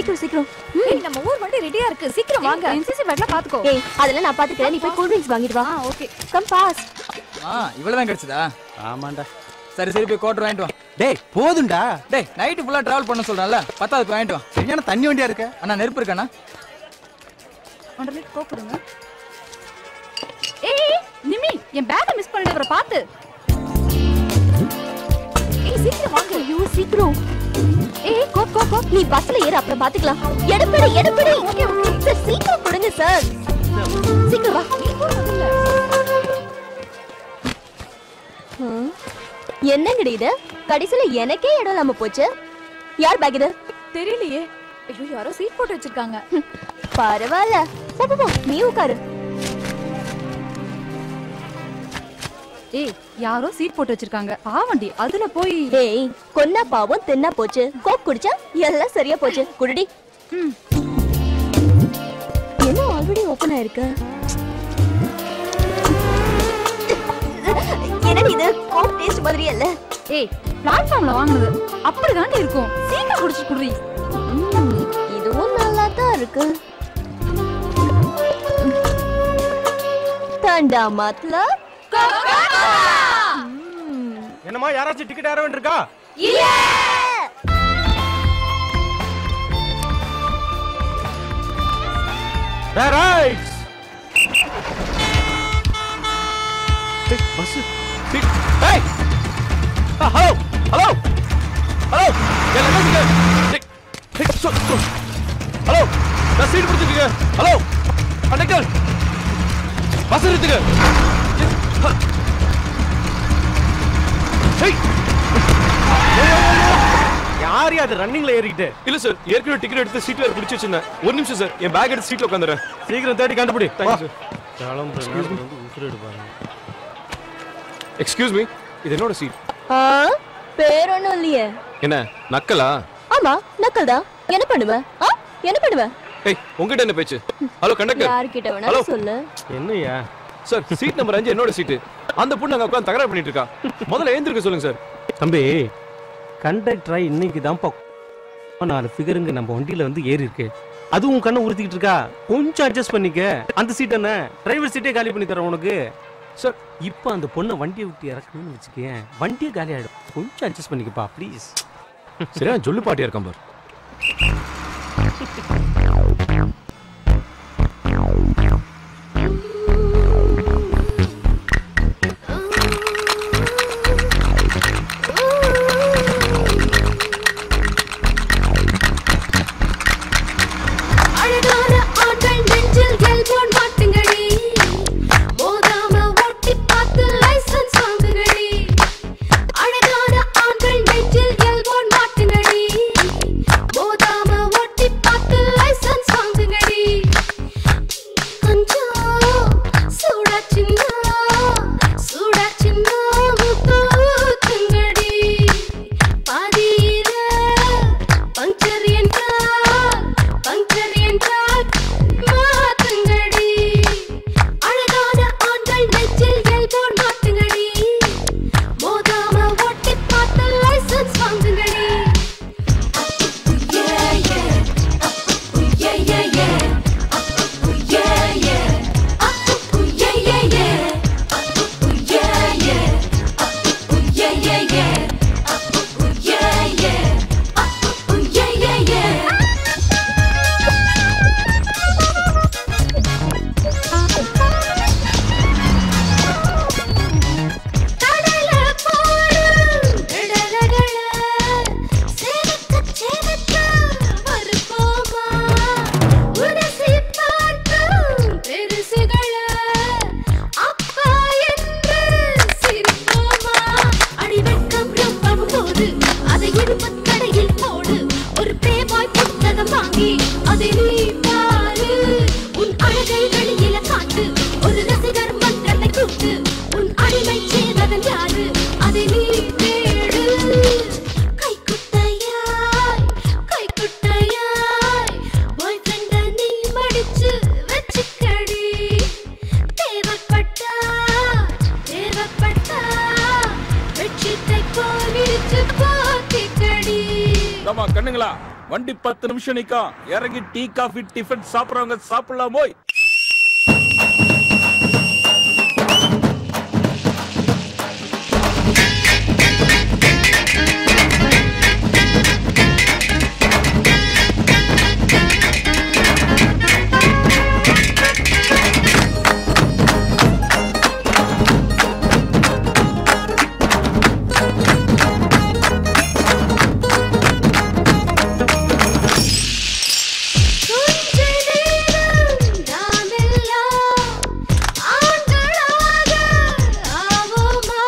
சீக்கிரம் சீக்கிரம் ஏய் நம்ம ஊர் வண்டி ரெடியா இருக்கு சீக்கிரம் வாங்க என்சிசி பேக்ல பாத்துக்கோ ஏய் அதெல்லாம் நான் பாத்துக்கிறேன் நீ போய் கூல் ட்ரிங்க்ஸ் வாங்கிட்டு வா ஓகே கம் பாஸ் ஆ இவ்வளவுதான் கிடைச்சதா ஆமாண்டா சரி சரி போய் கோட்டர் வாங்கிட்டு வா டேய் போதும்டா டேய் நைட்டு ஃபுல்லா டிராவல் பண்ண சொல்றேன்ல பத்தாவது போய் வாங்கிட்டு வா சரியான தண்ணி வண்டியா இருக்க அண்ணா நெருப்பு இருக்காண்ணா ஒன்றரை லிட்டர் கோக் கொடுங்க ஏய் நிமி என் பேக்க மிஸ் பண்ணிடுற பாத்து ஏய் சீக்கிரம் வாங்க ஐயோ சீக்கிரம் ஏய் கோ கோ கோ நீ பஸ்ல ஏறு அப்புறம் பாத்துக்கலாம் எடுப்படி எடுப்படி ஓகே ஓகே சார் சீக்கிரம் கொடுங்க சார் சீக்கிரம் வா ஹம். என்னங்கடி இது கடைசியில எனக்கே இடம் இல்லாம போச்சு யார் பேக் இது தெரியலையே ஐயோ யாரோ சீட் போட்டு வச்சிருக்காங்க பரவாயில்ல போ, போ, போ, நீ உட்காரு ஏய் யாரோ சீட் போட்டு வச்சிருக்காங்க பாவண்டி அதுல போய் ஏய் கொன்னா பாவம் தின்னா போச்சு கோக் குடிச்சா எல்லாம் சரியா போச்சு குடிடி என்ன ஆல்ரெடி ஓபன் ஆயிருக்கு என்னடி இது கோக் டேஸ்ட் மாதிரி இல்ல ஏய் பிளாட்ஃபார்ம்ல வாங்குனது அப்படிதாண்டி இருக்கும் சீக்கிரம் குடிச்சு குடி இதுவும் நல்லா தான் இருக்கு தண்டா மாத்ல என்னம்மா யாராச்சும் டிக்கெட் ஏற வேண்டியிருக்கா இல்ல ரைட் பஸ் ஏய் ஹலோ ஹலோ ஹலோ என்ன ஹலோ நான் சீட் பிடிச்சிருக்கீங்க ஹலோ கண்டக்டர் பஸ் எடுத்துக்க யார் அது ரன்னிங்ல ஏறிக்கிட்டு இல்ல சார் ஏற்கனவே டிக்கெட் எடுத்து சீட்ல பிடிச்சி வச்சிருந்தேன் ஒரு நிமிஷம் சார் என் பேக் எடுத்து சீட்ல உட்காந்துறேன் சீக்கிரம் தேடி கண்டுபிடி தேங்க்யூ எக்ஸ்கியூஸ் மீ இது என்னோட சீட் ஆ பேர் ஒண்ணும் இல்லையே என்ன நக்கலா ஆமா நக்கல் தான் என்ன பண்ணுவ ஆ என்ன பண்ணுவ ஏய் உங்ககிட்ட என்ன பேச்சு ஹலோ கண்டக்டர் யார்கிட்ட ஹலோ வேணாலும் சொல்லு என்னையா சார் சீட் நம்பர் அஞ்சு என்னோட சீட்டு அந்த பொண்ணு அங்க உட்காந்து தகராறு பண்ணிட்டு இருக்கா முதல்ல எழுந்திருக்க சொல்லுங்க சார் தம்பி கண்டக்டரா இன்னைக்கு தான்ப்பா நாலு ஃபிகருங்க நம்ம வண்டியில வந்து ஏறி இருக்கு அதுவும் கண்ணை உறுத்திக்கிட்டு இருக்கா கொஞ்சம் அட்ஜஸ்ட் பண்ணிக்க அந்த சீட் என்ன டிரைவர் சீட்டே காலி பண்ணி தரேன் உனக்கு சார் இப்போ அந்த பொண்ணை வண்டியை விட்டு இறக்கணும்னு வச்சுக்கேன் வண்டியே காலி ஆயிடும் கொஞ்சம் அட்ஜஸ்ட் பண்ணிக்கப்பா ப்ளீஸ் சரியா ஜொல்லு பாட்டியா இருக்கான் பார் அழகான ஆண்கள் நெஞ்சில் கெல்போன் மாட்டுங்கடி மோதாம ஓட்டி பார்த்து லைசன்ஸ் வாங்குங்கடி அழகான ஆண்கள் நெஞ்சில் கெல்போன் மாட்டுங்கடி மோதாம ஓட்டி பார்த்து லைசன்ஸ் வாங்குங்கடி கொஞ்சம் சூடாச்சுன்னா சூடாச்சுன்னா ஊத்துங்கடி பாதியில பஞ்சர் என்றால் பஞ்சர் என்றால் மாத்துங்கடி அழகான ஆண்கள் நெஞ்சில் எல்போன் மாட்டுங்கடி மோதாம ஓட்டி பார்த்து லைசன்ஸ் வாங்குங்கடி Yeah, yeah. Yeah, yeah, yeah. Yeah, yeah. Yeah, yeah, yeah. Yeah, yeah. Yeah, yeah, yeah. Yeah, yeah. Yeah, yeah, yeah. கடல போடும் கடலகள சேவக்க சேவக்க வருப்போமா உரசி பார்க்கும் பெருசுகள அப்பா என்று சிரிப்போமா அடிவெட்கம் ரொம்ப போது அதை இரும்பு கடையில் போடு ஒரு பேபாய் புத்தகம் வாங்கி அதை நீ பாரு உன் அழகை வெளியில காட்டு ஒரு ரசிகர் மன்றத்தை கூட்டு உன் அடிமை செய்தவன் யாரு அதை நீ தேடு கைக்குட்டையாய் கைக்குட்டையாய் பாய் ஃப்ரெண்ட நீ மடிச்சு வச்சுக்கடி தேவைப்பட்டா தேவைப்பட்டா பெட்ஷீட்டை போல் விரிச்சு போத்திக்கடி ஆமா கண்ணுங்களா வண்டி பத்து நிமிஷம் நிக்கும் இறங்கி டீ காஃபி டிஃபன் சாப்பிடுறவங்க சாப்பிடலாம் போய் கொஞ்ச நேரம் நாமெல்லாம் ஆண்களாக ஆவோமா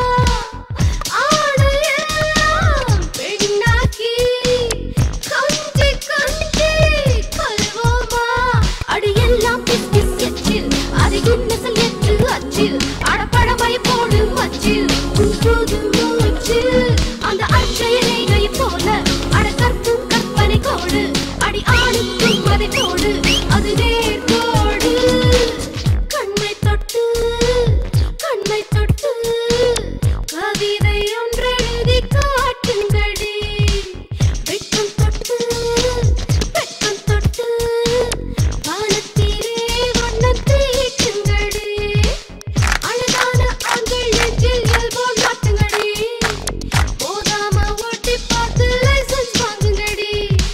ஆடையெல்லாம் பெண்ணாக்கி கொஞ்சி கொஞ்சி கொள்வோமா அடியெல்லாம் கிஸ் கிஸ் எச்சில் அது இன்னசல் எட்டு அச்சில் அடப்படமாய் போடு மச்சில் புது மூச்சு அந்த அச்சயனை போல அட கற்கும் கற்பனை கோடு அடி ஆணுக்கும் அதை போடு அது நேர்கோடு கண்ணை தொட்டு கண்ணை தொட்டு கவிதை ஒன்றெழுதி காட்டுங்கடி வெட்கம் தொட்டு வெட்கம் தொட்டு வானத்திலே வண்ணம் தீட்டுங்கடி அழகான ஆண்கள் நெஞ்சில் எல்போன் மாட்டுங்கடி போதாம ஓட்டி பார்த்து லைசன்ஸ் வாங்குங்கடி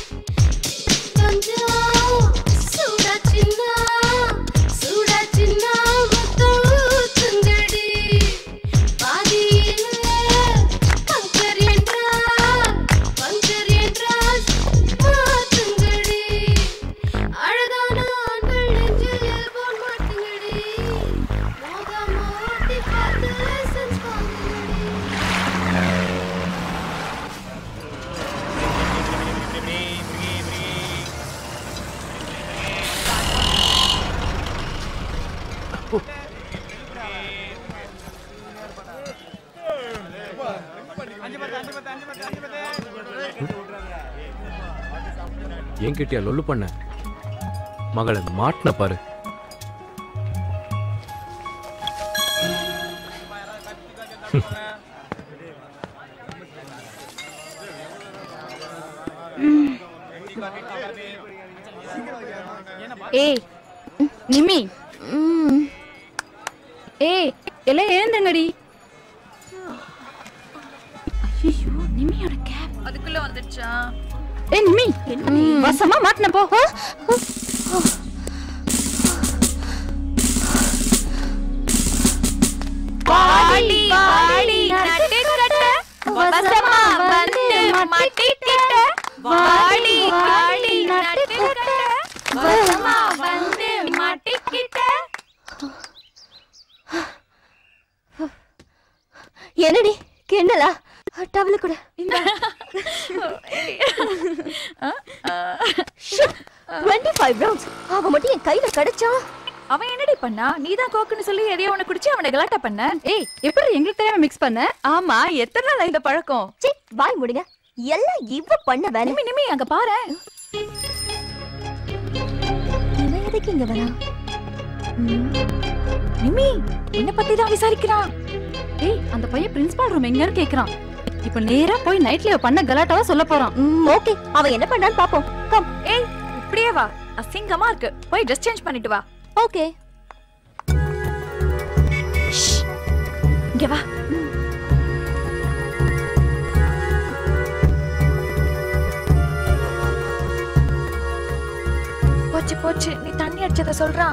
கொஞ்சம் சூடா சின்னா சூடா சின்னா முத்தம் ஊத்துங்கடி பாதியில பங்கர் என்றால் பங்கர் என்றால் மாத்துங்கடி அழகான ஆண்கள் நெஞ்சில் எல்போன் மாட்டுங்கடி போதாம ஓட்டி பார்த்து லைசன்ஸ் வாங்குங்கடி என்கிட்டயா லொல்லு பண்ண மகளை மாட்டின பாரு ஏய் நிம்மி ஏய் எல்லாம் எழுந்துங்கடி ஐயோ நிம்மியோட கேப் அதுக்குள்ள வந்துடுச்சா ஏய் நிம்மி வசமா மாட்டின போ வாடி வாடி நட்டு கட்ட வசமா வந்து மாட்டிக்கிட்ட வாடி வாடி நட்டு கட்ட வசமா வந்து மாட்டிக்கிட்ட என்னடி கிண்டலா டவலு கூட டுவெண்ட்டி ஃபைவ் ரவுண்ட்ஸ் அவ மட்டும் என் கையில கிடைச்சா அவன் என்னடி பண்ணா நீதான் கோக்குன்னு சொல்லி எதையோ ஒண்ணு குடிச்சு அவனை கலாட்டா பண்ண ஏய் எப்படி எங்களுக்கு தெரியாம மிக்ஸ் பண்ண ஆமா எத்தனை நாள் இந்த பழக்கம் சி வாய் முடிங்க எல்லாம் இவ பண்ண வேலை நிமி நிமி அங்க பாரு இவன் எதுக்கு இங்க வரா நிமி என்ன பத்தி தான் விசாரிக்கிறான் ஏய் அந்த பையன் பிரின்சிபால் ரூம் எங்கன்னு கேக்குறான் இப்போ நேரா போய் நைட்ல பண்ண கலாட்டாவா சொல்ல போறான் ஓகே அவ என்ன பண்ணான்னு பாப்போம் கம் ஏய் இப்படியே வா அசிங்கமா இருக்கு போய் ட்ரெஸ் சேஞ்ச் பண்ணிட்டு வா ஓகே இங்க வா போச்சு போச்சு நீ தண்ணி அடிச்சத சொல்றான்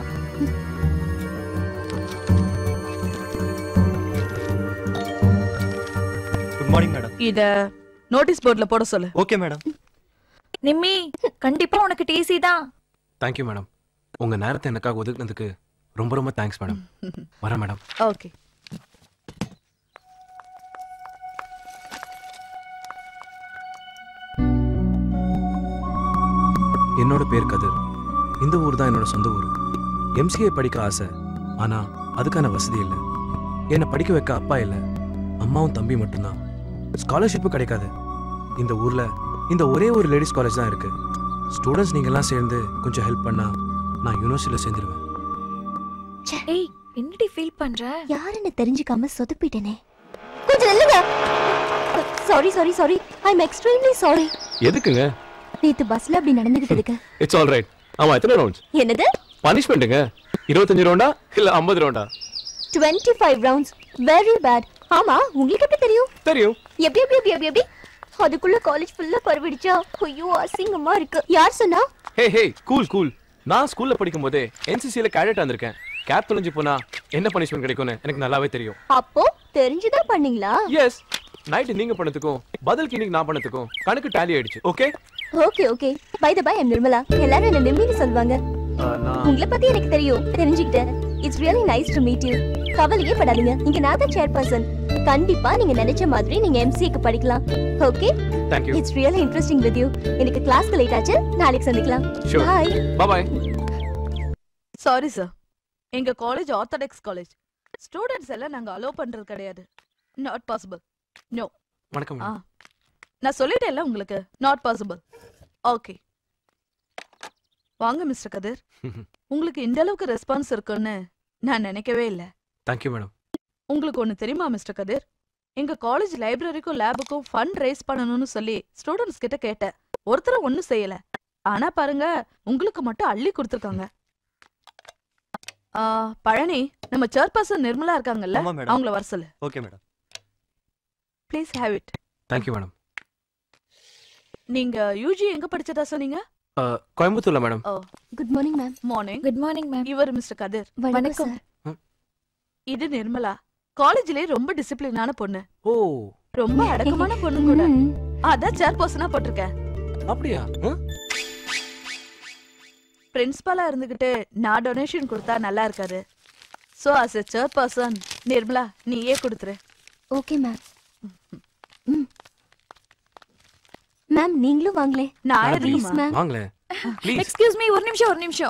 குட் மார்னிங் மேடம் இத நோட்டீஸ் போர்ட்ல போட சொல்லு ஓகே மேடம் நிம்மி கண்டிப்பா உனக்கு டிசி தான் தேங்க்யூ மேடம் உங்க நேரத்தை எனக்காக ஒதுக்குனதுக்கு ரொம்ப ரொம்ப தேங்க்ஸ் மேடம் வரேன் மேடம் ஓகே என்னோட பேர் கதிர் இந்த ஊர் தான் என்னோட சொந்த ஊர் எம்சிஏ படிக்க ஆசை ஆனா அதுக்கான வசதி இல்லை என்னை படிக்க வைக்க அப்பா இல்லை அம்மாவும் தம்பி மட்டும்தான் ஸ்காலர்ஷிப்பு கிடைக்காது இந்த ஊர்ல இந்த ஒரே ஒரு லேடிஸ் காலேஜ் தான் இருக்கு ஸ்டூடெண்ட்ஸ் நீங்கெல்லாம் சேர்ந்து கொஞ்சம் ஹெல்ப் பண்ணா நான் யூனிவர்சிட்டியில் சேர்ந்துருவேன் ஏய் என்னடி ஃபீல் பண்ற யாருன்னு தெரிஞ்சுக்காம சொதுப்பிட்டேனே கொஞ்சம் நில்லுங்க sorry sorry sorry I am extremely sorry எதுக்குங்க நேத்து பஸ்ல அப்படி நடந்துகிட்டதுக்கு இட்ஸ் ஆல் ரைட் ஆமா எத்தனை ரவுண்ட்ஸ் என்னது பனிஷ்மெண்ட்டுங்க இருபத்தஞ்சு ரவுண்டா இல்ல ஐம்பது ரவுண்டா 25 ஃபைவ் ரவுண்ட்ஸ் வெரி பேட் ஆமா உங்களுக்கு எப்படி தெரியும் தெரியும் எப்படி எப்படி எப்படி எப்படி எப்படி அதுக்குள்ள காலேஜ் ஃபுல்லா பரவிடுச்சா ஐயோ அசிங்கமா இருக்கு யார் சொன்னா ஹே ஹே கூல் கூல் நான் ஸ்கூல்ல படிக்கும் போதே என்சிசில கேடட் வந்திருக்கேன் கேப் தொலைஞ்சு போனா என்ன பனிஷ்மெண்ட் கிடைக்கும்னு எனக்கு நல்லாவே தெரியும் அப்போ தெரிஞ்சுதான் பண்ணீங்களா எஸ் நைட்டு நீங்க பண்ணதுக்கும் பதிலுக்கு இன்னைக்கு நான் பண்ணதுக்கும் கணக்கு டேலி ஆயிடுச்சு okay okay okay by the by am Nirmala எல்லாரும் என்ன நிம்மின்னு சொல்லுவாங்க உங்களை பத்தி எனக்கு தெரியும் தெரிஞ்சுக்கிட்டேன் it's really nice to meet you கவலையே படாதீங்க இங்க நான் தான் சேர்பர்சன் கண்டிப்பா நீங்க நினைச்ச மாதிரி நீங்க எம்சிஏக்கு படிக்கலாம் okay thank you it's really interesting with you எனக்கு கிளாஸ்க்கு லேட் ஆச்சு நாளைக்கு சந்திக்கலாம் sure bye bye sorry sir எங்க காலேஜ் ஆர்த்தடாக்ஸ் காலேஜ் ஸ்டூடெண்ட்ஸ் எல்லாம் நாங்க அலோவ் பண்றது கிடையாது நாட் பாசிபிள் நோ வணக்கம் ஆ நான் சொல்லிட்டேன்ல உங்களுக்கு நாட் பாசிபிள் ஓகே வாங்க மிஸ்டர் கதிர் உங்களுக்கு இந்த அளவுக்கு ரெஸ்பான்ஸ் இருக்குன்னு நான் நினைக்கவே இல்லை தேங்க்யூ மேடம் உங்களுக்கு ஒன்று தெரியுமா மிஸ்டர் கதிர் எங்க காலேஜ் லைப்ரரிக்கும் லேபுக்கும் ஃபண்ட் ரைஸ் பண்ணணும்னு சொல்லி ஸ்டூடெண்ட்ஸ் கிட்ட கேட்டேன் ஒருத்தரும் ஒன்றும் செய்யல ஆனா பாருங்க உங்களுக்கு மட்டும் அள்ளி கொடுத்துருக்காங்க ஆ, பழனி நம்ம சேர்பர்சன் நிர்மலா இருக்காங்கல்ல ஆமா மேடம். அவங்கள வர சொல்லு okay madam please have it thank you madam நீங்க யூஜி எங்க படிச்சதா சொன்னீங்க கோயம்புத்தூர்ல madam oh good morning ma'am morning good morning ma'am இவர் மிஸ்டர் கதிர் வணக்கம் சார் இது நிர்மலா காலேஜ்லயே ரொம்ப டிசிப்ளினான பொண்ணு ஓ ரொம்ப அடக்கமான பொண்ணு கூட ம். அதான் சேர்பர்சனா போட்டிருக்கேன் அப்படியா ம்? பிரின்சிபலா இருந்துகிட்டு நான் டொனேஷன் கொடுத்தா நல்லா இருக்காது so as a chairperson Nirmala நீயே கொடுத்துரு ஓகே மேம் ம். மேம் நீங்களும் வாங்களே நான் Madam, ப்ளீஸ் எதுக்குமா? மேம் வாங்களேன் ப்ளீஸ் எக்ஸ்கியூஸ் மீ ஒரு நிமிஷம் ஒரு நிமிஷம்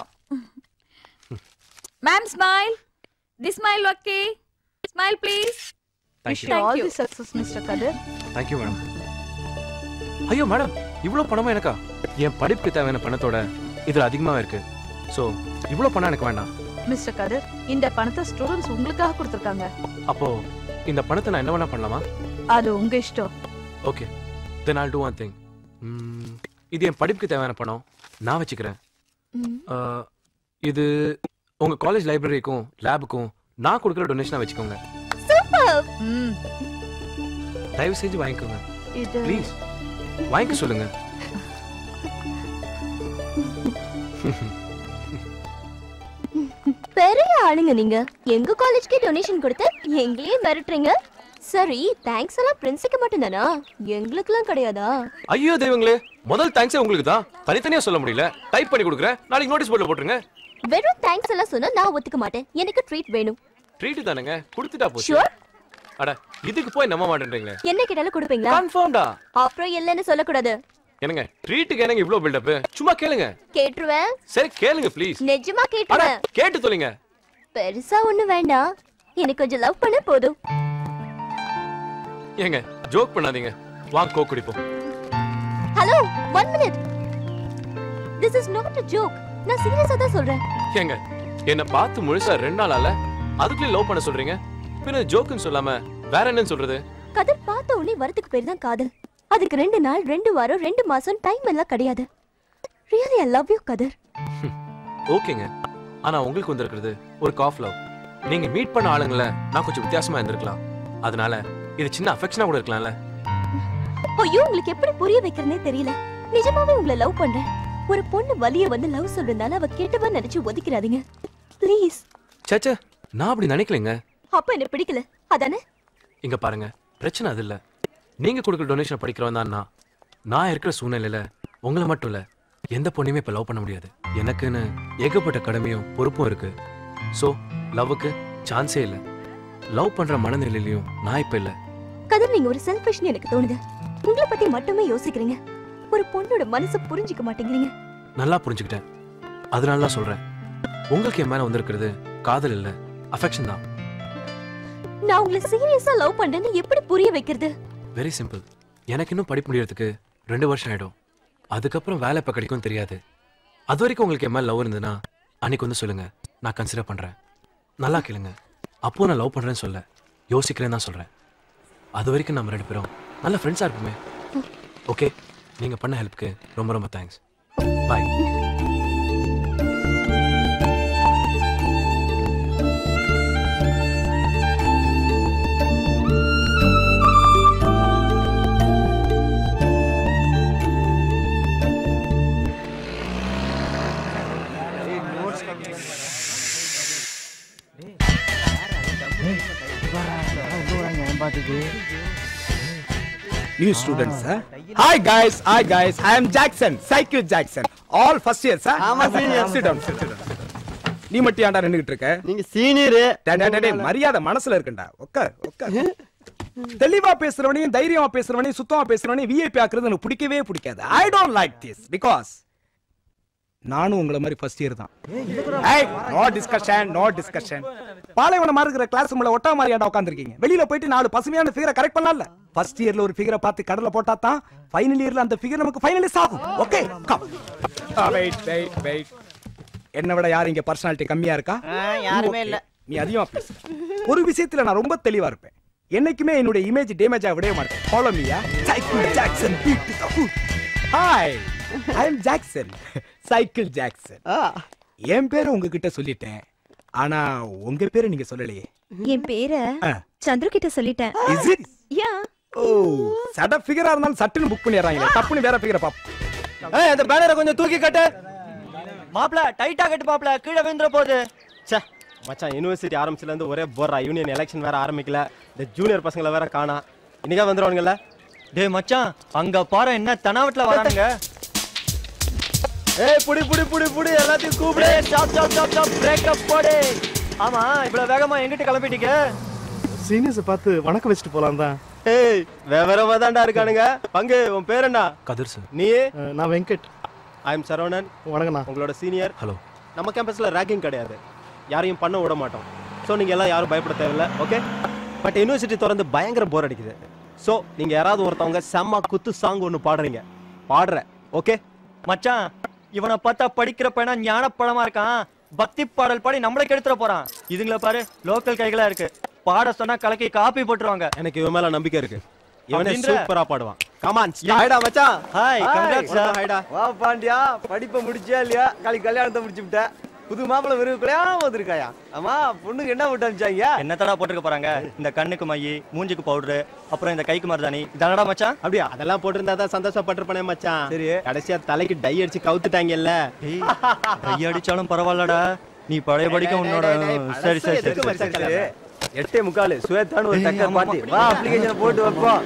ma'am smile the smile okay smile please thank you Thank all you. The success mister Kathir thank you madam ஐயோ மேடம் இவ்வளோ பணமா எனக்கா என் படிப்புக்கு தேவையான பணத்தோட இதுல அதிகமாக இருக்கு ஸோ இவ்வளோ பணம் எனக்கு வேண்டாம் மிஸ்டர் கதிர் இந்த பணத்தை ஸ்டூடெண்ட்ஸ் உங்களுக்காக கொடுத்துருக்காங்க அப்போ இந்த பணத்தை நான் என்ன வேணா பண்ணலாமா அது உங்க இஷ்டம் okay then all do one thing இது என் படிப்புக்கு தேவையான பணம் நான் வச்சுக்கிறேன் ம். Uh, இது உங்க காலேஜ் லைப்ரரிக்கும் லேபுக்கும் நான் கொடுக்குற டொனேஷனா வச்சுக்கோங்க சூப்பர் ம் தயவு செஞ்சு வாங்கிக்கோங்க இது ப்ளீஸ் வாங்கிக்க சொல்லுங்க பெரிய ஆளுங்க நீங்க எங்க காலேஜ்க்கே டொனேஷன் கொடுத்து எங்களையே மிரட்டுறீங்க சரி தேங்க்ஸ் எல்லாம் பிரின்ஸுக்கு மட்டும்தானா எங்களுக்குலாம் கிடையாதா ஐயோ தெய்வங்களே முதல் தேங்க்ஸே உங்களுக்கு தான் தனித்தனியா சொல்ல முடியல டைப் பண்ணி கொடுக்குறேன் நாளைக்கு நோட்டீஸ் போர்டில் போட்டுருங்க வெறும் தேங்க்ஸ் எல்லாம் சொன்னா நான் ஒத்துக்க மாட்டேன் எனக்கு ட்ரீட் வேணும் ட்ரீட் தானேங்க கொடுத்துட்டா போச்சு ஷூர் அட இதுக்கு போய் நம்ப மாட்டேன்றீங்களே என்ன கேட்டாலும் கொடுப்பீங்களா கன்ஃபார்ம்டா அப்புறம் இல்லைன்னு சொல்லக்கூடாது என்னங்க ட்ரீட்டுக்கு என்னங்க இவ்ளோ பில்டப் சும்மா கேளுங்க கேட்டுருவேன் சரி கேளுங்க ப்ளீஸ் நிஜமா அட கேட்டுருவேன் கேட்டு தொலைங்க பெருசா ஒண்ணு வேண்டாம் எனக்கு கொஞ்சம் லவ் பண்ண போதும் ஏங்க ஜோக் பண்ணாதீங்க வாங்க கோக் குடிப்போம் hello one minute this is not a joke நான் சீரியஸா தான் சொல்றேன் ஏங்க என்ன பார்த்து முழுசா ரெண்டு நாள் ஆல அதுக்குள்ளே லவ் பண்ண சொல்றீங்க பின்ன ஜோக்குன்னு சொல்லாம வேற என்னன்னு சொல்றது கதர் பார்த்த உடனே வரதுக்கு பேர் தான் காதல் அதுக்கு ரெண்டு நாள் ரெண்டு வாரம் ரெண்டு மாசம் டைம் எல்லாம் கிடையாது ரியலி ஐ லவ் யூ கதர் ஓகேங்க ஆனா உங்களுக்கு வந்திருக்கிறது ஒரு காஃப் லவ் நீங்க மீட் பண்ண ஆளுங்கள நான் கொஞ்சம் வித்தியாசமா இருந்திருக்கலாம் அதனால இது சின்ன அஃபெக்ஷனா கூட இருக்கலாம்ல ஐயோ உங்களுக்கு எப்படி புரிய வைக்கிறதுனே தெரியல நிஜமாவே உங்களை லவ் பண்றேன் ஒரு பொண்ணு வலிய வந்து லவ் சொல்றதுனால அவ கெட்டவ நினைச்சு ஒதுக்கிறாதீங்க ப்ளீஸ் சேச்சே நான் அப்படி நினைக்கலைங்க அப்ப என்ன பிடிக்கல அதானே இங்க பாருங்க பிரச்சனை அது இல்ல நீங்க கொடுக்குற டொனேஷன் படிக்கிறவன் தான் நான் நான் இருக்கிற சூழ்நிலையில உங்களை மட்டும் இல்ல எந்த பொண்ணையுமே இப்ப லவ் பண்ண முடியாது எனக்குன்னு ஏகப்பட்ட கடமையும் பொறுப்பும் இருக்கு சோ லவ்வுக்கு சான்ஸே இல்ல லவ் பண்ற மனநிலையிலயும் நான் இப்ப இல்ல கதர் நீங்க ஒரு செல்ஃபிஷ்னு எனக்கு தோணுது உங்களை பத்தி மட்டுமே யோசிக்கிறீங்க ஒரு பொண்ணோட மனசை புரிஞ்சுக்க மாட்டேங்கிறீங்க நல்லா புரிஞ்சுக்கிட்டேன் அதனால தான் சொல்றேன் உங்களுக்கு என் மேல வந்திருக்கிறது காதல் இல்ல அஃபெக்ஷன் தான் நான் உங்களை சீரியஸா லவ் பண்றேன்னு எப்படி புரிய வைக்கிறது வெரி சிம்பிள் எனக்கு இன்னும் படிப்பு முடியறதுக்கு ரெண்டு வருஷம் ஆயிடும் அதுக்கப்புறம் வேலை எப்போ கிடைக்கும் தெரியாது அது வரைக்கும் உங்களுக்கு என் மேல லவ் இருந்ததுன்னா அன்னைக்கு வந்து சொல்லுங்க நான் கன்சிடர் பண்றேன் நல்லா கேளுங்க அப்போ நான் லவ் பண்றேன்னு சொல்ல யோசிக்கிறேன்னு தான் சொல்றேன் அது வரைக்கும் நம்ம ரெண்டு பேரும் நல்ல ஃப்ரெண்ட்ஸா இருப்போமே ஓகே நீங்க பண்ண ஹெல்ப்க்கு ரொம்ப ரொம்ப thanks bye New students, sir. Hi guys, hi guys. I am Jackson, Cycle Jackson. All first year, sir. ஆமா, senior. Sit down, sit down. நீ மட்டும் ஏன்டா நின்னுகிட்டு இருக்க நீங்க சீனியர் டேய், டேய், டேய், டேய், மரியாதை மனசுல இருக்குண்டா உட்கார் உட்கார் தெளிவா பேசுறவனையும் தைரியமா பேசுறவனையும் சுத்தமா பேசுறவனையும் விஐபி ஆக்குறது எனக்கு பிடிக்கவே பிடிக்காது I don't like this because நானும் உங்களை மாதிரி ஃபர்ஸ்ட் இயர் தான் ஏய் நோ டிஸ்கஷன் நோ டிஸ்கஷன் பாலைவனம் மாதிரி இருக்கிற கிளாஸ் உங்களை ஒட்டா மாதிரி ஏன்டா உட்காந்துருக்கீங்க வெளியில போயிட்டு நாலு பசுமையான ஃபிகரை கரெக்ட் பண்ணலாம்ல ஃபர்ஸ்ட் இயர்ல ஒரு ஃபிகரை பார்த்து கடல்ல போட்டா தான் ஃபைனல் இயர்ல அந்த ஃபிகர் நமக்கு ஃபைனலிஸ்ட் ஆகும் okay come wait wait wait என்ன விட யார் இங்க பர்சனாலிட்டி கம்மியா இருக்கா யாருமே Okay. இல்ல. நீ அதிகமா பேசு ஒரு விஷயத்துல நான் ரொம்ப தெளிவா இருப்பேன் என்னைக்குமே என்னுடைய இமேஜ் டேமேஜ் ஆக விடவே மாட்டேன் ஃபாலோ மீயா cycle Jackson hi I am Jackson cycle Jackson என் பேரை உங்ககிட்ட சொல்லிட்டேன் ஆனா உங்க பேரை நீங்க சொல்லலையே என் பேரை ஆ. சந்துரு கிட்ட சொல்லிட்டேன் Is it? யா ஓ சட ஃபிகரா இருந்தாலும் சட்டுன்னு புக் பண்ணிடுறாங்க தப்புன்னு வேற ஃபிகரை பாப்போம் ஏய் அந்த பேனரை கொஞ்சம் தூக்கி கட்டு மாப்ள டைட்டா கட்டு மாப்ள கீழே விழுந்துற போகுது ச்சே மச்சான் யூனிவர்சிட்டி ஆரம்பிச்சதுல இருந்து ஒரே போறா யூனியன் எலெக்ஷன் வேற ஆரம்பிக்கல இந்த ஜூனியர் பசங்களை வேற காணா இன்னைக்கா வந்துருவானுங்கல்ல டேய் மச்சான் அங்க பாரு என்ன தனாவட்ல வரானுங்க ஏய் புடி புடி புடி புடி எல்லாத்தையும் கூப்பிடு stop stop stop stop brake up போடு ஆமா இவ்வளவு வேகமா எங்கிட்ட கிளம்பிட்டீங்க சீனியர்ஸை பார்த்து வணக்கம் வச்சுட்டு போலாம் தான் ஏய் விவரமா தான்டா இருக்கானுங்க பங்கு உன் பேர் என்ன கதிர் சார் நீ நான் வெங்கட் ஐ எம் சரவணன் வணக்கண்ணா உங்களோட சீனியர் ஹலோ நம்ம கேம்பஸ்ல ரேக்கிங் கிடையாது யாரையும் பண்ண விட மாட்டோம் ஸோ நீங்க எல்லாம் யாரும் பயப்பட தேவையில்ல ஓகே பட் யூனிவர்சிட்டி திறந்து பயங்கர போர் அடிக்குது ஸோ நீங்க யாராவது ஒருத்தவங்க செம்ம குத்து சாங் ஒன்று பாடுறீங்க பாடுற ஓகே மச்சான் இவனை பார்த்தா படிக்கிற பையனா ஞானப்பழமா இருக்கான் பக்தி பாடல் பாடி நம்மளே கெடுத்துற போறான் இதுங்கள பாரு லோக்கல் கைகளா இருக்கு பாட சொன்னா கலக்கி காப்பி போட்டுருவாங்க எனக்கு இவன் மேல நம்பிக்கை இருக்கு இவனே அப்படின்ற? சூப்பரா பாடுவான் கமான் ஹாய்டா மச்சான் ஹாய் கங்க்ராட்ஸ் சார் ஹாய்டா வா பாண்டியா படிப்பை முடிச்சியா இல்லையா காலி கல்யாணத்தை முடிச்சு விட்ட புது மாப்பிள்ளை விரும்பலையா வந்திருக்காயா ஆமா பொண்ணுக்கு என்ன விட்டு அனுப்பிச்சாங்க என்னத்தடா போட்டுக்க போறாங்க இந்த கண்ணுக்கு மை மூஞ்சுக்கு பவுடர் அப்புறம் இந்த கைக்கு மருதாணி இதனடா மச்சான் அப்படியா அதெல்லாம் போட்டிருந்தா தான் சந்தோஷப்பட்டிருப்பனே மச்சான் சரி. கடைசியா தலைக்கு டை அடிச்சு கவுத்துட்டாங்கல்ல ஏய், கை அடிச்சாலும் பரவாயில்லடா நீ பழைய படிக்க உன்னோட சரி சரி சரி எதுக்கு சரி சரி, சரி. எட்டே முக்கால் சுவேத்தான்னு ஒரு ஏய், தக்க ஆமா, பாத்தி ஆமா. வா அப்ளிகேஷனை போட்டு வைப்போம்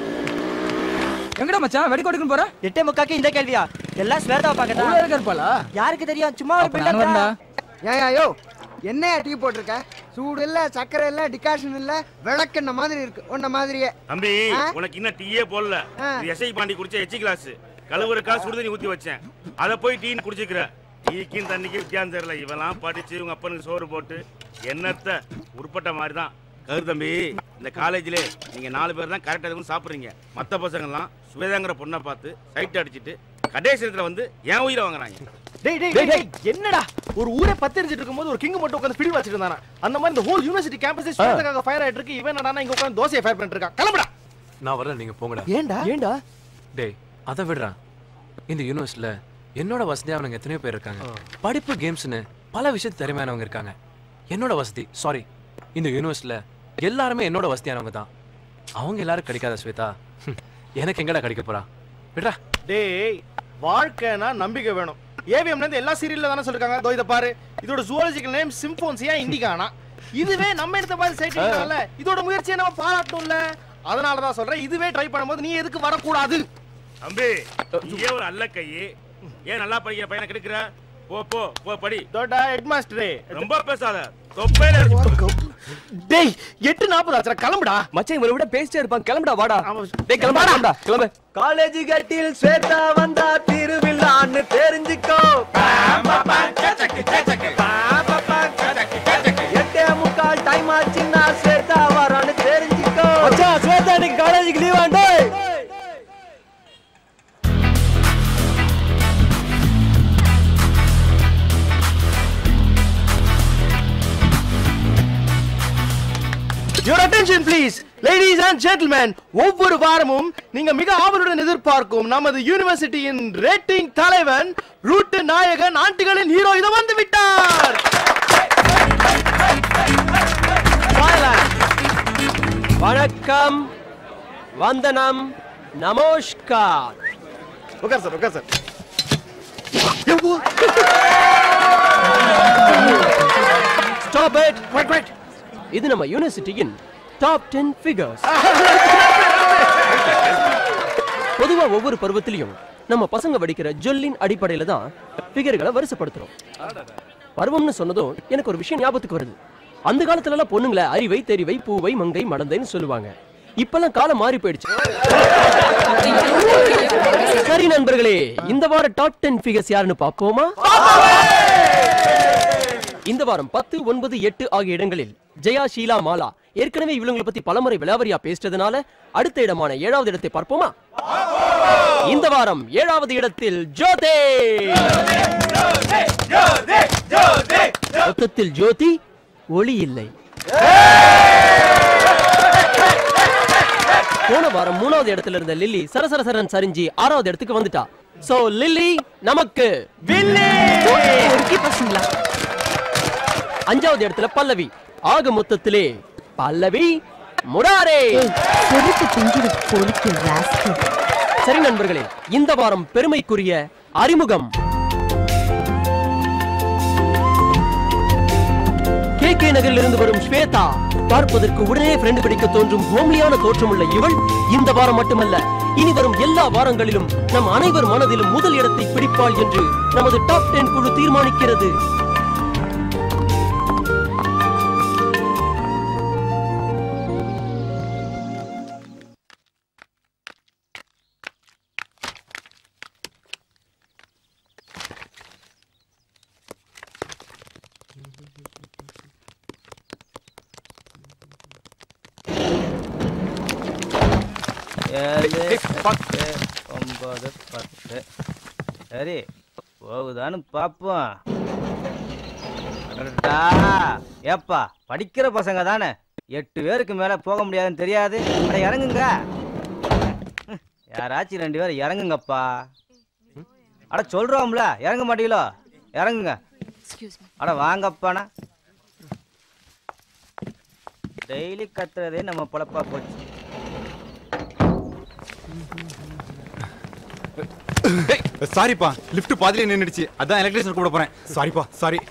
எங்கடா மச்சான் வெடிக்கோட்டுக்குன்னு போற எட்டே முக்காக்கு இந்த கேள்வியா எல்லாம் ஸ்வேதா பாக்கட்டா அவ்வளவு இருக்க இருப்பாளா யாருக்கு தெரியும் சும்மா ஒரு அப்ப நான் வரேன்டா ஏன் ஐயோ என்னையா டீ போட்டிருக்க சூடு இல்ல சக்கரை இல்ல டிகாஷன் இல்ல விளக்கெண்ண மாதிரி இருக்கு உன்ன மாதிரியே தம்பி ஆ? உனக்கு இன்னும் டீயே போடல ஆ. இது எஸ்ஐ பாண்டி குடிச்ச எச்சி கிளாஸ் கழுவுறக்கா சுடுதண்ணி ஊத்தி வச்சேன் அத போய் டீன்னு குடிச்சிக்கிற டீக்கும் தண்ணிக்கும் வித்தியாசம் தெரியல இவெல்லாம் படிச்சு உங்க அப்பனுக்கு சோறு போட்டு என்னத்த உருப்பட்ட மாதிரி தான் கரு தம்பி இந்த காலேஜ்ல நீங்க நாலு பேர் தான் கரெக்டா இருக்கும் சாப்பிடுறீங்க மத்த பசங்கெல்லாம் சுவேதாங்கிற பொண்ணை பார்த்து சைட் அடிச்சிட்டு கடைசி நேரத்துல வந்து என் உயிரை வாங்குறாங்க டேய் டேய் டேய் டேய் என்னடா ஒரு ஊரே பத்து எரிஞ்சிட்டு இருக்கும்போது ஒரு கிங் மட்டும் உட்கார்ந்து ஃபீல் வச்சிட்டு இருந்தானா அந்த மாதிரி இந்த ஹோல் யூனிவர்சிட்டி கேம்பஸே ஸ்டூடெண்ட்காக ஃபயர் ஆயிட்டு இருக்கு இவன் என்னடா இங்க உட்கார்ந்து தோசையை ஃபயர் பண்ணிட்டு இருக்கான் கிளம்புடா நான் வரல நீங்க போங்கடா ஏன்டா ஏன்டா டேய் அதை விடுறா இந்த யூனிவர்சிட்டியில் என்னோட வசதியானவங்க எத்தனையோ பேர் இருக்காங்க படிப்பு கேம்ஸ்னு பல விஷயத்து திறமையானவங்க இருக்காங்க என்னோட வசதி சாரி இந்த யூனிவர்சிட்டியில் எல்லாருமே என்னோட வசதியானவங்க தான் அவங்க எல்லாரும் கிடைக்காத ஸ்வேதா ஹம், எனக்கு எங்கடா கிடைக்க போறா விடுறா டேய் வாழ்க்கைனா நம்பிக்கை வேணும் ஏவிஎம்ல இருந்து எல்லா சீரியல்ல தானே சொல்லிருக்காங்க இதோ இத பாரு இதோட ஜுவாலஜிக்கல் நேம் சிம்போன்சியா இண்டிகானா இதுவே நம்ம எடுத்த மாதிரி சைட் இதோட முயற்சியை நம்ம பாராட்டணும்ல அதனால தான் சொல்றேன் இதுவே ட்ரை பண்ணும்போது நீ எதுக்கு வரக்கூடாது தம்பி நீயே ஒரு அல்ல கையே ஏன் நல்லா படிக்கிற பையனை கெடுக்கிற போ போ போ படி தோடா ஹெட் மாஸ்டரே ரொம்ப பேசாத தொப்பையில இருக்கு டேய் எட்டு நாற்பது ஆச்சுடா கிளம்புடா மச்சான் இவரை விட பேசிட்டே இருப்பான் கிளம்புடா வாடா அவன் டேய் கிளம்புடா கிளம்பு காலேஜ் கட்டில் ஸ்வேதா வந்தா திருவிழான்னு தெரிஞ்சுக்கோ எட்டே முக்கால் டைம் ஆச்சுன்னா ஸ்வேதா வரான்னு தெரிஞ்சுக்கோ மச்சான் ஸ்வேதா இன்னைக்கு காலேஜுக்கு லீவ் ஆண்டே Your attention, please. Ladies and gentlemen ஒவ்வொரு வாரமும் நீங்க மிக ஆவலுடன் எதிர்பார்க்கும் நமது யூனிவர்சிட்டியின் ரேட்டிங் தலைவன் ரூட்டு நாயகன் ஆண்டிகளின் ஹீரோ இதை வந்து விட்டார் வணக்கம் வந்தனம் நமஸ்கார் உட்கார் சார் உட்கார் sir stop it quiet quiet இது நம்ம யூனிவர்சிட்டியின் டாப் 10 ஃபிகர்ஸ் பொதுவா ஒவ்வொரு பருவத்திலையும் நம்ம பசங்க படிக்கிற ஜொல்லின் அடிப்படையில தான் ஃபிகர்களை வரிசைப்படுத்துறோம் பருவம்னு சொன்னதும் எனக்கு ஒரு விஷயம் ஞாபகத்துக்கு வருது அந்த காலத்துல எல்லாம் பொண்ணுங்களை அறிவை தெரிவை பூவை மங்கை மடந்தைன்னு சொல்லுவாங்க இப்பெல்லாம் காலம் மாறி போயிடுச்சு சரி நண்பர்களே இந்த வார டாப் 10 ஃபிகர்ஸ் யாருன்னு பாப்போமா இந்த வாரம் பத்து ஒன்பது எட்டு ஆகிய இடங்களில் ஜெயா ஷீலா மாலா ஏற்கனவே இவங்களை பத்தி பலமுறை விளாவரியா பேசிட்டதுனால அடுத்த இடமான ஏழாவது இடத்தை பார்ப்போமா இந்த வாரம் ஏழாவது இடத்தில் ஜோதே மொத்தத்தில் ஜோதி ஒளி இல்லை போன வாரம் மூணாவது இடத்துல இருந்த லில்லி சரசர சரன் சரிஞ்சு ஆறாவது இடத்துக்கு வந்துட்டா சோ லில்லி நமக்கு பசங்களா அஞ்சாவது இடத்துல பல்லவி ஆக மொத்தத்திலே பல்லவி முடாரே சரி நண்பர்களே இந்த வாரம் பெருமைக்குரிய அறிமுகம் கே கே நகரில் இருந்து வரும் ஸ்வேதா பார்ப்பதற்கு உடனே ஃப்ரெண்ட் பிடிக்க தோன்றும் ஹோம்லியான தோற்றமுள்ள இவள் இந்த வாரம் மட்டுமல்ல இனி வரும் எல்லா வாரங்களிலும் நம் அனைவர் மனதிலும் முதல் இடத்தை பிடிப்பாள் என்று நமது டாப் 10 குழு தீர்மானிக்கிறது ஏழு எட்டு ஒன்பது பத்து சரி போகுதான்னு பார்ப்போம் அடடா, ஏப்பா படிக்கிற பசங்க தானே எட்டு பேருக்கு மேல போக முடியாதுன்னு தெரியாது அட இறங்குங்க ம், யாராச்சும் ரெண்டு பேரும் இறங்குங்கப்பா அட சொல்றோம்ல இறங்க மாட்டீங்களோ இறங்குங்க அட வாங்கப்பாண்ணா டெய்லி கத்துறதே நம்ம பொழப்பா போச்சு சாரிப்பா லிஃப்ட் பாதியில நின்னுடுச்சு அதான் எலக்ட்ரிஷியன் கூட போறேன் சாரிப்பா sorry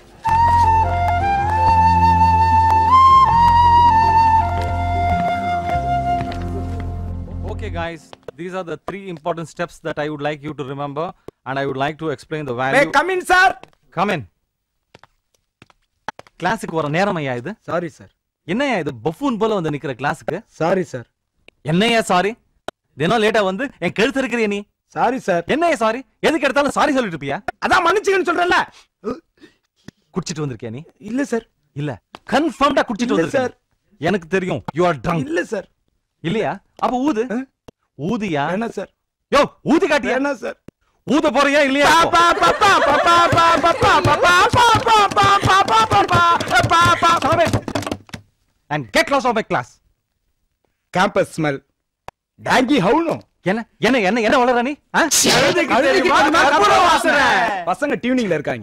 Okay, guys, these are the three important steps that I would like you to remember, and I would like to explain the value. Hey, come in, sir. Come in. கிளாஸுக்கு வர நேரம் ஐயா இது sorry sir என்னையா இது buffoon போல வந்து நிக்கிற கிளாஸுக்கு சாரி சார் என்னையா சாரி தினம் லேட்டா வந்து என் கழுத்து இருக்கிறிய நீ சாரி சார் என்னையா சாரி எதுக்கு எடுத்தாலும் சாரி சொல்லிட்டு இருப்பியா அதான் மன்னிச்சுக்கன்னு சொல்றேன்ல குடிச்சிட்டு வந்திருக்கியா நீ இல்ல சார் இல்ல கன்ஃபார்ம்டா குடிச்சிட்டு இல்ல வந்திருக்க சார். எனக்கு தெரியும் யூ ஆர் ட்ரங்க் இல்ல சார் இல்லையா அப்ப ஊது ஊதியா என்ன சார் யோ ஊதி காட்டியா என்ன சார் ஊத போறியா இல்லையா and get lost of my class campus smell donkey ஹவுனோ என்ன என்ன என்ன என்ன வளர நீ ஆ? பசங்க டியூனிங்ல இருக்காங்க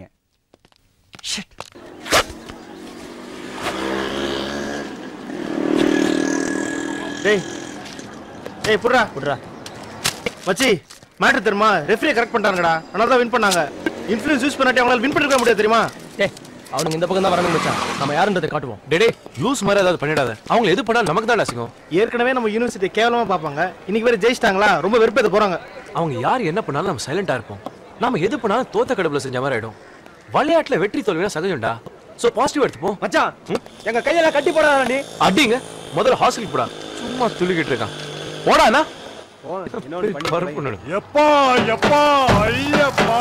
டேய் டேய் புட்றா புட்றா மச்சி மேட்டர் தெரியுமா ரெஃப்ரியை கரெக்ட் பண்ணிட்டாங்கடா அதனால தான் வின் பண்ணாங்க இன்ஃப்ளூயன்ஸ் யூஸ் பண்ணாட்டி அவங்களால வின் பண்ணிருக்க முடியாது தெரியுமா டேய் அவனுங்க இந்த பக்கம் தான் வரணும் மச்சான் நம்ம யாருன்றதை காட்டுவோம் டேடே லூஸ் மாதிரி ஏதாவது பண்ணிடாத அவங்க எது பண்ணாலும் நமக்கு தான் அசிங்கம் ஏற்கனவே நம்ம யூனிவர்சிட்டி கேவலமா பார்ப்பாங்க இன்னைக்கு வேற ஜெயிச்சிட்டாங்களா ரொம்ப வெறுப்பேத்த போறாங்க அவங்க யார் என்ன பண்ணாலும் நம்ம சைலண்டா இருப்போம் நாம எது பண்ணாலும் தோத்த கடவுள செஞ்ச மாதிரி ஆயிடும் விளையாட்டுல வெற்றி தோல்வினா சகஜம்டா சோ பாசிட்டிவ் எடுத்துப்போம் மச்சான் எங்க கையெல்லாம் கட்டி போடாதா நீ அடிங்க முதல்ல ஹாஸ்டலுக்கு போடா சும்மா துள்ளிக்கிட்டு இருக்கான் போடா அண்ணா கருப்பு நடு. எப்பா எப்பா ஐயப்பா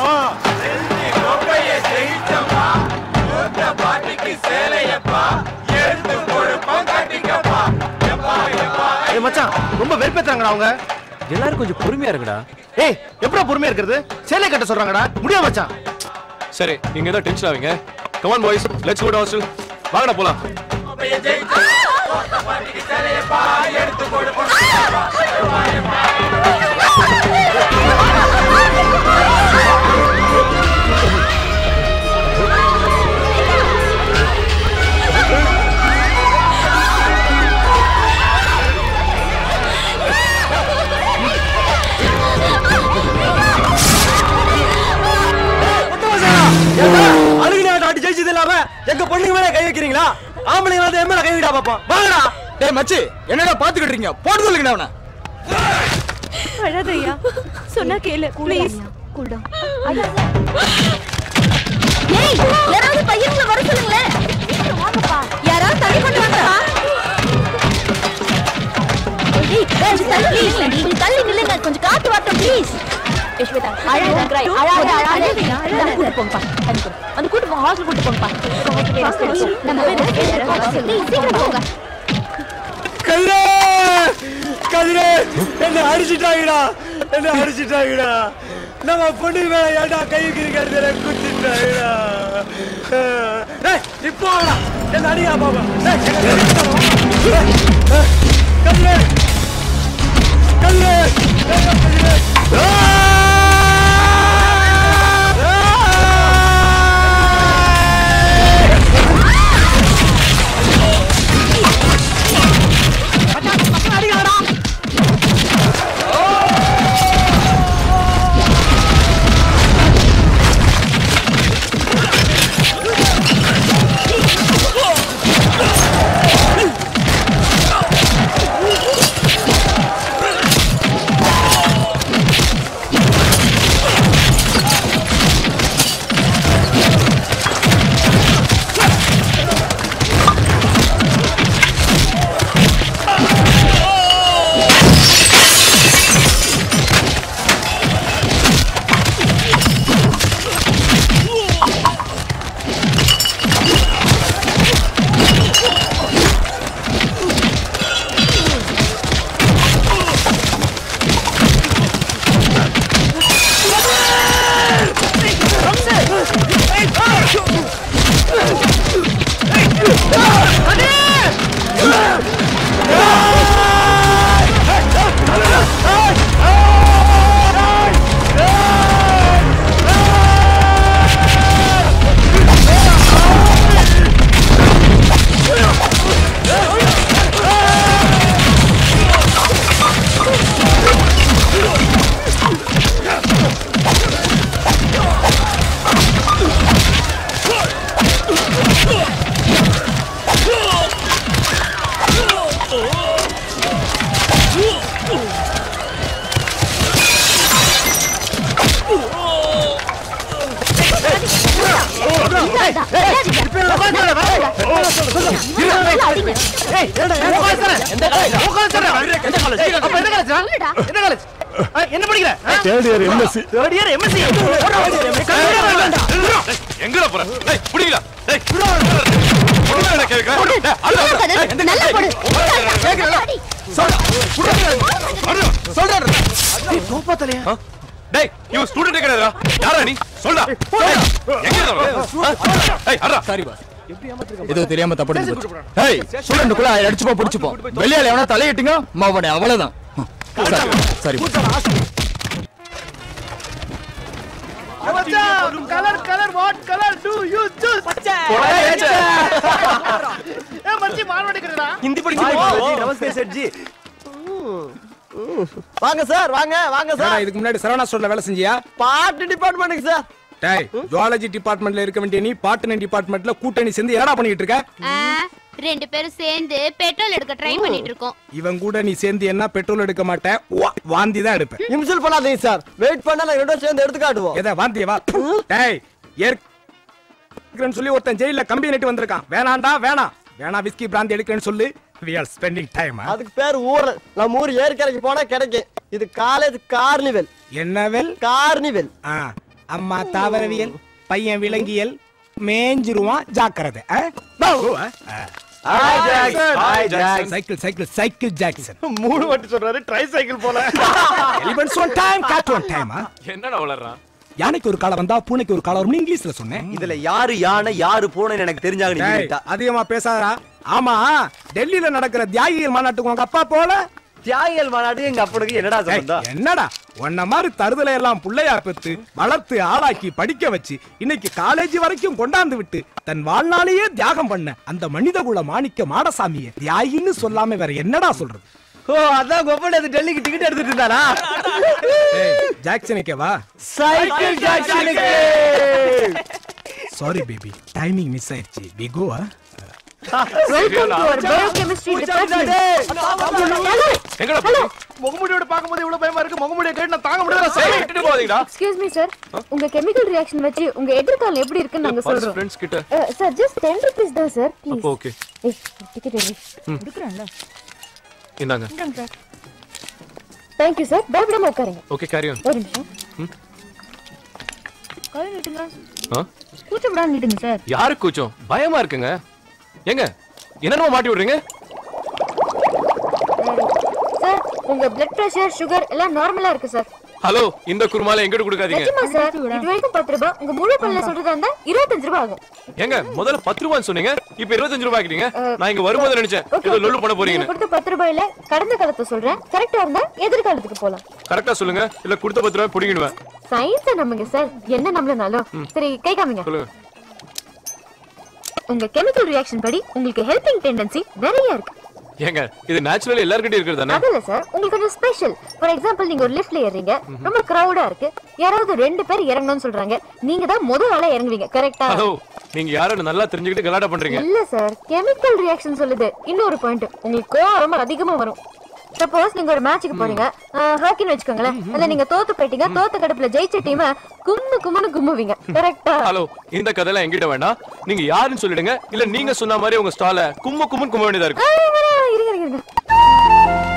ஏய் மச்சான் ரொம்ப வெறுப்பேத்துறாங்கடா அவங்க எல்லாரும் கொஞ்சம் பொறுமையா இருங்கடா ஏய் எப்படா பொறுமையா இருக்கிறது சேலை கட்ட சொல்றாங்கடா முடியாது மச்சான் சரி நீங்க ஏதோ டென்ஷன் ஆவீங்க come on boys let's go to hostel வாங்கடா போலாம் அழுகின ஆட்டி ஜெயிச்சது இல்லாம எங்க பொண்ணுங்க மேல கை வைக்கிறீங்களா ஆம்பளைங்க வந்து என் மேல கை வைடா பாப்போம் வாங்கடா டேய் மச்சி என்னடா பாத்துக்கிட்டு இருக்கீங்க போட்டு சொல்லுங்க அவனை அழாதையா சொன்னா கேளு ப்ளீஸ் கூல் டவுன் ஏய் யாராவது பையன்களை வர சொல்லுங்களேன் யாராவது தள்ளி கொண்டு வாங்கப்பா ஏய் கொஞ்சம் தள்ளி கொஞ்சம் தள்ளி நில்லுங்க கொஞ்சம் காத்து வரட்டும் ப்ளீஸ் யஷ்வேதா அழாத அழாத அழாத அழாத கூட்டு போங்கப்பா வந்து கூட்டு போங்க ஹாஸ்டல் கூட்டு போங்கப்பா நம்ம போய் சீக்கிரம் போங்க கதிரே கதிரே என்ன அடிச்சிட்டாங்கடா என்ன அடிச்சிட்டாங்கடா நம்ம பொண்ணு மேல ஏன்டா கை வைக்கிறீங்க குத்திட்டாங்கடா டேய் இப்போ வாடா என்ன அடியா பாப்பா டேய் கதிரே கதிரே கதிரே என்ன படிக்கிற third year MSc third year MSc எங்கடா போற டேய் புடிங்கடா டேய் பொண்ணு கேக்குறேன் டேய் அல்ல டேய் நல்லா போடு கேக்குறல சொல்றா சொல்றா டேய் கோபாத்தலையா டேய் இவன் ஸ்டூடண்ட் கிடையாதுடா யாரா நீ சொல்டா டேய், எங்க இருக்க டேய் அரா சாரி பாஸ் ஏதோ தெரியாம தப்பு போச்சு ஏய் ஸ்டூடெண்ட்டுக்குள்ள அடிச்சுப்போம் பிடிச்சுப்போம் வெளியால எவனா தலையிட்டுங்க மாவனே அவ்வளவுதான் sorry colour colour what colour do you choose பச்சை ஏ மச்சி மார்வடிக்கிறடா ஹிந்தி படிச்சு நமஸ்தே செட் ஜி வாங்க சார் வாங்க வாங்க ஏடா, சார் இதுக்கு முன்னாடி சரவணா ஸ்டோர்ல வேலை செஞ்சியா பாட்டு டிபார்ட்மெண்ட்டுக்கு சார் டேய் ஜுவாலஜி டிபார்ட்மெண்ட்ல இருக்க வேண்டிய நீ பாட்டனி டிபார்ட்மெண்ட்ல கூட்டணி சேர்ந்து என்னடா பண்ணிட்டு இருக்க ஆ, ரெண்டு பேரும் சேர்ந்து பெட்ரோல் எடுக்க ட்ரை பண்ணிட்டு இருக்கோம் இவன் கூட நீ சேர்ந்து என்ன பெட்ரோல் எடுக்க மாட்ட வா- வாந்தி தான் எடுப்பேன் இம்சல் பண்ணாதீங்க சார் வெயிட் பண்ணா நான் ரெண்டும் சேர்ந்து எடுத்து காட்டுவோம் எதை வாந்திய வா டேய் ஏற்கனவே சொல்லி ஒருத்தன் ஜெயில கம்பி நட்டு வந்திருக்கான் வேணாண்டா வேணாம் வேணா விஸ்கி பிராந்தி எடுக்கிறேன்னு சொல்லு we are spending time அதுக்கு பேர் ஊரல் நம்ம ஊர் ஏற்கரைக்கு போனா கிடைக்கும் இது காலேஜ் கார்னிவல் என்னவெல் கார்னிவல் ஆ அம்மா தாவரவியல் பையன் விலங்கியல் மேஞ்சிருவான் ஜாக்கிரதை ஆ? போ, ஆ. Hi, Jackson. Hi, Jackson. Cycle cycle cycle Jackson மூணு வாட்டி சொல்றாரு ட்ரை சைக்கிள் போல எலிபன்ஸ் ஒன் டைம் காட் ஒன் டைம் என்னடா வளர்றான் யானைக்கு ஒரு காலம் வந்தா பூனைக்கு ஒரு காலம் வரும்னு இங்கிலீஷ்ல சொன்னேன் இதுல யாரு யானை யாரு பூனைன்னு எனக்கு தெரிஞ்சாங்க டேய், அதிகமா பேசாதடா ஆமா டெல்லியில நடக்கிற தியாகிகள் மாநாட்டுக்கு உங்க அப்பா போல தியாகிகள் மாநாடு எங்க அப்பனுக்கு என்னடா சம்பந்தம் என்னடா உன்ன மாதிரி தருதலை எல்லாம் புள்ளையா பெத்து வளர்த்து ஆளாக்கி படிக்க வச்சு இன்னைக்கு காலேஜ் வரைக்கும் கொண்டாந்து விட்டு தன் வாழ்நாளையே தியாகம் பண்ண அந்த மனிதகுல மாணிக்க மாடசாமிய தியாகின்னு சொல்லாம வேற என்னடா சொல்றது ஓ அதான் கொப்பன் அது டெல்லிக்கு டிக்கெட் எடுத்துட்டு இருந்தானா ஜாக்சனுக்கே வா சைக்கிள் ஜாக்சனுக்கு சாரி பேபி டைமிங் மிஸ் ஆயிடுச்சு we go Welcome to our biochemistry department. எங்கடா Hello. முகமுடியோட பாக்கும்போது இவ்வளவு பயமா இருக்கு முகமுடியை கேட்டு நான் தாங்க முடியல Excuse me, sir. உங்க கெமிக்கல் ரியாக்ஷன் வச்சு உங்க எதிர்காலம் எப்படி இருக்குன்னு நாங்க சொல்றோம் ஃப்ரெண்ட்ஸ் கிட்ட சார் ஜஸ்ட் டென் ருபீஸ் தான் சார் ப்ளீஸ் அப்போ ஓகே ஏய் டிக்கெட் எடு ம். எடுக்கிறேன்ல இந்தாங்க இந்தாங்க சார் தேங்க்யூ சார் பயப்படாம உட்காருங்க ஓகே கேரி ஆன் ஒரு நிமிஷம் ம். கை நீட்டுங்க ஆ கூச்சப்படாம நீட்டுங்க சார் யாருக்கு கூச்சம் பயமா இருக்குங்க ஏங்க என்னென்னமோ மாட்டி விடுறீங்க சார் உங்க பிளட் பிரஷர் சுகர் எல்லாம் நார்மலா இருக்கு சார் ஹலோ இந்த குருமால எங்கிட்ட கொடுக்காதீங்க நிஜமா சார் இது வரைக்கும் பத்து ரூபாய் உங்க முழு பல்ல சொல்றதா இருந்தா இருபத்தஞ்சு ரூபாய் ஆகும் ஏங்க முதல்ல பத்து ரூபான்னு சொன்னீங்க இப்ப இருபத்தஞ்சு ரூபாய் ஆக்கிட்டீங்க நான் இங்க வரும்போது நினைச்சேன் ஏதோ லொல்லு பண்ண நீங்க போறீங்கன்னு கொடுத்த பத்து ரூபாயில கடந்த காலத்தை சொல்றேன் கரெக்டா இருந்தா எதிர்காலத்துக்கு போலாம் கரெக்டா சொல்லுங்க இல்ல கொடுத்த பத்து ரூபாய் பிடிங்கிடுவேன் சயின்ஸ நம்புங்க சார் என்ன நம்பலனாலும் சரி கை காமிங்க சொல்லுங்க உங்க கெமிக்கல் ரியாக்ஷன் படி உங்களுக்கு ஹெல்பிங் டெண்டன்சி நிறைய இருக்கு ஏங்க இது நேச்சுரலி எல்லார்கிட்டயும் இருக்கிறது தானே அதுல சார் உங்களுக்கு கொஞ்சம் ஸ்பெஷல் ஃபார் எக்ஸாம்பிள் நீங்க ஒரு லிஃப்ட்ல ஏறீங்க ரொம்ப கிரௌடா இருக்கு யாராவது ரெண்டு பேர் இறங்கணும்னு சொல்றாங்க நீங்க தான் முதல் ஆளா இறங்குவீங்க கரெக்டா ஹலோ நீங்க யாரும் நல்லா தெரிஞ்சுக்கிட்டு கலாட்டா பண்றீங்க இல்ல சார் கெமிக்கல் ரியாக்ஷன் சொல்லுது இன்னொரு பாயிண்ட் உங்களுக்கு கோவம் ரொம்ப அதிகமா வரும் சப்போஸ் நீங்க ஒரு மேட்சுக்கு போறீங்க ஹாக்கின்னு வச்சுக்கோங்களேன் அதுல நீங்க தோத்து போயிட்டீங்க தோத்த கடுப்புல ஜெயிச்ச டீம் கும்மு கும்முன்னு கும்முவீங்க கரெக்டா ஹலோ இந்த கதையெல்லாம் என்கிட்ட வேண்டாம் நீங்க யாருன்னு சொல்லிடுங்க இல்ல நீங்க சொன்ன மாதிரி உங்க ஸ்டால கும்மு கும்முன்னு கும்ம வேண்டியதா இருக்கு இருங்க இருங்க இருங்க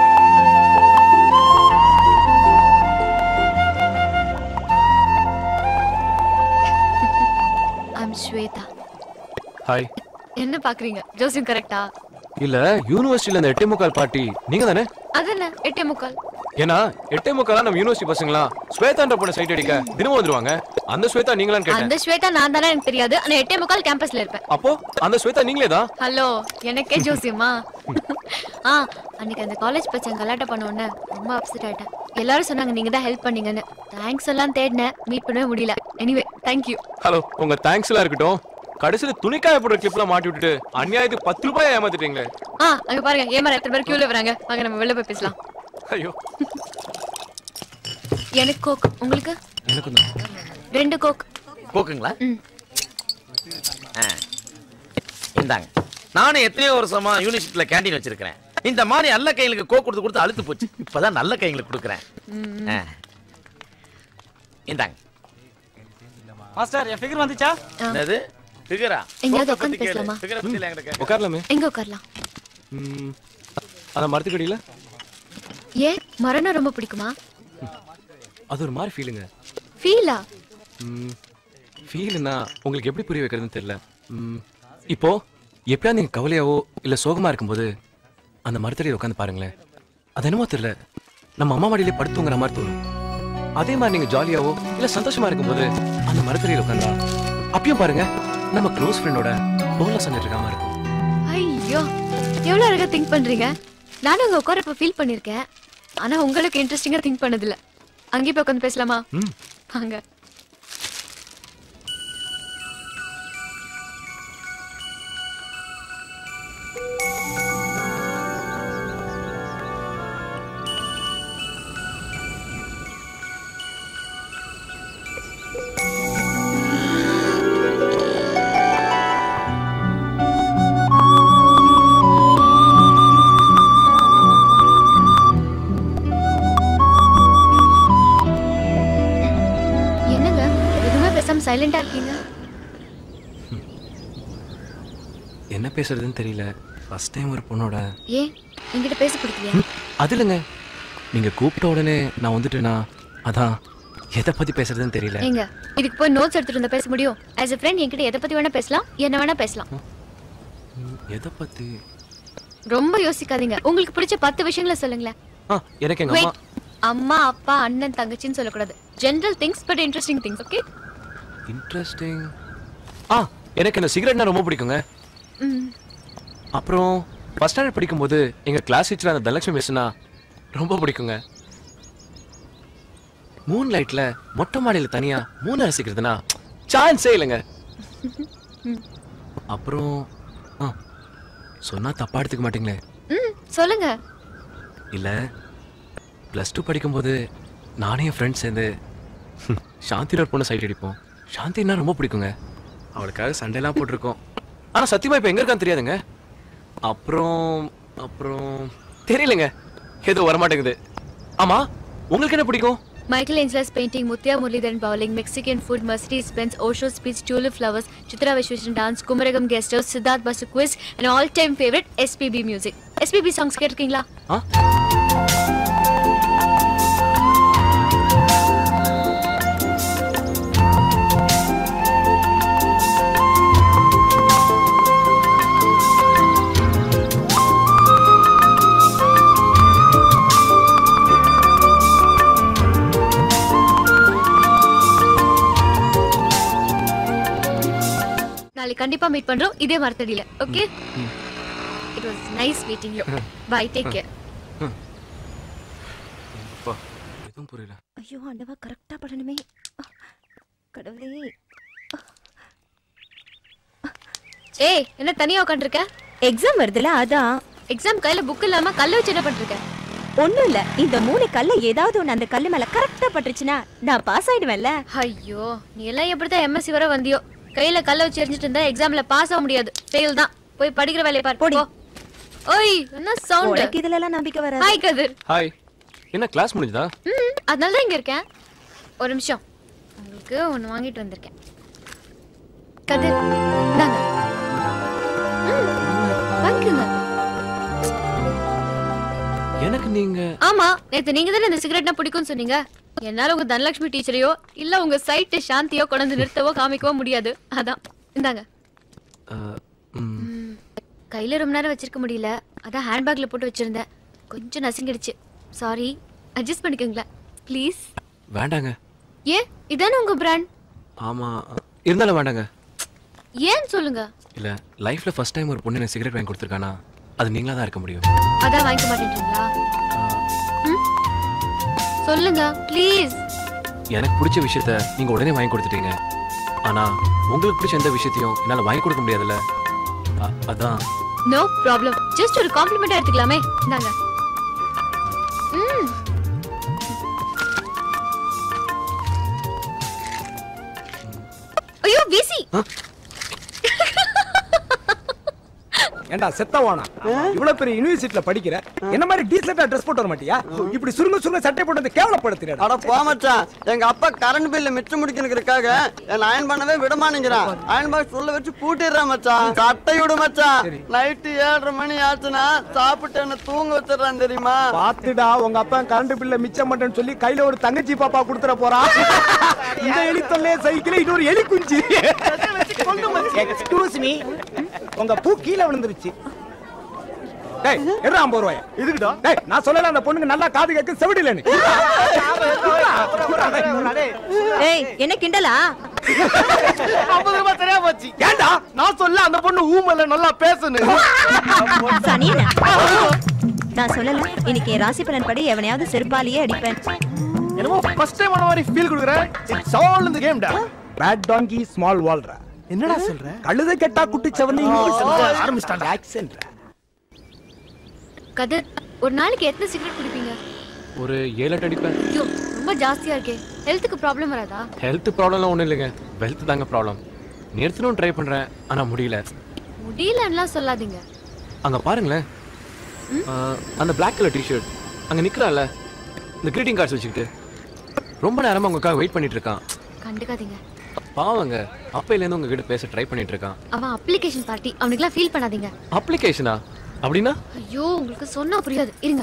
ஐம் ஸ்வேதா ஹாய் என்ன பாக்குறீங்க ஜோசியம் கரெக்டா இல்ல யூனிவர்சிட்டில இந்த எட்டே முக்கால் பார்ட்டி நீங்க தானே அதென்ன எட்டே முக்கால் ஏன்னா எட்டே முக்கால் நம்ம யூனிவர்சிட்டி பசங்களா ஸ்வேதான்ற பொண்ணு சைட் அடிக்க தினமும் வந்துருவாங்க அந்த ஸ்வேதா நீங்களான்னு கேட்டேன் அந்த ஸ்வேதா நான் தானே எனக்கு தெரியாது ஆனா எட்டே முக்கால் கேம்பஸ்ல இருப்பேன் அப்போ அந்த ஸ்வேதா நீங்களே தான் ஹலோ எனக்கே ஜோசியமா ஆ அன்னைக்கு அந்த காலேஜ் பச்சன் கலாட்டா பண்ண உடனே ரொம்ப அப்செட் ஆயிட்டேன் எல்லாரும் சொன்னாங்க நீங்க தான் ஹெல்ப் பண்ணீங்கன்னு தேங்க்ஸ் எல்லாம் தேடினேன் மீட் பண்ணவே முடியல எனிவே தேங்க்யூ ஹலோ உங்க தேங்க்ஸ் எல்லாம் இருக்கட்டும் கடைசியில துணிக்காய போடுற கிளிப்லாம் மாட்டி விட்டுட்டு அநியாயத்துக்கு பத்து ரூபாய் ஏமாத்திட்டீங்களே ஆ அங்க பாருங்க ஏமாற எத்தனை பேர் கியூல வராங்க வாங்க நம்ம வெளில போய் பேசலாம் ஐயோ எனக்கு கோக் உங்களுக்கு எனக்கு தான் ரெண்டு கோக் கோக்குங்களா ம். ஆ. இந்தாங்க நானும் எத்தனையோ வருஷமா யூனிவர்சிட்டியில கேண்டீன் வச்சிருக்கிறேன் இந்த மாதிரி நல்ல கைங்களுக்கு கோக் கொடுத்து கொடுத்து அழுத்து போச்சு இப்பதான் நல்ல கைங்களுக்கு கொடுக்குறேன் ம். ஆ. இந்தாங்க மாஸ்டர் என் ஃபிகர் வந்துச்சா என்னது ஃபிகரா எங்கேயாவது உட்காந்து பேசலாமா ஃபிகரை பத்தி என்கிட்ட கேட்க உட்காரலாமே எங்க உட்காரலாம் ம், அந்த மரத்துக்கடியில ஏன் மரணம் ரொம்ப பிடிக்குமா அது ஒரு மாதிரி ஃபீலுங்க ஃபீலா ஃபீல்னா உங்களுக்கு எப்படி புரிய வைக்கிறதுன்னு தெரியல ம், இப்போ எப்பயாவது நீங்க கவலையாவோ இல்ல சோகமா இருக்கும்போது அந்த மரத்தடியில் உட்காந்து பாருங்களேன் அது என்னமோ தெரியல நம்ம அம்மா மடியிலே படுத்துங்கிற மாதிரி தோணும் அதே மாதிரி நீங்க ஜாலியாவோ இல்ல சந்தோஷமா இருக்கும்போது அந்த மரத்தடியில் உட்காந்தா அப்பயும் பாருங்க நம்ம க்ளோஸ் ஃப்ரெண்டோட தோல்ல செஞ்சுட்டு இருக்க மாதிரி இருக்கும் ஐயோ எவ்வளவு அழகா திங்க் பண்றீங்க நானும் அங்க உட்காரப்ப ஃபீல் பண்ணிருக்கேன் ஆனா உங்களுக்கு இன்ட்ரெஸ்டிங்கா திங்க் பண்ணதில்ல அங்கேயே போய் உட்காந்து பேசலாமா ம். வாங்க என்னங்க எதுவுமே பேசாம சைலண்டா இருக்கீங்க என்ன பேசுறதுன்னு தெரியல ஃபர்ஸ்ட் டைம் ஒரு பொண்ணோட ஏன் என்கிட்ட பேச பிடிக்கலையா அது இல்லைங்க நீங்க கூப்பிட்ட உடனே நான் வந்துட்டேனா அதான் எதை பத்தி பேசுறதுன்னு தெரியல ஏங்க இதுக்கு போய் நோட்ஸ் எடுத்துட்டு இருந்தா பேச முடியும் ஆஸ் a friend என்கிட்ட எதை பத்தி வேணா பேசலாம் என்ன வேணா பேசலாம் எதை பத்தி ரொம்ப யோசிக்காதீங்க உங்களுக்கு பிடிச்ச பத்து விஷயங்களை சொல்லுங்களேன் ஆ எனக்கு எங்க அம்மா Wait. அம்மா அப்பா அண்ணன் தங்கச்சின்னு சொல்லக்கூடாது general things but interesting things okay interesting ஆ எனக்கு இந்த சிகரெட்னா ரொம்ப பிடிக்குங்க அப்புறம் ஃபர்ஸ்ட் ஸ்டாண்டர்ட் படிக்கும்போது எங்க கிளாஸ் டீச்சர் அந்த தனலட்சுமி மிஸ்னா ரொம்ப பிடிக்குங்க மூன் லைட்ல மொட்டை மாடியில தனியா மூணு ரசிக்கிறதுனா சான்ஸே இல்லைங்க அப்புறம் ஆ, சொன்னா தப்பா எடுத்துக்க மாட்டீங்களே ம் சொல்லுங்க இல்ல ப்ளஸ் டூ படிக்கும்போது நானே என் ஃப்ரெண்ட்ஸ் சேர்ந்து சாந்தின்னு ஒரு பொண்ணு சைட் அடிப்போம் சாந்தின்னா ரொம்ப பிடிக்குங்க அவளுக்காக சண்டைலாம் போட்டிருக்கோம் ஆனா சத்தியமா இப்போ எங்க இருக்கான்னு தெரியாதுங்க அப்புறம் அப்புறம் தெரியலங்க ஏதோ வரமாட்டேங்குது ஆமா உங்களுக்கு என்ன பிடிக்கும் Michael Angelo's painting, Muthya Muralidharan bowling, Mexican food, Mercedes Benz, Osho speech, tulip flowers, Chitra Vishweshan dance, Kumaragam guest house, Siddharth Basu quiz, and all-time favorite SPB music. SPB songs கேட்டிருக்கீங்களா நாளைக்கு கண்டிப்பா மீட் பண்றோம் இதே மரத்தடியில okay it was nice meeting you bye take care அப்பா, எதுவும் புரியல ஐயோ ஆண்டவா கரெக்டா படணுமே கடவுளே ஏய் என்ன தனியா உட்காந்துருக்க எக்ஸாம் வருதுல அதான் எக்ஸாம் கையில புக் இல்லாம கல்ல வச்சு என்ன பண்ணிருக்க ஒண்ணும் இல்ல இந்த மூணு கல்ல ஏதாவது ஒண்ணு அந்த கல்லு மேல கரெக்டா பட்டுருச்சுன்னா நான் பாஸ் ஆயிடுவேன்ல ஐயோ நீ எல்லாம் எப்படிதான் எம்எஸ்சி வர வந்தியோ கையில கல்ல வச்சு எரிஞ்சிட்டு இருந்தா எக்ஸாம்ல பாஸ் ஆக முடியாது ஃபெயில் தான் போய் படிக்கிற வேலையை பாரு போ ஓய் என்ன சவுண்ட் உனக்கு இதுல எல்லாம் நம்பிக்கை வராது ஹாய் கதிர் ஹாய் என்ன கிளாஸ் முடிஞ்சதா ம் அதனால தான் இங்க இருக்கேன் ஒரு நிமிஷம் உங்களுக்கு ஒன்னு வாங்கிட்டு வந்திருக்கேன் கதிர் இந்தாங்க ம், வாங்கிக்கோங்க எனக்கு நீங்க ஆமா நேத்து நீங்க தானே இந்த சிகரெட்னா பிடிக்கும்னு சொன்னீங்க என்னால உங்க தனலட்சுமி டீச்சரையோ இல்ல உங்க சைட்டு சாந்தியோ கொண்டு வந்து நிறுத்தவோ காமிக்கவோ முடியாது அதான் இந்தாங்க அஹ், ம், கையில ரொம்ப நேரம் வச்சிருக்க முடியல அதான் ஹேண்ட்பேக்ல போட்டு வச்சிருந்தேன் கொஞ்சம் நசுங்கிடுச்சு சாரி அட்ஜஸ்ட் பண்ணிக்கோங்களேன் ப்ளீஸ் வேண்டாங்க ஏன் இதானே உங்க பிராண்ட் ஆமா இருந்தாலும் வேண்டாங்க ஏன் சொல்லுங்க இல்ல லைஃப்ல ஃபர்ஸ்ட் டைம் ஒரு பொண்ணு எனக்கு சிகரெட் வாங்கி கொடுத்துருக்கானா அது நீங்களா தான் இருக்க முடியும் அதான் வாங்கிக்க மாட்டேன்றீங்களா ம்? சொல்லுங்க ப்ளீஸ் எனக்கு பிடிச்ச விஷயத்த நீங்க உடனே வாங்கி கொடுத்துட்டீங்க ஆனா உங்களுக்கு பிடிச்ச எந்த விஷயத்தையும் என்னால வாங்கி கொடுக்க முடியாதுல்ல அ- அதான் நோ ப்ராப்ளம் ஜஸ்ட் ஒரு காம்ப்ளிமெண்டா எடுத்துக்கலாமே இந்தாங்க ம் ஐயோ பிசி ஏண்டா செத்தவானா இவ்வளவு பெரிய யூனிவர்சிட்டில படிக்கிற என்ன மாதிரி டீசெண்டா ட்ரெஸ் போட்டு வர மாட்டியா இப்படி சுருங்க சுருங்க சட்டை போட்டு வந்து கேவலப்படுத்துறா அட போ மச்சான் எங்க அப்பா கரண்ட் பில்ல மிச்சம் முடிக்கணுங்கிறதுக்காக என்ன அயன் பண்ணவே விடமாட்டேங்கிறான் அயன் பாக்ஸ் உள்ள வச்சு பூட்டிடுறான் மச்சான் சட்டை விடு மச்சான் நைட்டு ஏழரை மணி ஆச்சுன்னா சாப்பிட்டு என்ன தூங்க வச்சிடறான் தெரியுமா பாத்துடா உங்க அப்பா கரண்ட் பில்ல மிச்சம் மட்டும் சொல்லி கையில ஒரு தங்கச்சி பாப்பா குடுத்துற போறான் இந்த எலி தொல்லைய சைக்கிள் இது ஒரு எலி குஞ்சு எக்ஸ்கியூஸ் மீ உங்க பூ கீழே விழுந்துருச்சு டேய் எடுறா ஐம்பது ரூபாய் இதுக்குடா டேய் நான் சொல்லல அந்த பொண்ணுக்கு நல்லா காது கேட்க செவிடிலன்னு ஏய் என்ன கிண்டலா ஐம்பது ரூபாய் சரியா போச்சு ஏண்டா நான் சொல்ல அந்த பொண்ணு ஊமல நல்லா பேசணும் சனியன நான் சொல்லல இன்னைக்கு என் ராசி பலன் படி எவனையாவது செருப்பாலேயே அடிப்பேன் என்னமோ ஃபர்ஸ்ட் டைம் ஆன மாதிரி ஃபீல் கொடுக்குறேன் இட்ஸ் ஆல் இந்த கேம் டா பேட் டாங்கி ஸ்மால் வால்ரா என்னடா சொல்ற கழுதை கெட்டா குட்டி செவந்து ஆரம்பிச்சிட்டாங்க ஆக்சென்ட் கதிர் ஒரு நாளைக்கு எத்தனை சிகரெட் குடிப்பீங்க ஒரு ஏழு எட்டு அடிப்பேன் ஐயோ ரொம்ப ஜாஸ்தியா இருக்கே ஹெல்த்துக்கு ப்ராப்ளம் வராதா ஹெல்த் ப்ராப்ளம்லாம் ஒன்றும் இல்லைங்க வெல்த் தாங்க ப்ராப்ளம் நிறுத்தணும் ட்ரை பண்றேன் ஆனா முடியல முடியலன்னுலாம் சொல்லாதீங்க அங்க பாருங்களேன் அஹ், அந்த பிளாக் கலர் டிஷர்ட் அங்க நிக்கிறான்ல இந்த கிரீட்டிங் கார்ட்ஸ் வச்சுக்கிட்டு ரொம்ப நேரமா உங்களுக்காக வெயிட் பண்ணிட்டு இருக்கான் கண்டுக்காதீங்க பாவங்க அப்பையிலேருந்து உங்ககிட்ட பேச ட்ரை பண்ணிட்டு இருக்கான் அவன் அப்ளிகேஷன் பார்ட்டி அவனுக்குலாம் ஃபீல் பண்ணாதீங்க அப்ளிகேஷனா அப்படின்னா ஐயோ உங்களுக்கு சொன்னா புரியாது இருங்க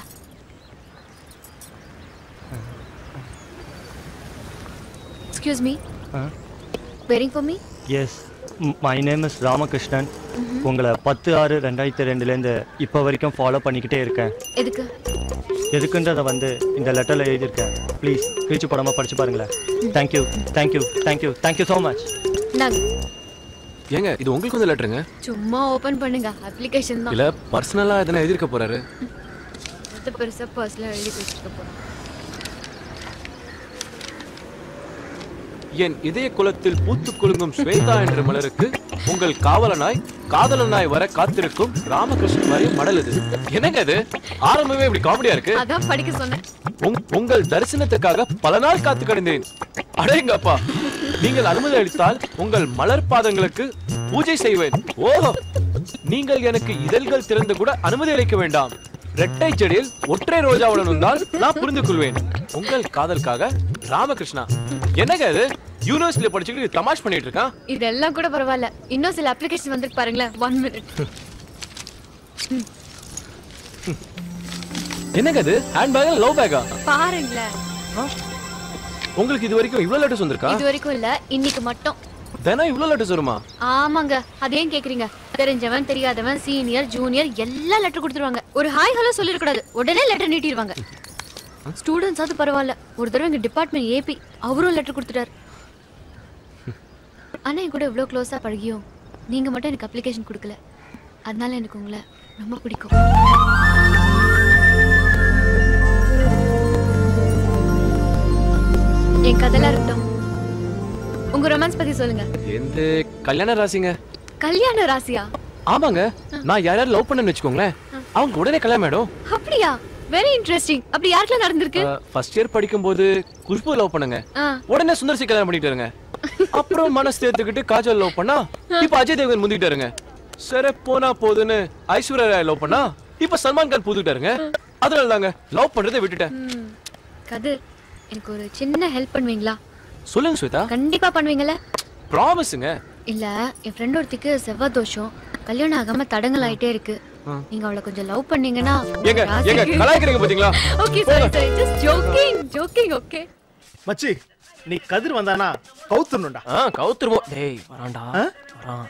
excuse me waiting for me yes my name is Ramakrishnan உங்களை பத்து ஆறு ரெண்டாயிரத்தி ரெண்டுலேருந்து இப்போ வரைக்கும் ஃபாலோ பண்ணிக்கிட்டே இருக்கேன் எதுக்கு எதுக்குன்றதை வந்து இந்த லெட்டரில் எழுதியிருக்கேன் ப்ளீஸ் கிழிச்சு போடாமல் படிச்சு பாருங்களேன் thank you thank you thank you thank you so much இந்தாங்க ஏங்க இது உங்களுக்கு வந்து லெட்டருங்க சும்மா ஓபன் பண்ணுங்க அப்ளிகேஷன் தான் இல்ல பர்சனலா எதனா எழுதிருக்க போறாரு இது பெருசா பர்ஸ்ல எழுதி வச்சிருக்க போறோம் என் இதய குலத்தில் பூத்து குலுங்கும் ஸ்வேதா என்ற மலருக்கு உங்கள் காவலனாய் காதலனாய் வர காத்திருக்கும் ராமகிருஷ்ணன் மாதிரி மடல் இது என்னங்க இது ஆரம்பமே இப்படி காமெடியா இருக்கு அதான் படிக்க சொன்னேன் உங்- உங்கள் தரிசனத்துக்காக பல நாள் காத்து கிடந்தேன் அடேங்கப்பா நீங்கள் அனுமதி அளித்தால் உங்கள் மலர் பாதங்களுக்கு பூஜை செய்வேன் ஓ நீங்கள் எனக்கு இதழ்கள் திறந்து கூட அனுமதி அளிக்க வேண்டாம் ரெட்டை செடியில் ஒற்றை ரோஜாவுடன் வந்தால் நான் புரிந்து கொள்வேன் உங்கள் காதலுக்காக ராமகிருஷ்ணா என்னங்க இது யூனிவர்சிட்டியில படிச்சுக்கிட்டு தமாஷ் பண்ணிட்டு இருக்கான் இதெல்லாம் கூட பரவாயில்ல இன்னும் சில அப்ளிகேஷன் வந்திருக்கு பாருங்களேன் ஒன் மினிட் என்னங்க இது ஹேண்ட் பேக் லவ் பேக்கா பாருங்களேன் உங்களுக்கு இது வரைக்கும் இவ்வளவு லெட்டர்ஸ் வந்திருக்கா இது வரைக்கும் இல்ல இன்னைக்கு மட்டும் தினம் இவ்வளவு லெட்டர்ஸ் வருமா ஆமாங்க அது ஏன் கேக்குறீங்க தெரிஞ்சவன் தெரியாதவன் சீனியர் ஜூனியர் எல்லா லெட்டர் கொடுத்துருவாங்க ஒரு ஹாய் ஹலோ சொல்லிடக்கூடாது உடனே லெட்டர் நீட்டிடுவாங்க ஸ்டூடெண்ட்ஸ் அது பரவாயில்ல ஒரு தடவை எங்க டிபார்ட்மெண்ட் ஏபி அவரும் லெட்டர் கொடுத்துட்டாரு ஆனா என் கூட இவ்வளோ க்ளோஸா பழகியும் நீங்க மட்டும் எனக்கு அப்ளிகேஷன் கொடுக்கல அதனால எனக்கு உங்களை ரொம்ப பிடிக்கும் என் கதைலாம் இருக்கட்டும் உங்க ரொமான்ஸ் பத்தி சொல்லுங்க எந்த கல்யாண ராசிங்க கல்யாண ராசியா ஆமாங்க நான் யார் யார் லவ் பண்ணேன்னு வச்சுக்கோங்களேன் அவங்க உடனே கல்யாணம் ஆயிடும் அப்படியா வெரி இன்ட்ரெஸ்டிங் அப்படி யாருக்கெல்லாம் நடந்திருக்கு ஃபர்ஸ்ட் இயர் படிக்கும்போது குஷ்பு லவ் பண்ணுங்க ஆ. உடனே சுந்தர்சி கல்யாணம் பண்ணிட்டாருங்க அப்புறம் மனசு தேர்த்துக்கிட்டு காஜல் லவ் பண்ணா இப்ப அஜய் தேவன் முந்திட்டாருங்க சரி போனா போதுன்னு ஐஸ்வர்யா ராய் லவ் பண்ணா இப்ப சல்மான் கான் புதுக்கிட்டாருங்க அதனால தாங்க லவ் பண்றதை விட்டுட்டேன் ம். கதிர் எனக்கு ஒரு சின்ன ஹெல்ப் பண்ணுவீங்களா சொல்லுங்க ஸ்வேதா கண்டிப்பா பண்ணுவீங்கல்ல ப்ராமிஸுங்க இல்ல என் ஃப்ரெண்ட் ஒருத்திக்கு செவ்வாய் தோஷம் கல்யாணம் ஆகாம தடங்கள் ஆயிட்டே இருக்கு நீங்க அவளை கொஞ்சம் லவ் பண்ணீங்கன்னா ஏங்க ஏங்க கலாய்க்கிறீங்க பாத்தீங்களா okay sorry sorry just joking joking okay மச்சி நீ கதிர் வந்தானா கவுத்துணும்டா ஆ கவுத்துருவோம் டேய் வரான்டா வரான்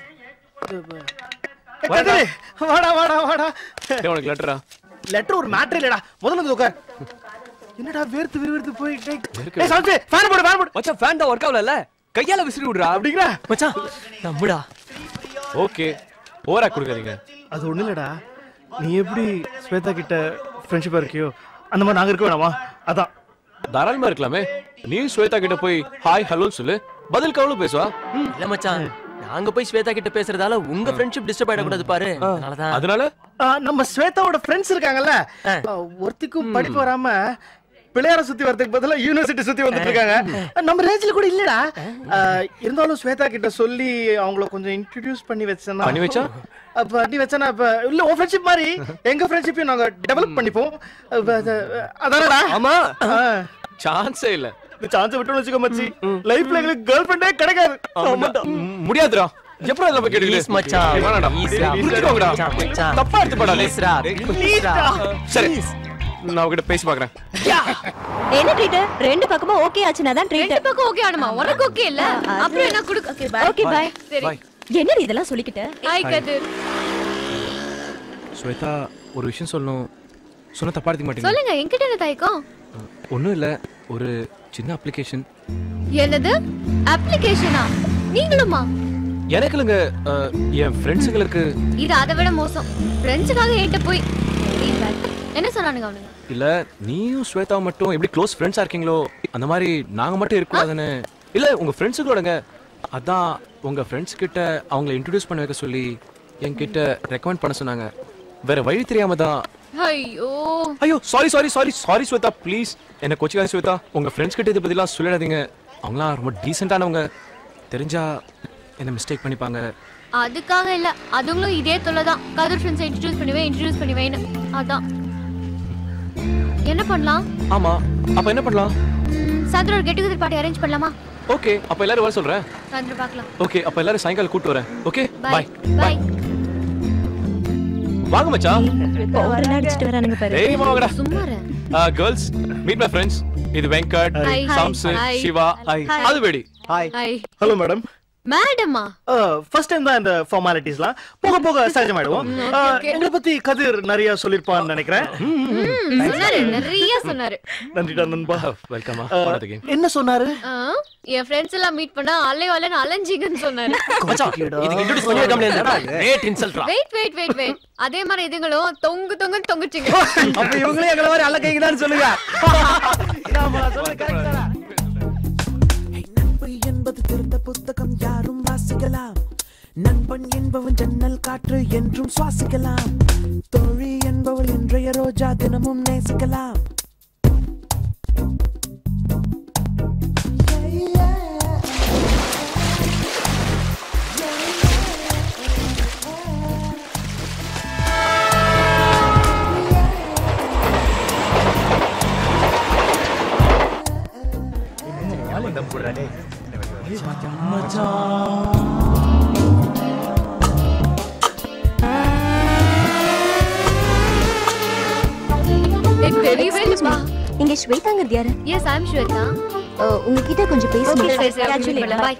கதிர் வாடா வாடா வாடா டேய் உனக்கு லெட்டரா லெட்டர் ஒரு மேட்டர் இல்லடா முதல்ல வந்து உட்கார் என்னடா வேர்த்து விறுவிறுத்து போய் டேய் வேர்க்குது. ஏய் சால்ட் ஃபேன் போடு ஃபேன் போடு மச்சான் ஃபேன் தான் ஒர்க் ஆகல கையால விசிறி விடுறா அப்படிங்கற மச்சான் நம்புடா ஓகே ஓவரா கொடுக்காதீங்க அது ஒண்ணு இல்லடா நீ எப்படி ஸ்வேதா கிட்ட ஃப்ரெண்ட்ஷிப்பா இருக்கியோ அந்த மாதிரி நாங்க இருக்க வேணாமா அதான் தாராளமா இருக்கலாமே நீ ஸ்வேதா கிட்ட போய் ஹாய் ஹலோன்னு சொல்லு பதில் கவலும் பேசுவா இல்ல மச்சான் நாங்க போய் ஸ்வேதா கிட்ட பேசுறதால உங்க ஃப்ரெண்ட்ஷிப் டிஸ்டர்ப் ஆயிடக்கூடாது பாரு அதனாலதான் அதனால ஆ, நம்ம ஸ்வேதாவோட ஃப்ரெண்ட்ஸ் இருக்காங்கல்ல ஆ, ஒருத்திக்கும் படிப்பு வராம பிள்ளையார சுத்தி வரதுக்கு பதிலா யூனிவர்சிட்டி சுத்தி வந்துட்டு இருக்காங்க நம்ம ரேஞ்சில கூட இல்லடா ஆ, இருந்தாலும் ஸ்வேதா கிட்ட சொல்லி அவங்கள கொஞ்சம் இன்ட்ரடியூஸ் பண்ணி வச்சேன்னா பண்ணி வச்சா? அப்ப பண்ணி வச்சேன்னா இப்ப இல்ல உன் ஃப்ரெண்ட்ஷிப் மாதிரி எங்க ஃப்ரெண்ட்ஷிப்பையும் நாங்க டெவலப் பண்ணிப்போம் அப்ப அது- அதானடா ஆமா சான்ஸே இல்ல சான்ஸ் விட்டோம்னு வச்சுக்கோ மச்சி லைஃப்ல எங்களுக்கு கேர்ள் ஃப்ரெண்டே கிடைக்காது ஆமாடா. ம், முடியாதுடா எப்பறம் இதெல்லாம் போய் Please மச்சான். கேட்டுக்கிட்டு வேணாடா Please டா. புரிஞ்சுக்கோங்கடா மச்சான், மச்சான். தப்பா எடுத்து போடா Please டா. Please டா. சரி நான் அவகிட்ட பேசி பாக்குறேன் என்ன ட்ரீட் ரெண்டு பக்கமும் ஓகே ஆச்சுனா தான் ட்ரீட் ரெண்டு பக்கம் ஓகே ஆனுமா உனக்கு ஓகே இல்ல அப்புறம் என்ன குடுக்க ஓகே ஓகே பை சரி என்ன இதெல்லாம் சொல்லிக்கிட்ட ஹாய் கதிர் ஸ்வேதா ஒரு விஷயம் சொல்லணும் சொன்ன தப்பா எடுத்துக்க மாட்டீங்க சொல்லுங்க என்கிட்ட என்ன தயக்கம் ஒண்ணும் இல்ல ஒரு சின்ன அப்ளிகேஷன் என்னது அப்ளிகேஷனா நீங்களுமா எனக்கு இல்லைங்க அஹ், என் ஃப்ரெண்ட்ஸுங்களுக்கு இது அதை விட மோசம் ஃப்ரெண்ட்ஸுக்காக என்கிட்ட போய் Very bad. என்ன சொன்னானுங்க அவனுங்க இல்ல நீயும் ஸ்வேதா மட்டும் எப்படி க்ளோஸ் ஃப்ரெண்ட்ஸா இருக்கீங்களோ அந்த மாதிரி நாங்க மட்டும் இருக்கக்கூடாதுன்னு இல்ல உங்க ஃப்ரெண்ட்ஸுங்களோடங்க அதான் உங்க ஃப்ரெண்ட்ஸ் கிட்ட அவங்கள இன்ட்ரடியூஸ் பண்ண வைக்க சொல்லி என்கிட்ட ரெக்கமெண்ட் பண்ண சொன்னாங்க வேற வழி தெரியாம தான் ஐயோ ஐயோ sorry sorry sorry sorry Swetha please என்ன கொச்சிக்காத ஸ்வேதா உங்க ஃப்ரெண்ட்ஸ் கிட்ட இதை பத்திலாம் சொல்லிடாதீங்க அவங்களாம் ரொம்ப டீசெண்டானவங்க தெரிஞ்சா என்ன மிஸ்டேக் பண்ணிப்பாங்க அதுக்காக இல்ல அதுங்களும் இதே தொல்லை தான் கதிர் ஃப்ரெண்ட்ஸை இன்ட்ரடியூஸ் பண்ணுவேன் இன்ட்ரடியூஸ் பண்ணுவேன்னு அதான் என்ன பண்ணலாம் ஆமா அப்ப என்ன பண்ணலாம் ம், சாயந்தரம் ஒரு கெட் டுகெதர் பார்ட்டி அரேஞ்ச் பண்ணலாமா ஓகே அப்ப எல்லாரும் வர சொல்றேன் சாயந்தரம் பார்க்கலாம் ஓகே அப்ப எல்லாரும் சாயங்காலம் கூட்டு வரேன் ஓகே பாய் பாய் பாய் வாங்க மச்சான் பவுடர் அடிச்சிட்டு வரானுங்க பாரு டேய் வாங்கடா சும்மா இரு. கேர்ள்ஸ் மீட் மை ஃப்ரெண்ட்ஸ் இது Venkat Hi. சாம்சு Hi. Siva Hi. அது வெடி ஹாய் ஹாய் ஹலோ மேடம் மேடமா ஃபர்ஸ்ட் டைம் தான் இந்த ஃபார்மாலிட்டிஸ்லாம் போக போக சகஜமாயிடுவோம் ம், ஆ, okay, okay. எங்களை பத்தி கதிர் நிறைய சொல்லிருப்பான்னு நினைக்கிறேன் ம், சொன்னாரு நிறைய சொன்னாரு நன்றிடா நண்பா வெல்கமா என்ன சொன்னாரு ஆ, என் ஃப்ரெண்ட்ஸ் எல்லாம் மீட் பண்ணா அலை அலைன்னு அலைஞ்சிங்கன்னு சொன்னாரு இதுக்கு introduce பண்ணி வைக்காமலே இருந்தேடா. Great insult டா. வெயிட் வெயிட் வெயிட் வெயிட் அதே மாதிரி இதுங்களும் தொங்கு தொங்குன்னு தொங்குச்சிங்க அப்ப இவங்களே எங்களை மாதிரி அல்ல கைங்கடான்னு சொல்லுங்க நட்பு என்பது திறந்த புத்தகம் யாரும் வாசிக்கலாம் நண்பன் என்பவன் ஜன்னல் காற்று என்றும் சுவாசிக்கலாம் தோழி என்பவள் இன்றைய ரோஜா தினமும் நேசிக்கலாம் எனக்கு தெரியவே இல்லப்பா இங்க ஸ்வேதாங்கிறது யாரு எஸ் ஐ அம் ஸ்வேதா உங்ககிட்ட கொஞ்சம் பேசணும் Okay, சரி, சரி, Actually, meet பண்ணலாம். Bye.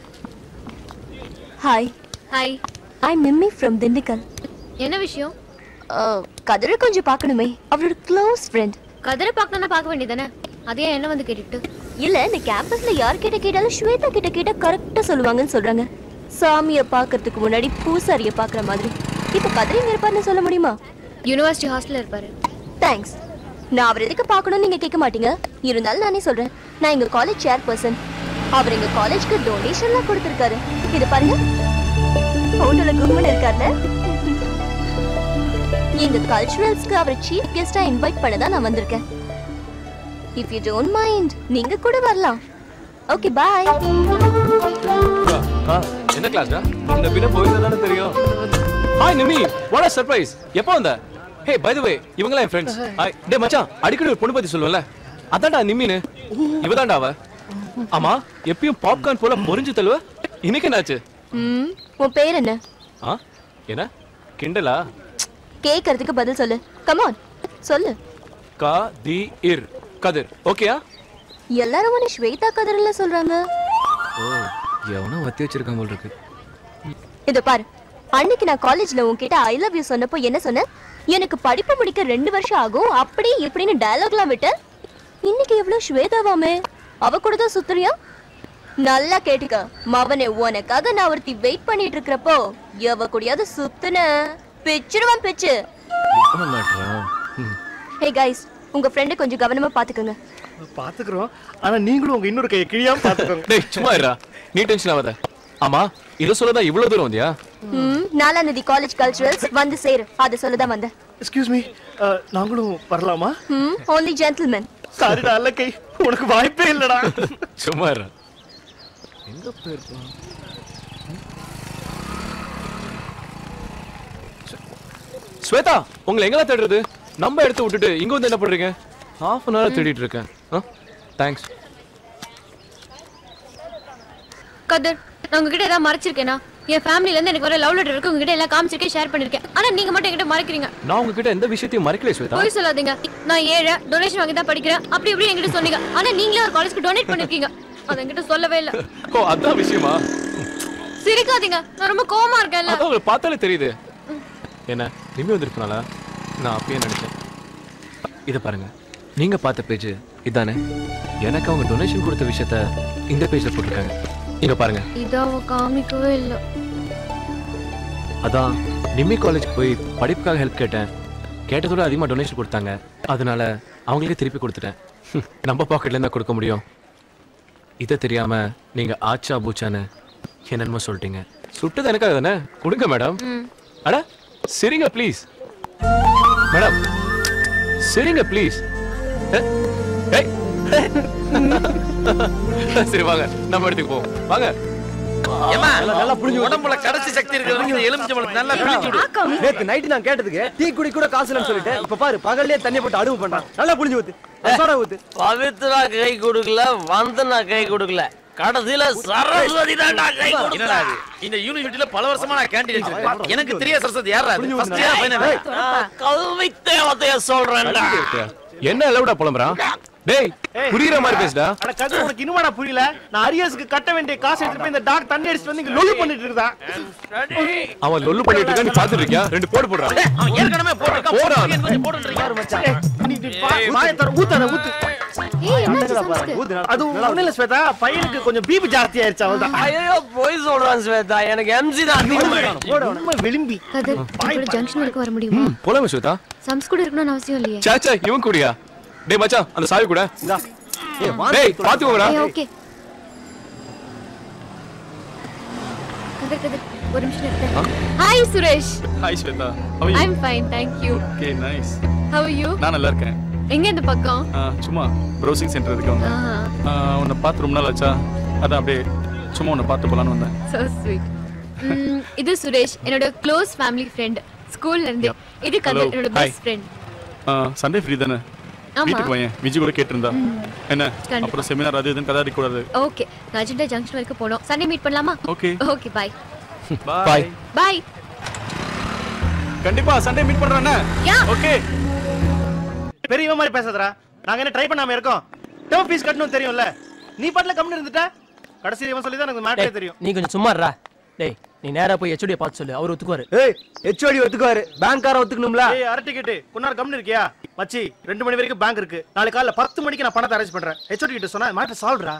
Hi hi I Mimmi from Dindigul என்ன விஷயம் கதிரை கொஞ்சம் பார்க்கணுமே அவரோட க்ளோஸ் ஃப்ரெண்ட் கதிரை பார்க்கணும்னா பார்க்க வேண்டியதானே அதே என்ன வந்து கேட்டுட்டு இல்ல இந்த கேம்பஸ்ல யார் கிட்ட கேட்டாலும் ஸ்வேதா கிட்ட கேட்டா கரெக்டா சொல்லுவாங்கன்னு சொல்றாங்க சாமிய பாக்குறதுக்கு முன்னாடி பூசாரிய பாக்குற மாதிரி இப்ப கதிரை எங்க இருப்பாருன்னு சொல்ல முடியுமா யூனிவர்சிட்டி ஹாஸ்டல்ல இருப்பாரு தேங்க்ஸ் நான் அவர் எதுக்கு பார்க்கணும்னு நீங்க கேட்க மாட்டீங்க இருந்தாலும் நானே சொல்றேன் நான் எங்க காலேஜ் சேர் பர்சன் அவர் எங்க காலேஜ்க்கு டொனேஷன்லாம் கொடுத்திருக்காரு இது பாருங்க போட்டோல கும்மன் இருக்கார்ல எங்க கல்ச்சுரல்ஸ்க்கு அவரை சீஃப் கெஸ்டா இன்வைட் பண்ண தான் நான் வந்திருக்கேன் இஃப் யூ டோன்ட் மைண்ட் நீங்க கூட வரலாம் ஓகே பாய் ஆ, என்ன கிளாஸ்டா இந்த பின்ன போயிருந்தா தானே தெரியும் hi Nimmi what a surprise எப்போ வந்த ஹே பை தி வே இவங்க என் ஃப்ரெண்ட்ஸ் ஹாய் டேய் மச்சான் அடிக்கடி ஒரு பொண்ணு பத்தி சொல்லுவல அதான்டா நிம்மின்னு இவதான்டா அவ ஆமா எப்பயும் பாப்கார்ன் போல பொரிஞ்சு தள்ளுவ இன்னைக்கு என்னாச்சு ம் உன் பேர் என்ன ஆ என்ன கிண்டலா கேக்குறதுக்கு பதில் சொல்லு கமான் சொல்லு கா தி இர் கதிர் ஓகேயா எல்லாரும் உன்னை ஸ்வேதா கதிரில சொல்றாங்க ஓ எவனோ வத்தி வச்சிருக்கான் போல் இருக்கு இத பாரு அன்னைக்கு நான் காலேஜ்ல உன்கிட்ட ஐ லவ் யூ சொன்னப்போ என்ன சொன்ன எனக்கு படிப்பு முடிக்க ரெண்டு வருஷம் ஆகும் அப்படி இப்படின்னு டயலாக்லாம் விட்ட இன்னைக்கு எவ்வளவு ஸ்வேதாவாமே அவ கூட தான் சுத்துறியா நல்லா கேட்டுக்க மவனே உனக்காக நான் ஒருத்தி வெயிட் பண்ணிட்டு இருக்கிறப்போ எவ கூடயாவது சுத்துன பிச்சிருவான் பிச்சு பண்ண மாட்டேறான் ஹே கைஸ் உங்க ஃப்ரெண்டை கொஞ்சம் கவனமா பாத்துக்கோங்க பாத்துக்கிறோம் ஆனா நீங்களும் உங்க இன்னொரு கையை கிழியாம பாத்துக்கோங்க டேய் சும்மா இருடா நீ டென்ஷன் ஆகாத ஆமா இத சொல்லதான் இவ்வளவு தூரம் வந்தியா ம் நாலாம் தேதி காலேஜ் கல்ச்சுரல்ஸ் வந்து சேரு அதை சொல்லதான் வந்தேன் எக்ஸ்கியூஸ் மீ நாங்களும் வரலாமா ம் ஓன்லி ஜென்டில்மேன் சாரிடா அல்ல கை உனக்கு வாய்ப்பே இல்லடா சும்மா இருடா எங்க போயிருப்பான் ஸ்வேதா உங்களை எங்கெல்லாம் தேடுறது நம்ம எடுத்து விட்டுட்டு இங்க வந்து என்ன பண்றீங்க ஹாஃப் அன் ஹவர் தேடிட்டு இருக்கேன் தேங்க்ஸ் கதிர் நான் உங்ககிட்ட ஏதாவது மறைச்சிருக்கேனா என் ஃபேமிலில இருந்து எனக்கு வர லவ் லெட்டர் இருக்கு உங்ககிட்ட எல்லாம் காமிச்சிருக்கேன் ஷேர் பண்ணிருக்கேன் ஆனா நீங்க மட்டும் என்கிட்ட மறைக்கிறீங்க நான் உங்ககிட்ட எந்த விஷயத்தையும் மறைக்கல ஸ்வேதா போய் சொல்லாதீங்க நான் ஏழை டொனேஷன் வாங்கி தான் படிக்கிறேன் அப்படி இப்படி என்கிட்ட சொன்னீங்க ஆனா நீங்களே ஒரு காலேஜ்க்கு டொனேட் பண்ணிருக்கீங்க அது என்கிட்ட சொல்லவே இல்ல ஓ அதான் விஷயமா சிரிக்காதீங்க நான் ரொம்ப கோவமா இருக்கேன்ல அதான் உங்களுக்கு பார்த்தாலே தெரியுது என்ன நிம்மி வந்திருக்கனால நான் அப்பயே நினைச்சேன் இதை பாருங்க நீங்க பார்த்த பேஜ் இதானே எனக்கு அவங்க டொனேஷன் கொடுத்த விஷயத்த இந்த பேஜ்ல போட்டிருக்காங்க இங்க பாருங்க இத அவ காமிக்கவே இல்ல அதான் நிம்மி காலேஜ் போய் படிப்புக்காக ஹெல்ப் கேட்டேன் கேட்டதோட அதிகமாக டொனேஷன் கொடுத்தாங்க அதனால அவங்களுக்கே திருப்பி கொடுத்துட்டேன் நம்ம பாக்கெட்ல இருந்தா கொடுக்க முடியும் இதை தெரியாம நீங்க ஆச்சா பூச்சான்னு என்னென்னமோ சொல்லிட்டீங்க சுட்டது எனக்காக தானே கொடுங்க மேடம் அட சரிங்க ப்ளீஸ் மேடம் சரிங்க ப்ளீஸ் சரி வாங்க நம்ம இடத்துக்கு போவோம் வாங்க ஏம்மா, நல்லா புரிஞ்சு உடம்புல கடைசி சக்தி இருக்கிறவங்க இந்த எலுமிச்சம்பழத்தை நல்லா பிழிஞ்சு விடு. நேத்து நைட்டு நான் கேட்டதுக்கு டீ குடி கூட காசு இல்லைன்னு சொல்லிட்டேன் இப்ப பாரு பகல்லே தண்ணி போட்டு அடுவு பண்றான் நல்லா புரிஞ்சு ஊத்து சோடா ஊத்து பவித்ரா கை கொடுக்கல வந்தனா கை கொடுக்கல கடைசியில சரஸ்வதி தான்டா கை என்னடா கொடுத்தா இது? இந்த யூனிவர்சிட்டியில பல வருஷமா நான் கேண்டீன் வச்சிருக்கேன் எனக்கு தெரியாத சரஸ்வதி யாரா அது? First year, final year? கல்வி தேவதைய சொல்றேன்டா என்ன அளவுடா புலம்புறான் டேய் புரியுற மாதிரி பேசுடா அட கது உனக்கு இன்னுமாடா புரியல நான் அரியர்ஸ்க்கு கட்ட வேண்டிய காசு எடுத்துட்டு போய் இந்த டாக் தண்ணி அடிச்சிட்டு வந்து இங்க லொல்லு பண்ணிட்டு இருக்கா அவன் லொல்லு பண்ணிட்டு இருக்கா நீ பாத்துட்டு இருக்கியா ரெண்டு போடு போடுறா அவன் ஏற்கனவே போட்டிருக்கான் போடா. போட்டு கொஞ்சம் போட்டுன்றீங்க யாரு மச்சான் நீ நீ பா- வாயை தர ஊத்தாத ஊத்து அது ஒண்ணு இல்ல ஸ்வேதா பையனுக்கு கொஞ்சம் பிபி ஜாஸ்தி ஆயிருச்சு அவள்தான் ஐயோ போய் சொல்றான் ஸ்வேதா எனக்கு எம்சி தான் அதிகமா உண்மை விளிம்பி கதிர் இப்படி ஜங்ஷன் வரைக்கும் வர முடியுமா போலாமே ஸ்வேதா சம்ஸ் கூட இருக்கணும்னு அவசியம் இல்லையே சாச்சா இவன் கூடியா டேய் மச்சான் அந்த சாவி கூட டேய் பாத்து போடா ஓகே கதிர் கதிர் ஒரு நிமிஷம் இருக்கு hi Suresh hi Shweta I am fine thank you okay nice how are you நான் நல்லா இருக்கேன் எங்க இந்த பக்கம் ஆ, சும்மா ப்ரௌசிங் சென்டர் இருக்கு வந்தேன் ஆஹா. ஆ, உன்னை பார்த்து ரொம்ப நாள் ஆச்சா அதான் அப்படியே சும்மா உன்னை பார்த்து போலான்னு வந்தேன் so sweet ம், இது சுரேஷ் என்னோட க்ளோஸ் ஃபேமிலி ஃப்ரெண்ட் ஸ்கூல்ல இருந்து இது Hello. கதிர் என்னோட Hi. Best friend Sunday free தானே ஆமா. வீட்டுக்கு பையன் விஜய் கூட கேட்டிருந்தா ம். என்ன கண்டிப்பா. அப்புறம் செமினார் அது இதுன்னு கதாடி கூடாது ஓகே நான் அர்ஜென்ட்டா ஜங்ஷன் வரைக்கும் போனோம் சண்டே மீட் பண்ணலாமா okay okay bye bye bye கண்டிப்பா சண்டே மீட் பண்றேன் யா ஓகே பெரியவன் மாதிரி பேசாதடா நாங்க என்ன ட்ரை பண்ணாம இருக்கோம் டேர்ம் ஃபீஸ் கட்டணும் தெரியும்ல நீ பாட்டுல கம்முன்னு இருந்துட்ட கடைசி இவன் சொல்லி தான் எனக்கு மேட்டரே தெரியும் நீ கொஞ்சம் சும்மா இருடா டேய் நீ நேரா போய் ஹெச்ஓடியை பார்த்து சொல்லு அவர் ஒத்துக்குவாரு ஏய் ஹெச்ஓடி ஒத்துக்குவாரு பேங்க்கார ஒத்துக்கணும்ல ஏய் அரை டிக்கெட் கொண்டாரு கம்முன்னு இருக்கியா மச்சி ரெண்டு மணி வரைக்கும் பேங்க் இருக்கு நாளைக்கு காலைல பத்து மணிக்கு நான் பணத்தை அரேஞ்ச் பண்றேன் ஹெச்ஓடி கிட்ட சொன்னா மேட்டர் சால்வ்டா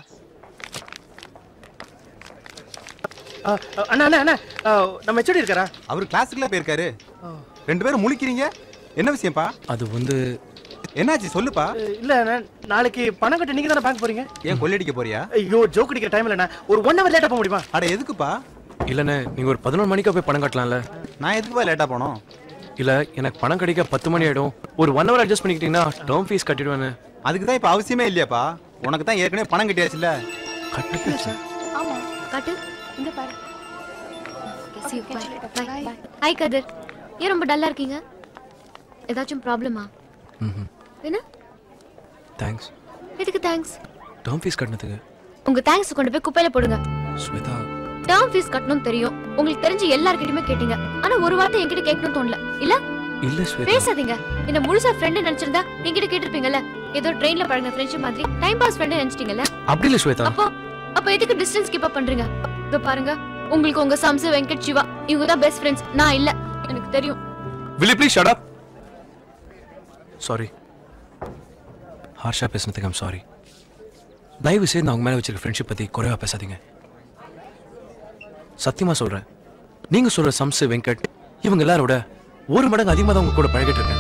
அண்ணா அண்ணா அண்ணா ஆ, நம்ம ஹெச்ஓடி இருக்காரா அவர் கிளாஸுக்குள்ள போயிருக்காரு ரெண்டு பேரும் முழிக்கிறீங்க என்ன விஷயம்ப்பா அது வந்து என்னாச்சு சொல்லுப்பா இல்ல அண்ணா, நாளைக்கு பணம் கட்ட நீங்க தானே பேங்க் போறீங்க ஏன் கொள்ளடிக்க போறியா ஐயோ ஜோக் அடிக்கிற டைம் இல்லண்ணா ஒரு ஒன் ஹவர் லேட்டா போக முடியுமா அட எதுக்குப்பா இல்லண்ணே நீங்க ஒரு பதினொரு மணிக்கா போய் பணம் கட்டலாம்ல நான் எதுக்குப்பா லேட்டா போனோம் இல்ல எனக்கு பணம் கிடைக்க பத்து மணி ஆயிடும் ஒரு ஒன் ஹவர் அட்ஜஸ்ட் பண்ணிக்கிட்டீங்கன்னா டேர்ம் ஃபீஸ் கட்டிடுவேன் அதுக்கு தான் இப்ப அவசியமே இல்லையாப்பா உனக்கு தான் ஏற்கனவே பணம் கட்டியாச்சுல ஆமா காட்டு இங்க பாரு see you bye bye hi Kathir ஏன் ரொம்ப டல்லா இருக்கீங்க ஏதாச்சும் ப்ராப்ளமா என்ன தேங்க்ஸ் எதுக்கு தேங்க்ஸ் டேர்ம் ஃபீஸ் கட்டினதுக்கு உங்க தேங்க்ஸ் கொண்டு போய் குப்பையில போடுங்க ஸ்வேதா டேர்ம் ஃபீஸ் கட்டணும் தெரியும் உங்களுக்கு தெரிஞ்சு எல்லார்கிட்டயுமே கேட்டீங்க ஆனா ஒரு வார்த்தை என்கிட்ட கேட்கணும்னு தோணல இல்ல இல்ல ஸ்வேதா பேசாதீங்க என்ன முழுசா ஃப்ரெண்ட் நினைச்சிருந்தா என்கிட்ட கேட்டிருப்பீங்கல்ல ஏதோ ட்ரெயின்ல பழகின ஃப்ரெண்ட்ஷிப் மாதிரி டைம் பாஸ் ஃப்ரெண்ட் நினைச்சிட்டீங்கல்ல அப்படி இல்ல ஸ்வேதா அப்போ அப்போ எதுக்கு டிஸ்டன்ஸ் கீப் அப் பண்றீங்க இதோ பாருங்க உங்களுக்கு உங்க சம்சு வெங்கட் சிவா இவங்க தான் பெஸ்ட் ஃப்ரெண்ட்ஸ் நான் இல்ல எனக்கு தெரியும் will you please shut up sorry Harsha பேசுனதுக்கு ஐம் சாரி தயவு செய்து அவங்க மேல வச்சிருக்க ஃப்ரெண்ட்ஷிப் பத்தி குறைவா பேசாதீங்க சத்தியமா சொல்றேன் நீங்க சொல்ற சம்சு வெங்கட் இவங்க எல்லாரோட ஒரு மடங்கு அதிகமா தான் உங்க கூட பழகிட்டு இருக்கேன்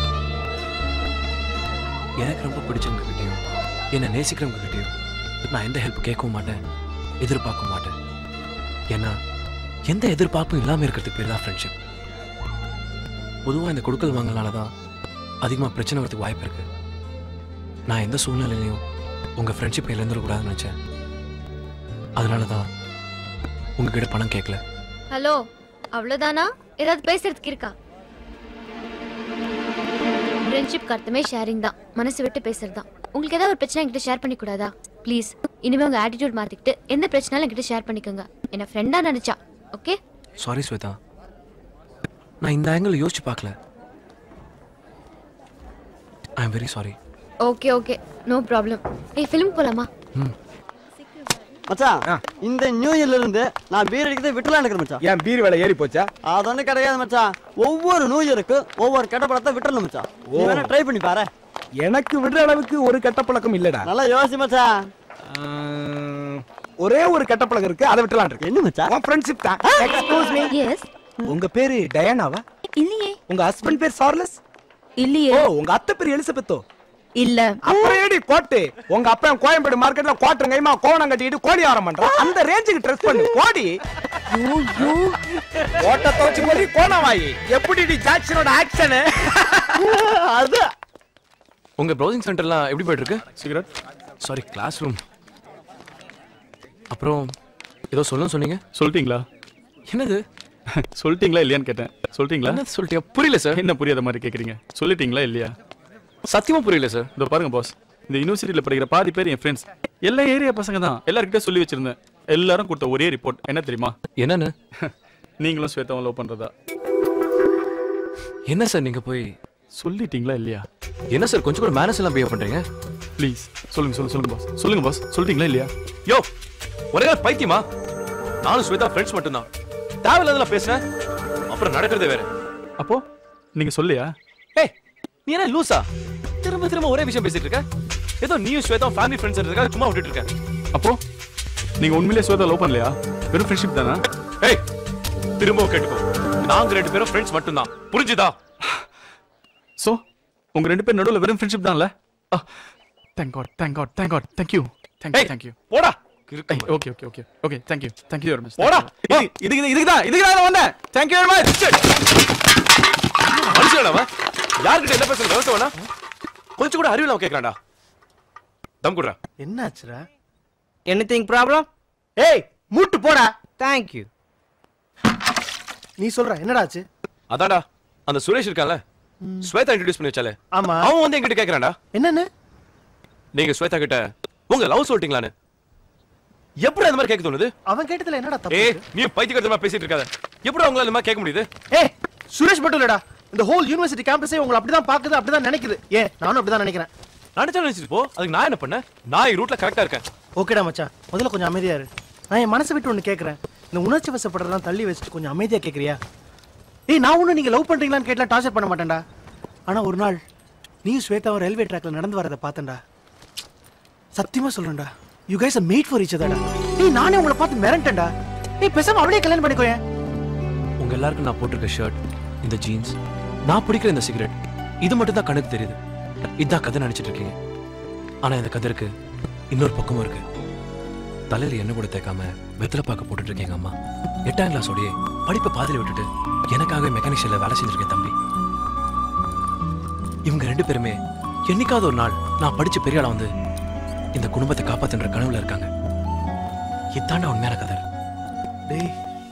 எனக்கு ரொம்ப பிடிச்சவங்க கிட்டயும் என்ன நேசிக்கிறவங்க கிட்டயும் நான் எந்த ஹெல்ப் கேட்கவும் மாட்டேன் எதிர்பார்க்கவும் மாட்டேன் ஏன்னா எந்த எதிர்பார்ப்பும் இல்லாம இருக்கிறதுக்கு பேர் தான் ஃப்ரெண்ட்ஷிப் பொதுவாக இந்த கொடுக்கல் வாங்கலால தான் அதிகமாக பிரச்சனை வரதுக்கு வாய்ப்பு இருக்கு நான் எந்த சூழ்நிலையிலையும் உங்கள் ஃப்ரெண்ட்ஷிப் இழந்துடக்கூடாதுன்னு நினச்சேன் அதனால தான் உங்ககிட்ட பணம் கேட்கல ஹலோ அவ்வளவுதானா ஏதாவது பேசுறதுக்கு இருக்கா ஃப்ரெண்ட்ஷிப் அர்த்தமே ஷேரிங் தான் மனசு விட்டு பேசுறது தான் உங்களுக்கு ஏதாவது ஒரு பிரச்சனை என்கிட்ட ஷேர் பண்ணி கூடாதா ப்ளீஸ் இனிமே உங்க ஆட்டிடியூட் மாத்திக்கிட்டு எந்த பிரச்சனாலும் என்கிட்ட ஷேர் பண்ணிக்கோங்க என்ன ஃப்ரெண்டா நினைச்சா ஓகே சாரி ஸ்வேதா நான் இந்த ஆங்கிள் யோசிச்சு பார்க்கல I am very sorry okay okay no problem ஏய் ஃபிலிம் போலாமா மச்சான் இந்த நியூ இயர்ல இருந்து நான் பீர் அடிக்கிறத விட்டுலாம் இருக்கிறேன் மச்சான் ஏன் பீர் விலை ஏறி போச்சா அது ஒன்றும் கிடையாது மச்சான் ஒவ்வொரு நியூ இயருக்கு ஒவ்வொரு கெட்ட படத்தை விட்டுறணும் மச்சான் நீ ஓ. வேணா ட்ரை பண்ணி பாரு எனக்கு விடுற அளவுக்கு ஒரு கெட்ட பழக்கம் இல்லடா நல்லா யோசி மச்சான் ஆஹ், ஒரே ஒரு கெட்ட பழக்கம் இருக்கு அதை விட்டுலாம் இருக்கு என்ன மச்சான் உன் ஃப்ரெண்ட்ஷிப் தான் எக்ஸ்கியூஸ் மீ எஸ் உங்க பேரு டயானாவா இல்லையே உங்க ஹஸ்பண்ட் பேர் சார்லஸ் இல்லையே ஓ உங்க அத்தை பேர் எலிசபெத்தோ இல்ல அப்புறம் ஏடி கோட்டு உங்க அப்பா கோயம்பேடு மார்க்கெட்ல கோட்டர் கைமா கோணம் கட்டிட்டு கோழி ஆரம் பண்றான் அந்த ரேஞ்சுக்கு ட்ரெஸ் பண்ணு கோடி கோட்டை துவச்சு போய் கோணம் வாயி எப்படி டி ஜாக்சனோட ஆக்ஷன் அது உங்க ப்ரௌசிங் சென்டர்லாம் எப்படி போயிட்டு இருக்கு சிகரெட் சாரி கிளாஸ் ரூம் அப்புறம் ஏதோ சொல்லணும் சொன்னீங்க சொல்லிட்டீங்களா என்னது சொல்லிட்டீங்களா இல்லையான்னு கேட்டேன் சொல்லிட்டீங்களா என்ன சொல்லிட்டியா புரியல சார் என்ன புரியாத மாதிரி கேக்குறீங்க சொல்லிட்டீங்களா இல்லையா சத்தியமா புரியல சார் இதோ பாருங்க பாஸ் இந்த யூனிவர்சிட்டியில படிக்கிற பாதி பேர் என் ஃப்ரெண்ட்ஸ் எல்லா ஏரியா பசங்க தான் எல்லார்கிட்ட சொல்லி வச்சிருந்தேன் எல்லாரும் கொடுத்த ஒரே ரிப்போர்ட் என்ன தெரியுமா என்னன்னு நீங்களும் ஸ்வேதாவும் லவ் பண்றதா என்ன சார் நீங்க போய் சொல்லிட்டீங்களா இல்லையா என்ன சார் கொஞ்சம் கூட மேனஸ் எல்லாம் பிஹேவ் பண்றீங்க ப்ளீஸ் சொல்லுங்க சொல்லுங்க சொல்லுங்க பாஸ் சொல்லுங்க பாஸ் சொல்லிட்டீங்களா இல்லையா யோ ஒரே நாள் பைத்தியமா நானும் ஸ்வேதா ஃப்ரெண்ட்ஸ் மட்டும்தான் தேவையில்லாதெல்லாம் பேசுனேன் அப்புறம் நடக்கிறதே வேற அப்போ நீங்க சொல்லியா ஏய் நீ என்ன லூசா திரும்ப திரும்ப ஒரே விஷயம் பேசிட்டு இருக்க ஏதோ நீயும் ஸ்வேதா ஃபேமிலி ஃப்ரெண்ட்ஸ் இருக்கா சும்மா விட்டுட்டு இருக்க அப்போ நீங்க உண்மையிலேயே ஸ்வேதா லவ் பண்ணலையா வெறும் ஃப்ரெண்ட்ஷிப் தானா ஏய் திரும்ப கேட்டுக்கோ நாங்க ரெண்டு பேரும் ஃப்ரெண்ட்ஸ் மட்டும்தான் புரிஞ்சுதா சோ உங்க ரெண்டு பேர் நடுவுல வெறும் ஃப்ரெண்ட்ஷிப் தான்ல thank God thank God thank God thank you thank you ஏய், தேங்க் யூ போடா okay okay okay okay thank you thank you very much போடா இது இதுக்கு இதுக்கு தான் இதுக்கு தான் வந்தேன் தேங்க் யூ வெரி மச் மனுஷன் அவன் யார்கிட்ட என்ன பேசுறது விவசாயம் வேணா கொஞ்சம் கூட அறிவு இல்லாம கேக்குறான்டா தம் குடுறா என்னாச்சுடா எனிதிங் ப்ராப்ளம் ஏய் மூட்டு போடா தேங்க் யூ நீ சொல்ற என்னடா ஆச்சு அதான்டா அந்த சுரேஷ் இருக்கான்ல ஸ்வேதா இன்ட்ரோடியூஸ் பண்ணி வச்சாலே ஆமா அவன் வந்து என்கிட்ட கேக்குறான்டா என்னன்னு நீங்க ஸ்வேதா கிட்ட உங்க லவ் சொல்லிட்டீங்களான்னு எப்படி அந்த மாதிரி கேட்க தோணுது அவன் கேட்டதுல என்னடா தப்பு ஏய் நீ பைத்தியக்காரத்தமா பேசிட்டு இருக்காத எப்படி அவங்களால இந்த மாதிரி கேட்க முடியுது ஏய் சுரேஷ் மட்டும் இல்லடா இந்த ஹோல் யூனிவர்சிட்டி கேம்பஸே உங்களை அப்படிதான் பாக்குது அப்படிதான் நினைக்குது ஏன் நானும் அப்படிதான் நினைக்கிறேன் நினைச்சா நினைச்சிட்டு போ அதுக்கு நான் என்ன பண்ணேன் நான் என் ரூட்ல கரெக்டா இருக்கேன் ஓகேடா மச்சான் முதல்ல கொஞ்சம் அமைதியா இரு நான் என் மனசை விட்டு ஒன்று கேட்குறேன் இந்த உணர்ச்சி வசப்படுறதெல்லாம் தள்ளி வச்சுட்டு கொஞ்சம் அமைதியா கேட்குறியா ஏய் நான் ஒன்றும் நீங்கள் லவ் பண்ணுறீங்களான்னு கேட்டலாம் டார்ச்சர் பண்ண மாட்டேன்டா ஆனால் ஒரு நாள் நீயும் ஸ்வேதாவும் ரயில்வே ட்ராக்ல நடந்து வரதை பார்த்தேன்டா சத்தியமா சொல்றேன்டா you guys are made for each otherடா ஏய் நானே உங்களை பார்த்து மிரண்டேன்டா ஏய் பேசாம அவளே கல்யாணம் பண்ணிக்கோயேன் உங்க எல்லாருக்கும் நான் போட்டிருக்க ஷர்ட் இந்த ஜீன்ஸ் நான் பிடிக்கிற இந்த சிகரெட் இது மட்டும் தான் கண்ணுக்கு தெரியுது இதான் கதை நினைச்சிட்டு இருக்கீங்க ஆனா இந்த கதருக்கு இன்னொரு பக்கமும் இருக்கு தலையில எண்ணெய் கூட தேய்க்காம வெத்தலை பாக்க போட்டுட்டு இருக்கீங்க அம்மா எட்டாம் கிளாஸோடய படிப்பை பாதியில விட்டுட்டு எனக்காக மெக்கானிக்ஷன்ல வேலை செஞ்சிருக்கேன் தம்பி இவங்க ரெண்டு பேருமே என்னைக்காவது ஒரு நாள் நான் படிச்ச பெரிய ஆளா வந்து இந்த குடும்பத்தை காப்பாத்துன்ற கனவுல இருக்காங்க இதாண்டா உண்மையான கதை டேய்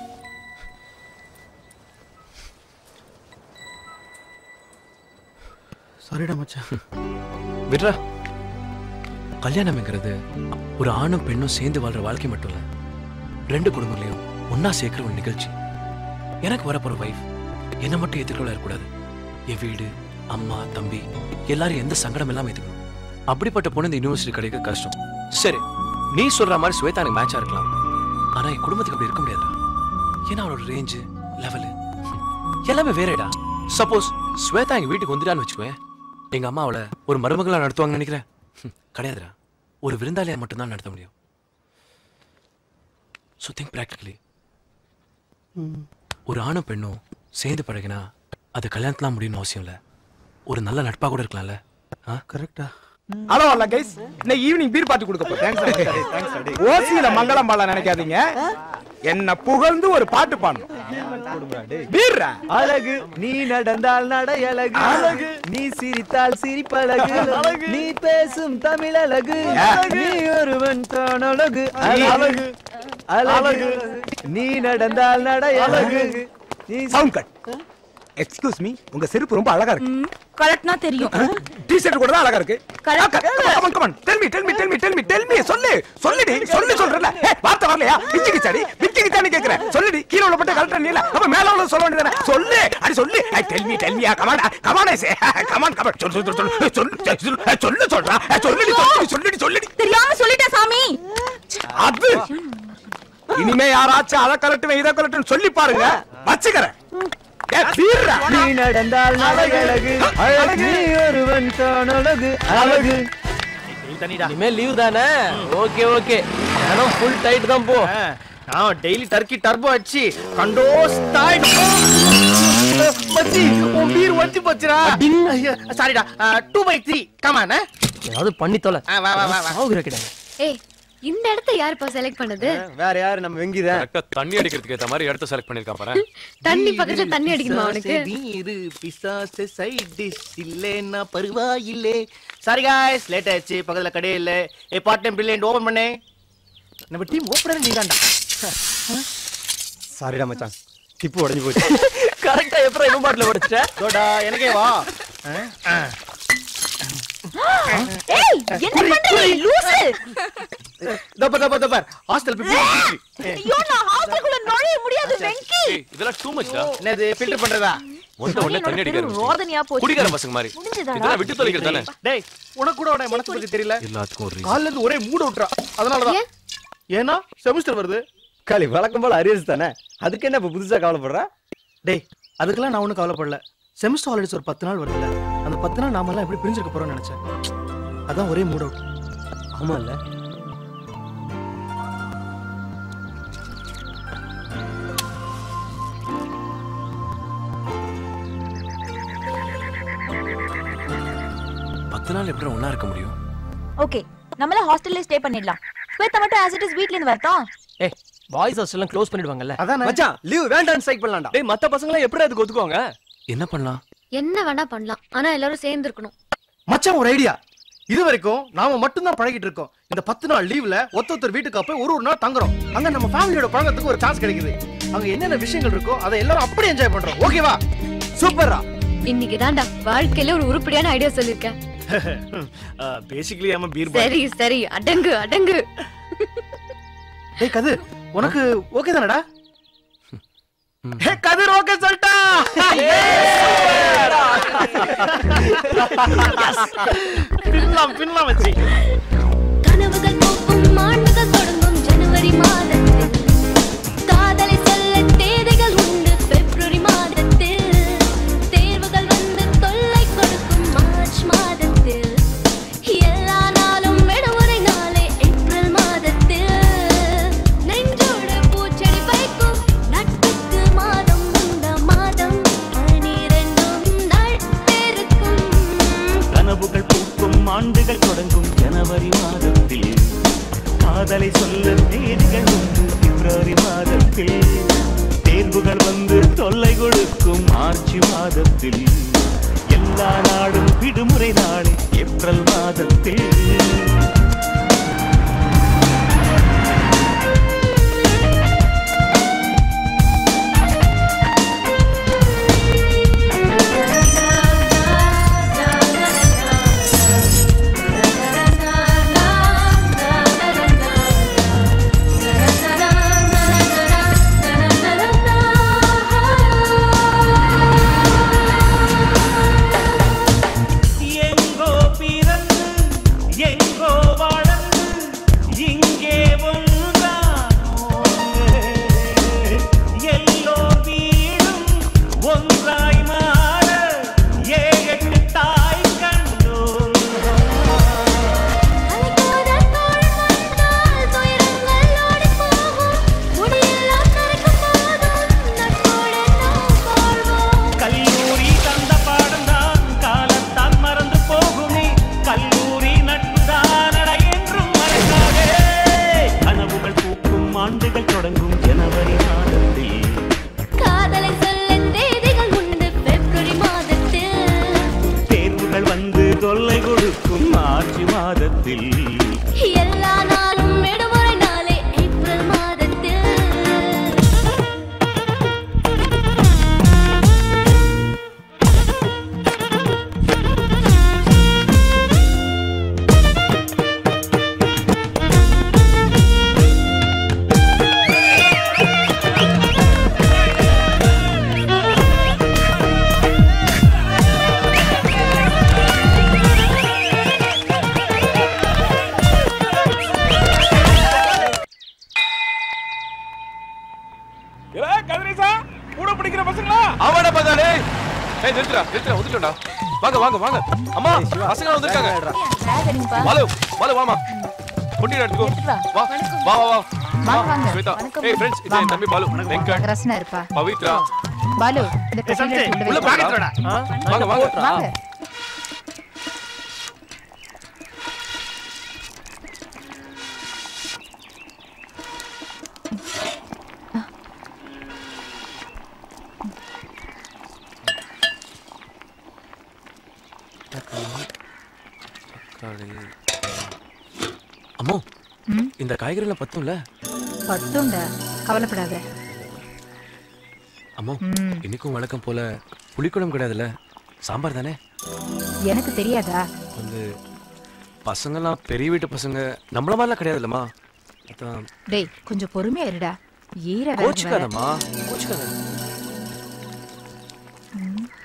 சாரிடா மச்சான் விட்ரா கல்யாணம்ங்கிறது ஒரு ஆணும் பெண்ணும் சேர்ந்து வாழ்ற வாழ்க்கை மட்டும் இல்ல ரெண்டு குடும்பங்களையும் ஒன்னா சேர்க்கிற ஒரு நிகழ்ச்சி எனக்கு வரப்போற வைஃப் என்ன மட்டும் ஏத்துக்கொள்ள இருக்கக்கூடாது என் வீடு அம்மா தம்பி எல்லாரும் எந்த சங்கடம் இல்லாம ஏத்துக்கணும் அப்படிப்பட்ட பொண்ணு இந்த யூனிவர்சிட்டி கிடைக்க கஷ்டம் சரி நீ சொல்ற மாதிரி ஸ்வேதா எனக்கு மேட்சா இருக்கலாம் ஆனா என் குடும்பத்துக்கு அப்படி இருக்க முடியாதுடா ஏன்னா அவளோட ரேஞ்சு லெவலு எல்லாமே வேறேடா சப்போஸ் ஸ்வேதா எங்க வீட்டுக்கு வந்துட்டான்னு வச்சுக்குவேன் எங்க அம்மா அவளை ஒரு மருமகளா நடத்துவாங்கன்னு நினைக்கிறேன் ஹம், கிடையாதுடா ஒரு விருந்தாளியா மட்டும்தான் நடத்த முடியும் ஸோ திங்க் ப்ராக்டிகலி ஒரு ஆணும் பெண்ணும் சேர்ந்து பழகினா அது கல்யாணத்துலாம் முடியும்னு அவசியம் இல்லை ஒரு நல்ல நட்பா கூட இருக்கலாம்ல ஆ கரெக்டா ஹலோ அல்ல கைஸ் இன்னைக்கு ஈவினிங் பீர் பார்ட்டி கொடுக்க போறேன் ஓசியில மங்களம் பால நினைக்காதீங்க என்ன புகழ்ந்து ஒரு பாட்டு பாடணும் பீர்ரா அழகு நீ நடந்தால் நடை அழகு அழகு நீ சிரித்தால் சிரிப்பழகு அழகு நீ பேசும் தமிழ் அழகு நீ ஒருவன் தான் அழகு அழகு அழகு நீ நடந்தால் நடை அழகு நீ சவுண்ட் கட் எக்ஸ்கியூஸ் மீ உங்க செருப்பு ரொம்ப அழகா இருக்கு கரெக்ட்னா தெரியும் டி ஷர்ட் கூட தான் அழகா இருக்கு come on come on tell me tell me tell me tell me tell me சொல்லு சொல்லுடி சொல்லு சொல்றல ஏய் வார்த்தை வரலையா பிச்சிக்கு சாடி பிச்சிக்கு தானே கேக்குறேன் சொல்லுடி கீழ உள்ள பட்ட கரெக்டா நீல அப்ப மேல உள்ள சொல்ல வேண்டியதானே சொல்லு அடி சொல்லு I tell me tell me come on come on say come on come on சொல்லு சொல்லு சொல்லு சொல்லு சொல்லு சொல்லு சொல்றா சொல்லுடி சொல்லுடி சொல்லுடி சொல்லுடி தெரியாம சொல்லிட்டேன் சாமி அது இனிமே யாராச்சும் அத கலட்டுவேன் இத கலட்டுன்னு சொல்லி பாருங்க வச்சுக்கிறேன் ஏ பீர்ரா நீ நடந்தால் நடை அழகு அழகு நீ ஒருவன் தான் அழகு அழகு இனிமே லீவ் தானே ஓகே ஓகே நானும் ஃபுல் டைட் தான் போ நான் டெய்லி டர்க்கி டர்போ அடிச்சு கண்டோ ஸ்டார்ட் மச்சி உன் பீர் வச்சு போச்சுடா சாரிடா டூ பை த்ரீ கமான் ஏதாவது பண்ணி தொலை வா வா வா வா சாகுற கிடையாது ஏய் இந்த இடத்த யாருப்பா செலக்ட் பண்ணது வேற யாரு நம்ம வெங்கிதான் கரெக்டா தண்ணி அடிக்கிறதுக்கு ஏத்த மாதிரி இடத்த செலக்ட் பண்ணிருக்கான் பாரு தண்ணி பக்கத்துல தண்ணி அடிக்கணுமா அவனுக்கு நீரு பிசாசு சைட் டிஷ் இல்லைன்னா பருவாயில்லே சாரி காய்ஸ் லேட் ஆயிடுச்சு பக்கத்துல கடை இல்ல a part time brilliant open பண்ணே நம்ம டீம் ஓபனர் நீதான்டா சாரிடா மச்சான் டிப்பு உடைஞ்சு போச்சு கரெக்டா எப்பறம் இவன் பாட்டில் உடைச்சிட்ட தோடா எனக்கே வா ஏய் என்ன பண்ற நீ லூசு தப்ப தப்ப தப்ப ஹாஸ்டல் ஐயோ நான் ஹாஸ்டலுக்குள்ள நுழைய முடியாது வெங்கி ஏய், இதெல்லாம் டூ மச்டா என்னது ஃபில்டர் பண்றதா ஒருத்த உடனே தண்ணி அடிக்க ஆரம்பிச்சிட்டீங்க. ரோதனையா போச்சு குடிக்கார பசங்க மாதிரி முடிஞ்சதாடா? இதெல்லாம் விட்டு தொலைக்கிறது தானே டேய் உனக்கு கூட உடைய மனசு பத்தி தெரியல எல்லாத்துக்கும் ஒரு reason. கால்ல இருந்து ஒரே மூட விட்டுறா அதனாலதான் ஏன்னா செமிஸ்டர் வருது களி வழக்கம் போல அரியர்ஸ் தானே அதுக்கு என்ன இப்ப புதுசா கவலைப்படுற டேய் அதுக்கெல்லாம் நான் ஒன்றும் கவலைப்படல செமிஸ்டர் ஹாலிடேஸ் ஒரு பத்து நாள் வருதுல்ல அந்த பத்து நாள் நாமெல்லாம் எப்படி பிரிஞ்சிருக்க போறோம்னு நினைச்சேன் அதான் ஒரே மூட் அவுட் ஆமா இல்ல பத்து நாள் எப்படி ஒண்ணா இருக்க முடியும் ஓகே நம்மள ஹாஸ்டல்ல ஸ்டே பண்ணிடலாம் ஸ்வேதா மட்டும் ஆஸ் இட் இஸ் வீட்ல இருந்து வரட்டும் ஏய் பாய்ஸ் ஹாஸ்டல்லாம் க்ளோஸ் பண்ணிடுவாங்கல்ல அதானே மச்சான் லீவ் வேண்டாம்னு ஸ்ட்ரைக் பண்ணலாம்டா டேய் மத்த பசங்க எல்லாம் எப்படி அதுக்கு ஒத்துக்குவாங்க என்ன பண்ணலாம் என்ன வேணா பண்ணலாம் ஆனா எல்லாரும் சேர்ந்து இருக்கணும் மச்சான் ஒரு ஐடியா இது வரைக்கும் நாம மட்டும்தான் பழகிட்டு இருக்கோம் இந்த பத்து நாள் லீவ்ல ஒத்த ஒருத்தர் வீட்டுக்கு போய் ஒரு ஒரு நாள் தங்குறோம் அங்க நம்ம ஃபேமிலியோட பழகத்துக்கு ஒரு சான்ஸ் கிடைக்குது அங்க என்னென்ன விஷயங்கள் இருக்கோ அதை எல்லாரும் அப்படியே என்ஜாய் பண்றோம் ஓகேவா சூப்பரா இன்னைக்கு தான்டா வாழ்க்கையில ஒரு உருப்படியான ஐடியா சொல்லிருக்கேன் பேசிக்கலி ஆமா பீர் சரி சரி அடங்கு அடங்கு டேய் கதிர் உனக்கு ஓகே தானடா ஹே கதிர் ஓகே சொல்லிட்டா பின்லாம் பின்லாம் வச்சு கனவுகள் பூக்கும் ஆண்டுகள் தொடங்கும் ஜனவரி மாதத்தில் காதலை சொல்ல தேதிகள் உண்டு பிப்ரவரி மாதத்தில் தேர்வுகள் வந்து தொல்லை கொடுக்கும் மார்ச் மாதத்தில் எல்லா நாளும் விடுமுறை நாளே ஏப்ரல் மாதத்தில் நெஞ்சோடு பூச்செடி வைக்கும் நட்புக்கு மாதம் இந்த மாதம் பனிரெண்டும் நட்பிருக்கும் கனவுகள் பூக்கும் ஆண்டுகள் தொடங்கும் ஜனவரி மாதத்தில் காதலை சொல்ல தேதிகள் உண்டு பிப்ரவரி மாதத்தில் தேர்வுகள் வந்து தொல்லை கொடுக்கும் மார்ச் மாதத்தில் எல்லா நாடும் விடுமுறை நாளே ஏப்ரல் மாதத்தில் எங்கோ பிறந்து எங்கோ வளர்ந்து இங்கே ஒன்றானோ எல்லோ வீடும் ஒன்றாய் மாற ஏழெட்டு தாய் கண்டோம் கல்லூரி தந்த பாடம்தான் காலத்தான் மறந்து போகுமே கல்லூரி நட்புதான் அட என்றும் மறக்காதே கனவுகள் பூக்கும் ஆண்டுகள் தொடங்கும் ஜனவரி மாதத்தில் காதலை சொல்ல தேதிகள் உண்டு பிப்ரவரி மாதத்தில் தேர்வுகள் வந்து தொல்லை கொடுக்கும் மார்ச் மாதத்தில் எல்லா நாளும் விடுமுறை நாளே ஏப்ரல் மாதத்தில் கதிரேசா கூட பிடிக்கிற பசங்களா அவன பதாலே ஏய் நிறுத்துடா நிறுத்துடா ஒதுக்குடா வாங்க வாங்க வாங்க அம்மா பசங்க வந்திருக்காங்க வாலு வாலு வாமா கொண்டிடா எடுத்துக்கோ வா வா வா வா வாங்க, வாங்க. ஸ்வேதா வணக்கம். ஏய் ஃப்ரெண்ட்ஸ் இது என் தம்பி பாலு வெங்கட் ரசனா இருப்பா பவித்ரா பாலு இந்த ஏய், சம்தி, பெட்டியில உள்ள கொண்டு வை. பாக்கெட் வைடா. வாங்க வாங்க வாங்க அம்மோ ம்? இந்த காய்கறிலாம் பத்தும்ல பத்துண்டா கவலைப்படாத அம்மோ ம். இன்னைக்கும் வழக்கம் போல புளிக்குழம்பு கிடையாதுல்ல சாம்பார் தானே எனக்கு தெரியாதா வந்து பசங்கெல்லாம் பெரிய வீட்டு பசங்க நம்மள மாதிரிலாம் கிடையாதுல்லம்மா அதான் டேய் கொஞ்சம் பொறுமையா இருடா ஈர வேற வேற. கோச்சுக்காதம்மா கோச்சுக்காத ம்.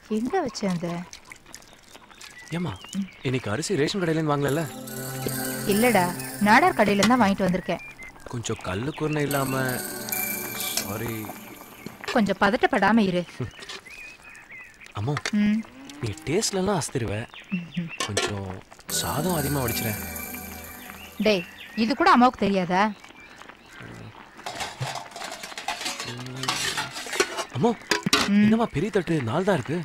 எங்க வச்சேன் அந்த ஏமா இன்னைக்கு அரிசி ரேஷன் கடையிலேருந்து வாங்கலல்ல இல்லடா நாடார் கடையில தான் வாங்கிட்டு வந்திருக்கேன் கொஞ்சம் கல்லு குருணை இல்லாம சாரி கொஞ்சம் பதட்டப்படாம இரு அம்மா ம் நீ டேஸ்ட்லலாம் அஸ்திருவ ம்ஹும். கொஞ்சம் சாதம் அதிகமாக வடிச்சிறேன் டேய் இது கூட அம்மாவுக்கு தெரியாதா அம்மா என்னம்மா பெரிய தட்டு நாலு தான் இருக்கு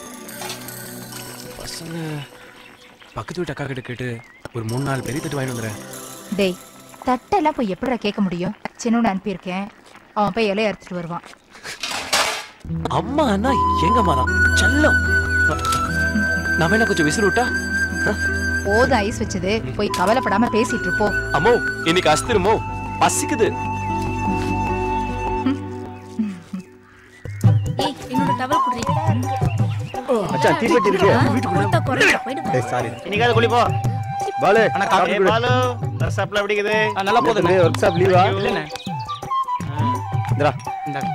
பசங்க பக்கத்து வீட்டு அக்கா கிட்ட கேட்டு ஒரு மூணு நாலு பெரிய தட்டு வாங்கிட்டு வந்துடுறேன் டேய் தட்டெல்லாம் போய் எப்படிடா கேட்க முடியும் சின்னவனை அனுப்பியிருக்கேன் அவன் போய் இலைய அறுத்துட்டு வருவான் அம்மா அண்ணா எங்க அம்மா தான் செல்லம் நான் வேணா கொஞ்சம் விசிறு விட்டா போதும் ஐஸ் வச்சது போய் கவலைப்படாம பேசிட்டு இருப்போ அம்மோ இன்னைக்கு அஸ்திரமோ பசிக்குது ஏய் என்னோட டவல் குடுறி மச்சான் தீப்பெட்டி இருக்கு கொடுத்தா குறையும் ஏய் சாரி இன்னைக்காவது குளிப்போ பாலு அண்ணா காப்பி காப்பி கொடு. பாலு நர்சாப்ல எப்படிக்குது நல்லா போகுதுண்ணே. ஒர்க் ஷாப் லீவா இல்லைண்ணே. இந்தா இந்தாங்க.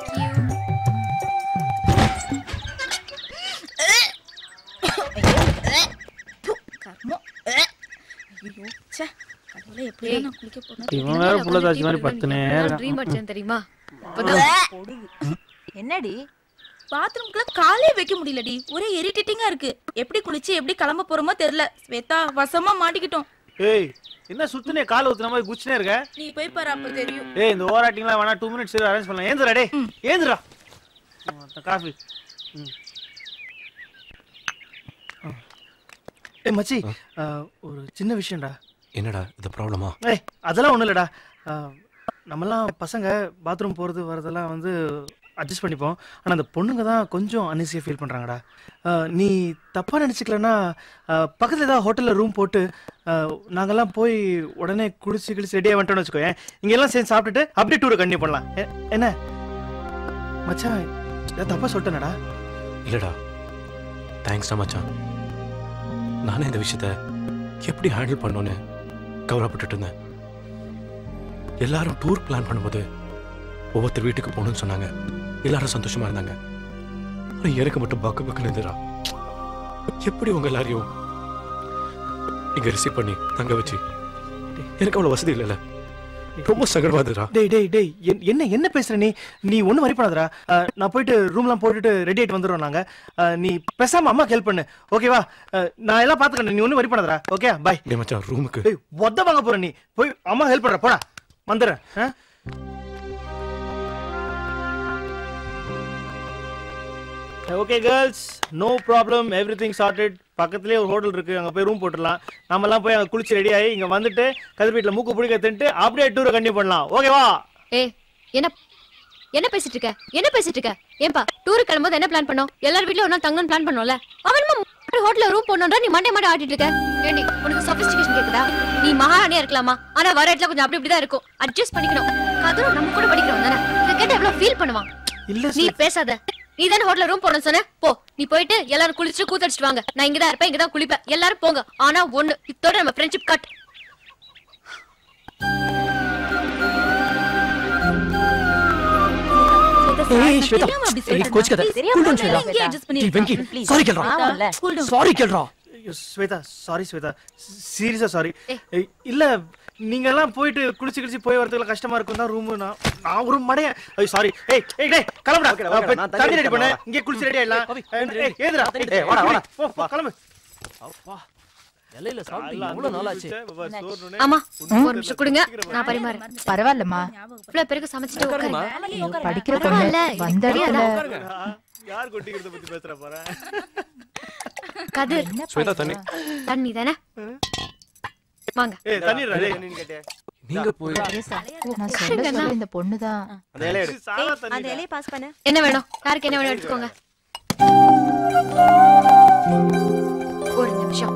இவன் வேற புள்ள தாச்சி மாதிரி பத்துனே இருக்கான். ட்ரீம் அடிச்சேன் தெரியுமா என்னடி பாத்ரூம்குள்ள காலே வைக்க முடியலடி ஒரே இரிட்டேட்டிங்கா இருக்கு எப்படி குளிச்சு எப்படி கிளம்ப போறோமோ தெரியல ஸ்வேதா வசமா மாட்டிக்கிட்டோம் ஏய் என்ன சுத்துனே கால் ஊத்துன மாதிரி குச்சினே இருக்க நீ போய் பாரு அப்ப தெரியும் ஏய் இந்த ஓவர் ஆக்டிங்லாம் வேணா டூ மினிட்ஸ் அரேஞ்ச் பண்ணலாம் ஏந்திரா டேய் ஏந்திரா காஃபி ஏய் மச்சி ஆ, ஒரு சின்ன விஷயம்டா என்னடா இது ப்ராப்ளமா ஏய் அதெல்லாம் ஒன்றும் இல்லைடா ஆ, நம்மலாம் பசங்க பாத்ரூம் போகிறது வரதெல்லாம் வந்து அட்ஜஸ்ட் பண்ணிப்போம் ஆனால் அந்த பொண்ணுங்க தான் கொஞ்சம் அன்ஈஸியாக ஃபீல் பண்ணுறாங்கடா நீ தப்பாக நினச்சிக்கலன்னா பக்கத்தில் ஏதாவது ஹோட்டலில் ரூம் போட்டு ஆ, நாங்கெல்லாம் போய் உடனே குடிச்சு கிடிச்சு ரெடியாக வந்துட்டோம்னு வச்சுக்கோயேன் இங்க எல்லாம் சேர்ந்து சாப்பிட்டுட்டு அப்படியே டூரை கண்டினியூ பண்ணலாம் எ- என்ன மச்சான் ஏதாவது தப்பாக சொல்லிட்டேனடா இல்லடா தேங்க்ஸ்டா மச்சான் நானே இந்த விஷயத்த எப்படி ஹேண்டில் பண்ணோன்னு கவலைப்பட்டுட்டு இருந்தேன் எல்லாரும் டூர் பிளான் பண்ணும்போது ஒவ்வொருத்தர் வீட்டுக்கு போகணும்னு சொன்னாங்க எல்லாரும் சந்தோஷமா இருந்தாங்க ஆனா எனக்கு மட்டும் பக்கு பக்குன்னு இருந்துடா எப்படி உங்க எல்லாரையும் இங்க ரிசீவ் பண்ணி தங்க வச்சு எனக்கு அவ்வளவு வசதி இல்லைல்ல ரொம்ப சங்கடமா இருந்துடா டேய் டேய் டேய் என்- என்ன என்ன பேசுற நீ நீ ஒன்றும் வரி பண்ணாதடா அஹ், நான் போயிட்டு ரூம்லாம் போட்டுட்டு ரெடி ஆயிட்டு வந்துடுறோம் நாங்க அஹ், நீ பேசாம அம்மாக்கு ஹெல்ப் பண்ணு ஓகேவா அஹ், நான் எல்லாம் பாத்துக்கிறேன் நீ ஒன்றும் வரி பண்ணாதடா ஓகே பாய் டேய் மச்சான் ரூமுக்கு டேய் ஒத்த வாங்க போற நீ போய் அம்மா ஹெல்ப் பண்ற போடா வந்துடுறேன் ஆ? Okay girls no problem everything sorted பக்கத்துலேயே ஒரு ஹோட்டல் இருக்கு அங்கே போய் ரூம் போட்டுடலாம் நம்மலாம் போய் அங்கே குளிச்சு ரெடி ஆகி இங்கே வந்துட்டு கதிர் வீட்டில் மூக்கு பிடிக்க தின்ட்டு அப்படியே டூரை கண்டினியூ பண்ணலாம் ஓகேவா ஏய் என்ன என்ன பேசிட்டு இருக்க என்ன பேசிட்டு இருக்க ஏன்பா டூர் கிளம்பும்போது என்ன பிளான் பண்ணோம் எல்லார் வீட்லயும் ஒண்ணா தங்கன்னு பிளான் பண்ணோம்ல அவனுமா ஹோட்டல்ல ரூம் போடணும்டா நீ மண்டே மண்டே ஆட்டிட்டு இருக்க ஏண்டி உனக்கு சொபிஸ்டிகேஷன் கேக்குதா நீ மகாராணியா இருக்கலாமா ஆனா வர இடத்துல கொஞ்சம் அப்படி இப்படி தான் இருக்கும் அட்ஜஸ்ட் பண்ணிக்கணும் கதிரும் நம்ம கூட படிக்கிறோம் தானே இத கேட்டு எவ்வளவு ஃபீல் பண்ணுவான் இல்ல நீ பேசாத நீ தானே ஹோட்டல்ல ரூம் போடணும் சொன்ன போ நீ போயிட்டு எல்லாரும் குளிச்சுட்டு கூத்தடிச்சிட்டு வாங்க நான் இங்க தான் இருப்பேன் இங்க தான் குளிப்பேன் எல்லாரும் போங்க ஆனா ஒண்ணு இத்தோட நம்ம ஃப்ரெண்ட்ஷிப் கட் ஏய் ஸ்வேதா ஏய் கோச்சுக்காத கூல் டவுன் ஸ்வேதா ஏய் வெங்கி சாரி கேளுடா சாரி கேளுடா ஐயோ, ஸ்வேதா சாரி ஸ்வேதா சீரியஸா சாரி இல்ல நீங்க எல்லாம் போயிட்டு குளிச்சு கிழிச்சு போய் வரதுக்குள்ள கஷ்டமா இருக்கும் தான் ரூம் நான் நான் ஒரு மடைய ஐயோ சாரி ஏய் ஏய் டேய் கிளம்புடா ஓகேடா, ஓகேடா, போய் நான் தண்ணி தண்ணி ரெடி எடுத்து பண்ணு வரேன். இங்கே குளிச்சு ரெடி ஆயிடலாம் ஏய் ஏதுடா ஏய், வாடா, வாடா. போ, போ, கிளம்பு இலையில சாப்பிட்டு எவ்வளவு நாள் ஆச்சு ஆமா ஒரு நிமிஷம் கொடுங்க நான் பரிமாறேன் பரவாயில்லம்மா இவ்வளவு பேருக்கு சமைச்சிட்டு உட்காருங்க படிக்கிற பொண்ணு பரவாயில்ல, வந்த இடத்துல யார் கொட்டிக்கிறத பத்தி பேசுற போறேன் கதிர் ஸ்வேதா தண்ணி தண்ணி தானே வாங்க ஏய் தண்ணி ரெடி நீங்க போய் நான் சொல்ல சொல்ல இந்த பொண்ணுதான் அந்த இலைய எடு. அந்த இலையை பாஸ் பண்ணு என்ன வேணும் யாருக்கு என்ன வேணும் எடுத்துக்கோங்க ஒரு நிமிஷம்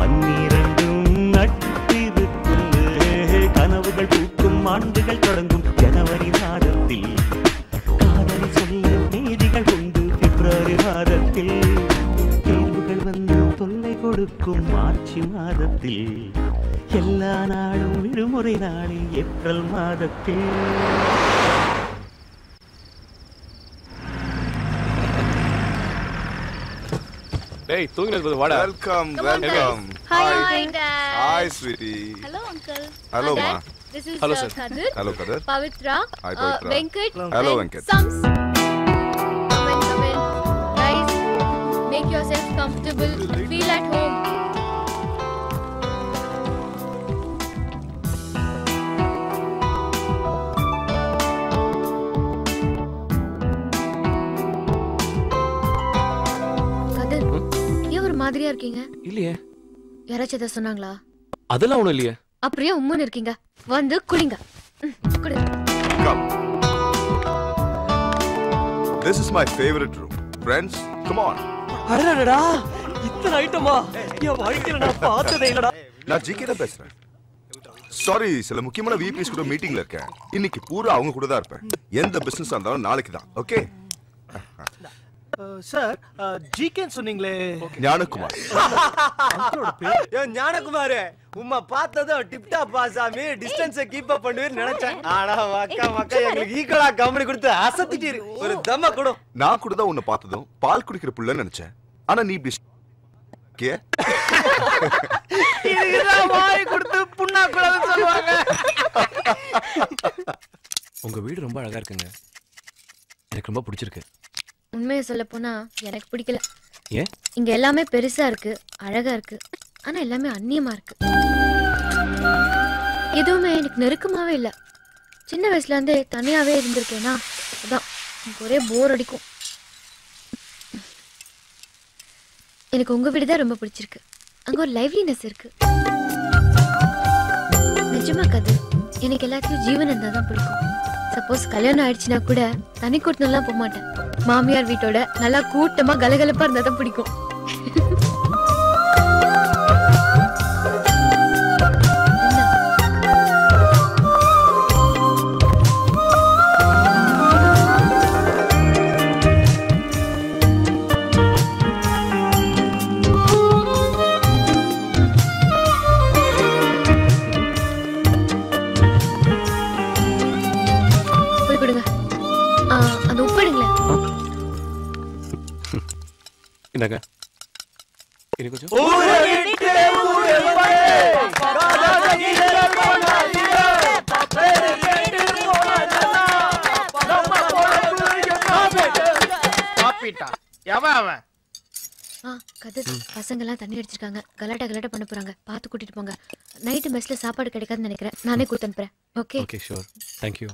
பன்னிரண்டும் நட்பிருக்கும் கனவுகள் பூக்கும் ஆண்டுகள் தொடங்கும் ஜனவரி மாதத்தில் காதலை சொல்ல நீதிகள் உண்டு பிப்ரவரி மாதத்தில் தேர்வுகள் வந்து தொல்லை கொடுக்கும் மார்ச் மாதத்தில் எல்லா நாளும் விடுமுறை நாளில் ஏப்ரல் மாதத்தில் டேய் தூங்கினது வாடா welcome Come on, welcome Hi, Hi, Dad. Hi sweetie Hello, Uncle. Hello, Dad. Ma. This is Hello, uh, sir. Kadir. Hello, Kadir. Pavitra. Hi, uh, Pavitra. Venkat. Hello, and Venkat. Sams. Come in, come in. Guys, make yourself comfortable. Feel at home. Kathir ஏன் ஒரு மாதிரியா இருக்கீங்க இல்லையே யாராச்சும் எதாவது சொன்னாங்களா அதெல்லாம் ஒண்ணும் இல்லையே அப்படியே உம்முன்னு இருக்கீங்க வந்து குடிங்க ம், குடு This is my favorite room. Friends, come on. அடடா இத்தனை ஐட்டமா என் வாழ்க்கையில நான் பார்த்ததே இல்லடா நான் ஜிகே தான் பேசுறேன் சாரி சில முக்கியமான விபிஎஸ் கூட மீட்டிங்ல இருக்கேன் இன்னைக்கு பூரா அவங்க கூட தான் இருப்பேன் எந்த பிசினஸ் இருந்தாலும் நாளைக்கு தான் ஓகே சார் ஜிகேன்னு சொன்னீங்களே ஞானகுமார் ஏன் ஞானகுமார் உம்மா பார்த்ததும் டிப்டாப் சாமி டிஸ்டன்ஸை கீப் அப் பண்ணுவேன்னு நினைச்சேன் ஆனா மக்கா மக்கா எங்களுக்கு ஈக்குவலா கம்பெனி கொடுத்து அசத்திட்டீரு ஒரு தம்ம கொடு நான் கூட தான் உன்னை பார்த்ததும் பால் குடிக்கிற புள்ளன்னு நினைச்சேன் ஆனா நீ இப்படி கே இதுதான் வாய் கொடுத்து புண்ணாக்குள்ளது சொல்லுவாங்க உங்க வீடு ரொம்ப அழகா இருக்குங்க எனக்கு ரொம்ப பிடிச்சிருக்கு உண்மையை சொல்ல போனா எனக்கு பிடிக்கல ஏன் இங்க எல்லாமே பெருசா இருக்கு அழகா இருக்கு ஆனா எல்லாமே அந்நியமா இருக்கு எதுவுமே எனக்கு நெருக்கமாவே இல்ல சின்ன வயசுல இருந்தே தனியாவே இருந்திருக்கேனா அதான் எனக்கு ஒரே போர் அடிக்கும் எனக்கு உங்க வீடு தான் ரொம்ப பிடிச்சிருக்கு அங்க ஒரு லைவ்லினஸ் இருக்கு நிஜமா கது எனக்கு எல்லாத்தையும் ஜீவன் இருந்தா தான் பிடிக்கும் சப்போஸ் கல்யாணம் ஆயிடுச்சுன்னா கூட தனி கூட்டம்லாம் போக மாட்டேன் மாமியார் வீட்டோட நல்லா கூட்டமா கலகலப்பா இருந்தா தான் பிடிக்கும் போய் கொடுங்க ஆ, அந்த உப்பு எடுங்களேன் இந்தாங்க இனி கொஞ்சம் காப்பிட்டா எவன் அவன் ஆ கதிர் பசங்க எல்லாம் தண்ணி அடிச்சிருக்காங்க கலாட்டா கலாட்டா பண்ண போறாங்க பார்த்து கூட்டிட்டு போங்க நைட்டு மெஸ்ல சாப்பாடு கிடைக்காதுன்னு நினைக்கிறேன் நானே கொடுத்து அனுப்புறேன் okay okay sure thank you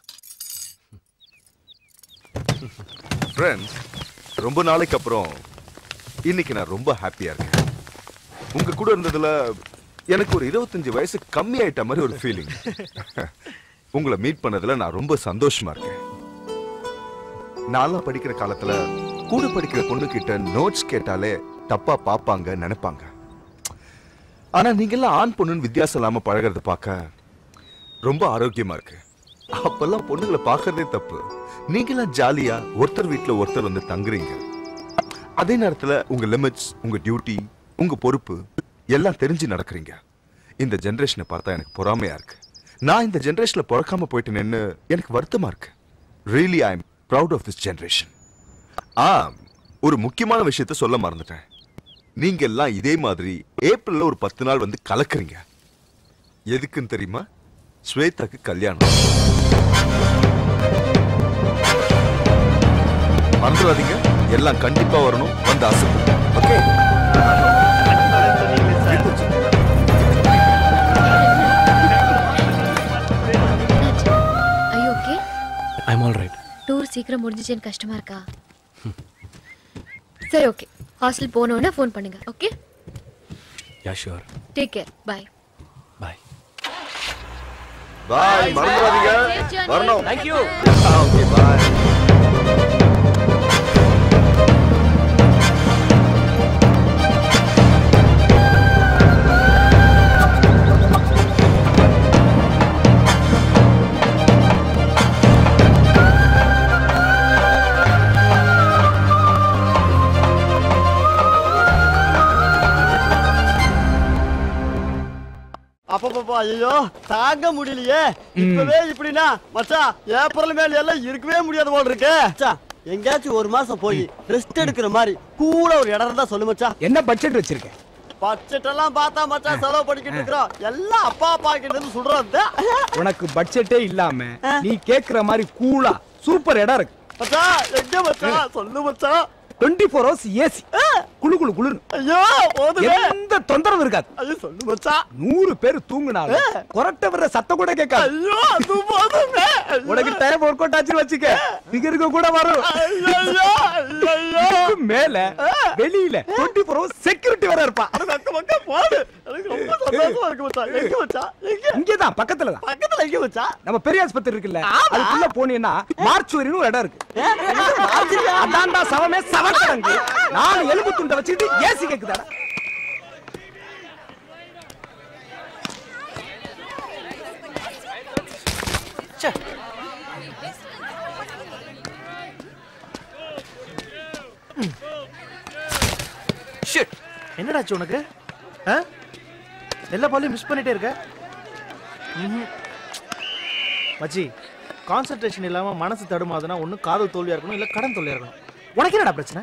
friends ரொம்ப நாளைக்கு அப்புறம் இன்னைக்கு நான் ரொம்ப ஹாப்பியா இருக்கேன் உங்க கூட இருந்ததுல எனக்கு ஒரு இருபத்தஞ்சு வயசு கம்மி ஆயிட்ட மாதிரி ஒரு ஃபீலிங் உங்களை மீட் பண்ணதுல நான் ரொம்ப சந்தோஷமா இருக்கேன் நான்லாம் படிக்கிற காலத்துல கூட படிக்கிற பொண்ணு கிட்ட நோட்ஸ் கேட்டாலே தப்பா பாப்பாங்க நினைப்பாங்க ஆனா நீங்க எல்லாம் ஆண் பொண்ணுன்னு வித்தியாசம் இல்லாம பழகிறத பார்க்க ரொம்ப ஆரோக்கியமா இருக்கு அப்பெல்லாம் பொண்ணுங்களை பார்க்கறதே தப்பு நீங்களாம் ஜாலியா ஒருத்தர் வீட்ல ஒருத்தர் வந்து தங்குறீங்க அதே நேரத்துல உங்க லிமிட்ஸ் உங்க டியூட்டி உங்க பொறுப்பு எல்லாம் தெரிஞ்சு நடக்கிறீங்க இந்த ஜெனரேஷனை பார்த்தா எனக்கு பொறாமையா இருக்கு நான் இந்த ஜெனரேஷன்ல பிறக்காம போயிட்டேன்னு எனக்கு வருத்தமா இருக்கு really I am proud of this generation ஆ ஒரு முக்கியமான விஷயத்த சொல்ல மறந்துட்டேன் நீங்க எல்லாம் இதே மாதிரி ஏப்ரல்ல ஒரு பத்து நாள் வந்து கலக்குறீங்க எதுக்குன்னு தெரியுமா ஸ்வேதாக்கு கல்யாணம் மறந்துடாதீங்க எல்லாம் கண்டிப்பா வரணும் வந்து ஆசைப்படுங்க ஓகே ஐயோ okay I am all right tour சீக்கிரம் முடிஞ்சிச்சேன்னு கஷ்டமா இருக்கா சரி ஓகே ஹாஸ்டல் போனோன்னே ஃபோன் பண்ணுங்க okay yeah sure take care bye bye மறந்துடாதீங்க Safe journey. வரணும் Thank you. ஓகே பாய் அப்பப்பா ஐயோ தாங்க முடியலையே இப்பவே இப்படின்னா மச்சான் ஏப்ரல் மேல எல்லாம் இருக்கவே முடியாது போல இருக்கு மச்சான் எங்கேயாச்சும் ஒரு மாசம் போய் ரெஸ்ட் எடுக்கிற மாதிரி கூல ஒரு இடம் இருந்தா சொல்லு மச்சான் என்ன பட்ஜெட் வச்சிருக்க பட்ஜெட் எல்லாம் பார்த்தா மச்சான் செலவு பண்ணிக்கிட்டு இருக்கிறோம் எல்லாம் அப்பா அப்பா கிட்ட இருந்து சுடுறது உனக்கு பட்ஜெட்டே இல்லாம நீ கேக்குற மாதிரி கூலா சூப்பர் இடம் இருக்கு மச்சான் எங்க மச்சான் சொல்லு மச்சான் டுவெண்ட்டி ஃபோர் ஹவர்ஸ் ஏசி குளு குளு குளு ஐயோ போதுமே எந்த தொந்தரவு இருக்காது ஐயோ சொல்லு மச்சான் நூறு பேர் தூங்குனாலும் கொரட்டை வர்ற சத்தம் கூட கேட்காது ஐயோ அது போதுமே உனக்கு டைம் ஒர்க் அவுட் ஆச்சுன்னு வச்சுக்க ஃபிகருக்கு கூட வரும் ஐயோ ஐயோ இதுக்கு மேல வெளியில டுவெண்ட்டி ஃபோர் ஹவர்ஸ் செக்யூரிட்டி வேற இருப்பா பக்கம் பக்கம் போடு எனக்கு ரொம்ப சந்தோஷமா இருக்கு மச்சான் எங்க மச்சான் எங்க இங்கதான் பக்கத்துல தான் பக்கத்துல எங்க மச்சான் நம்ம பெரிய ஆஸ்பத்திரி இருக்குல்ல அதுக்குள்ள போனீங்கன்னா மார்ச்சுவரின்னு ஒரு இடம் இருக்கு அதான்டா சவமே சவக்கடங்கு நாலு எலும்பு துண்டை வச்சுக்கிட்டு ஏசி கேக்குதாடா ஷிட் என்னடாச்சு உனக்கு ஆ எல்லா பாலையும் மிஸ் பண்ணிட்டே இருக்க ம்ஹும். மச்சி கான்சென்ட்ரேஷன் இல்லாம மனசு தடுமாதுன்னா ஒண்ணு காதல் தோல்வியா இருக்கணும் இல்ல கடன் தோல்வியா இருக்கணும் உனக்கு என்னடா பிரச்சனை